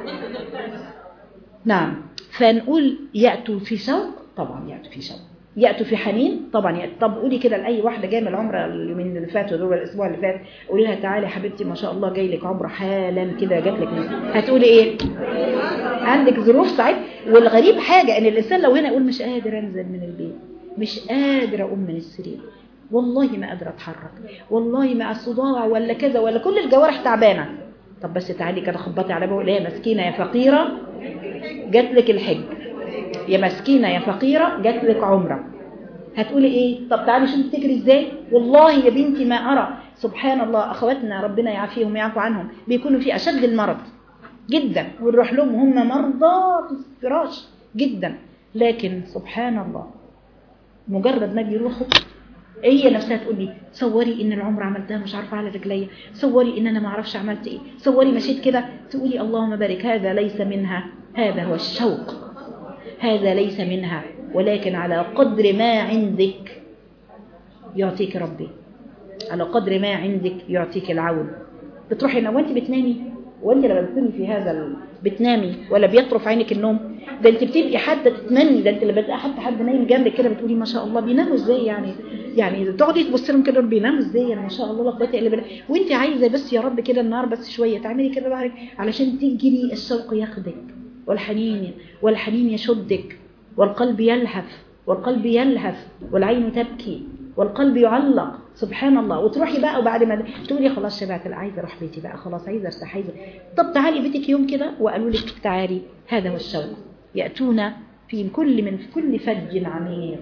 نعم فنقول يأتوا في شوق طبعا يأتوا في شوق يأتوا في حنين طبعا يأتوا طب قولي كده لأي واحدة جاية من العمرة اليومين اللي فاتوا دول الأسبوع اللي فات قولي لها تعالي يا حبيبتي ما شاء الله جاي لك عمرة حالا كده جات لك من- هتقولي إيه؟ عندك ظروف ساعات والغريب حاجة إن الإنسان لو هنا يقول مش قادر أنزل من البيت مش قادر أقوم من السرير والله ما قادرة أتحرك والله مع الصداع ولا كذا ولا كل الجوارح تعبانة طب بس تعالي كده خبطي على بابا يا مسكينة يا فقيرة جات لك الحج يا مسكينة يا فقيرة جات لك عمرة هتقولي ايه طب تعالي شوفي تفتكري ازاي والله يا بنتي ما ارى سبحان الله اخواتنا ربنا يعافيهم ويعفو عنهم بيكونوا في اشد المرض جدا ونروح لهم وهم مرضى في الفراش جدا لكن سبحان الله مجرد ما بيروحوا هي نفسها تقول لي صوري ان العمره عملتها مش عارفه على رجليا صوري ان انا ما اعرفش عملت ايه صوري مشيت كده تقولي اللهم بارك هذا ليس منها هذا هو الشوق هذا ليس منها ولكن على قدر ما عندك يعطيك ربي على قدر ما عندك يعطيك العون بتروحي هنا وانت بتنامي وانت لما بتكوني في هذا ال... بتنامي ولا بيطرف عينك النوم ده انت بتبقي حتى تتمني ده انت لما بتلاقي حتى حد نايم جنبك كده بتقولي ما شاء الله بيناموا ازاي يعني يعني تقعدي تبصي لهم كده بيناموا ازاي يعني ما شاء الله لا قوه الا بالله وانت عايزه بس يا رب كده النهار بس شويه تعملي كده ظهرك علشان تجري الشوق ياخدك والحنين والحنين يشدك والقلب يلهف والقلب يلهف والعين تبكي والقلب يعلق سبحان الله وتروحي بقى وبعد ما تقولي خلاص شبعت لا عايزه اروح بيتي بقى خلاص عايزه ارتاح عايزه طب تعالي بيتك يوم كده وقالوا لك تعالي هذا هو الشوق ياتون في كل من كل فج عميق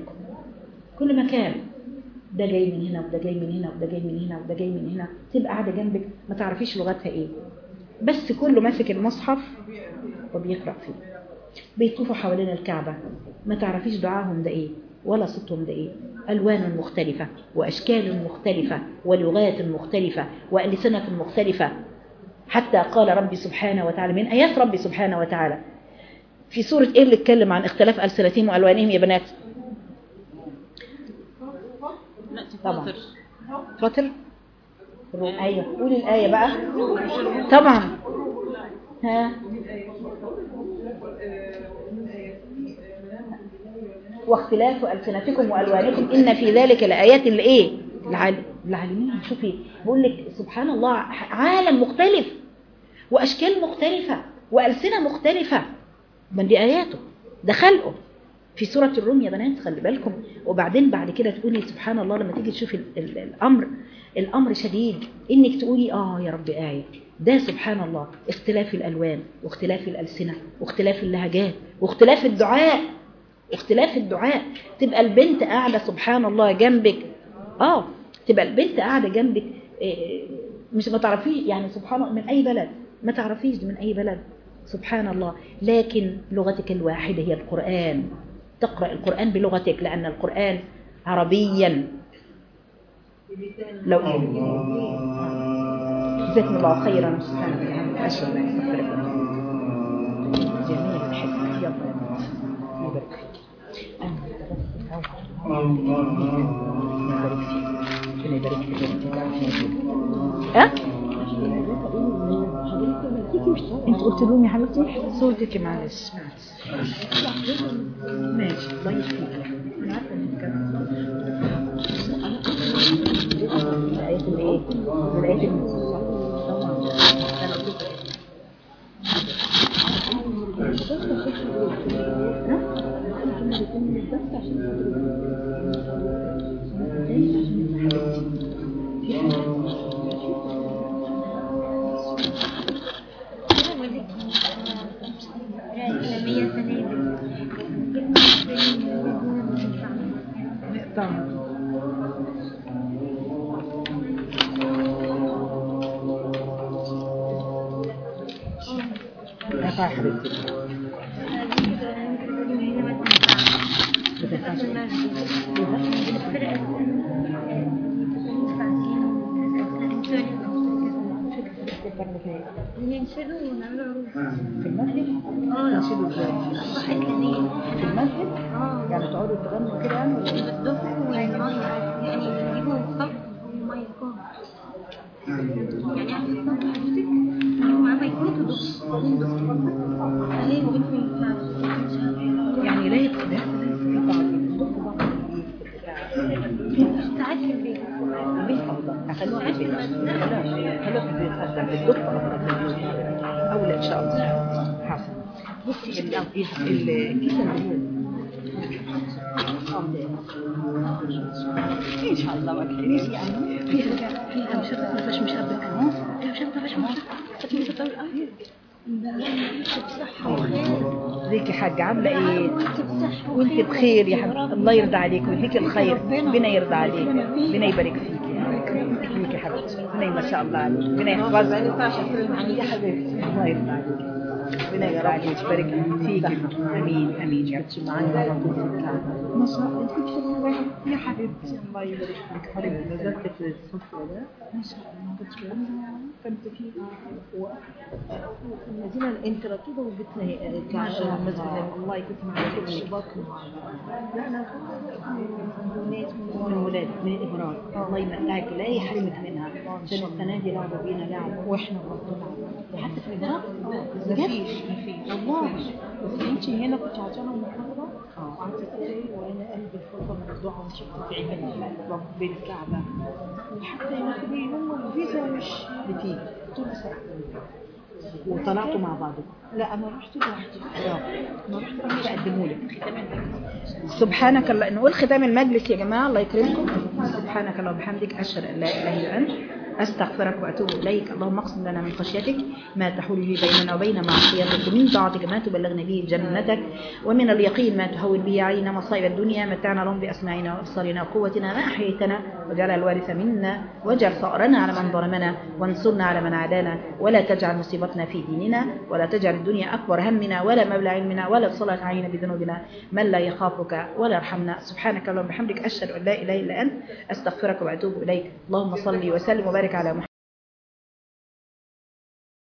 كل مكان ده جاي من هنا وده جاي من هنا وده جاي من هنا وده جاي من هنا تبقى قاعده جنبك ما تعرفيش لغتها ايه بس كله ماسك المصحف وبيقرا فيه بيطوفوا حوالين الكعبة ما تعرفيش دعاهم ده ايه ولا صوتهم ده ايه ألوان مختلفة وأشكال مختلفة ولغات مختلفة وألسنة مختلفة حتى قال ربي سبحانه وتعالى من آيات ربي سبحانه وتعالى في سورة ايه اللي اتكلم عن اختلاف ألسنتهم وألوانهم يا بنات لا طبعا. تفاطر فاطر ايوه قولي الآية بقى طبعا ها واختلاف ألسنتكم وألوانكم إن في ذلك لآيات لإيه؟ العال- العالمين شوفي بقول لك سبحان الله عالم مختلف وأشكال مختلفة وألسنة مختلفة من دي آياته ده خلقه في سورة الروم يا بنات خلي بالكم وبعدين بعد كده تقولي سبحان الله لما تيجي تشوفي ال- ال- الأمر الأمر شديد إنك تقولي آه يا رب آية ده سبحان الله اختلاف الألوان واختلاف الألسنة واختلاف اللهجات واختلاف الدعاء اختلاف الدعاء تبقى البنت قاعدة سبحان الله جنبك اه تبقى البنت قاعدة جنبك إيه، مش ما تعرفيش يعني سبحان الله من أي بلد ما تعرفيش من أي بلد سبحان الله لكن لغتك الواحدة هي القرآن تقرأ القرآن بلغتك لأن القرآن عربيا لو جزاكم الله خيرا سبحان الله أشهد أن لا إله إلا الله جميل الحب يلا يا بنات. الله يبارك فيك أنا ربنا يبارك فيك ربنا يبارك فيك انت تعرفي ها؟ انت قلت لهم يا حبيبتي صوتك معلش معلش ماشي الله يخليك انا عارفه انك كان الايات اللي ايه الآيات المفصلة. أنا قلت لك. أفا حبيبتي ينشدوا ونعملوا عروض في المسجد اه تنشدوا ازاي؟ أصبح إسلامية في المسجد اه يعني تقعدوا تغنوا كده يعني ولا إيه؟ بالدف والمية يعني يجيبوا الصف والمية كوم يعني عارف الصف حضرتك يجيبوا معاه ميكروب ودف ليه وبنت من يعني لا يتخدع ساعات في البيت البيت أفضل خلوها في البيت خلوها خلوها في البيت أفضل بالدق أفضل في البيوت أولى إن شاء الله حسن بصي ال- ال- الكيسة اللي هي إن شاء الله وأكيد يعني فيها فيها مشبك ما فيهاش مشبك فيها مشبك ما فيهاش مشبك فتنسى تقول بصحة وخير ازيك يا حاجة عاملة ايه؟ بصحة وانت وخير بخير يا حبيبتي الله يرضى عليك ويديك الخير ربنا يرضى عليك ربنا يبارك فيك فيك يا حبيبتي ربنا ما شاء الله عليك ربنا يحفظك يا حبيبتي الله يرضى عليك ربنا يرضى عليك يبارك فيك امين امين يا رب معانا على طول في الكعبة ما شاء الله كنت في الرواية يا حبيبتي الله يبارك فيك حبيبتي نزلت في الصفوة ده ما شاء الله كنت في كنت في المدينة الانتراكيبة وبتنا ما شاء الله المسجد الله يكون معاك الشباك لا أنا بنات من ولاد من الإبراج الله يمتعك لا يحرمك منها عشان السنة دي لعبة بينا لعبة واحنا برضه حتى في الإبراج مفيش مفيش والله بس انت هنا كنت عطانا المحاضرة وقعدت تقري وانا قلبي الفضل من الدعاء وانت بتدعي من رب بالكعبة وحتى هنا كل يوم الفيزا مش بتيجي طول ساعة وطلعتوا مع بعض لا انا رحت لوحدي انا رحت لوحدي بقدموا لك سبحانك الله نقول ختام المجلس يا جماعة الله يكرمكم سبحانك اللهم وبحمدك أشهد أن لا إله إلا أنت أستغفرك وأتوب إليك اللهم اقسم لنا من خشيتك ما تحول به بيننا وبين معصيتك ومن طاعتك ما تبلغنا به جنتك ومن اليقين ما تهون به علينا مصائب الدنيا متعنا لهم بأسماعنا وأبصارنا وقوتنا ما أحييتنا واجعل الوارث منا واجعل ثأرنا على من ظلمنا وانصرنا على من عادانا ولا تجعل مصيبتنا في ديننا ولا تجعل الدنيا أكبر همنا ولا مبلغ علمنا ولا تصلت علينا بذنوبنا من لا يخافك ولا يرحمنا سبحانك اللهم وبحمدك أشهد أن لا إله إلا أنت أستغفرك وأتوب إليك اللهم صل وسلم وبارك على محمد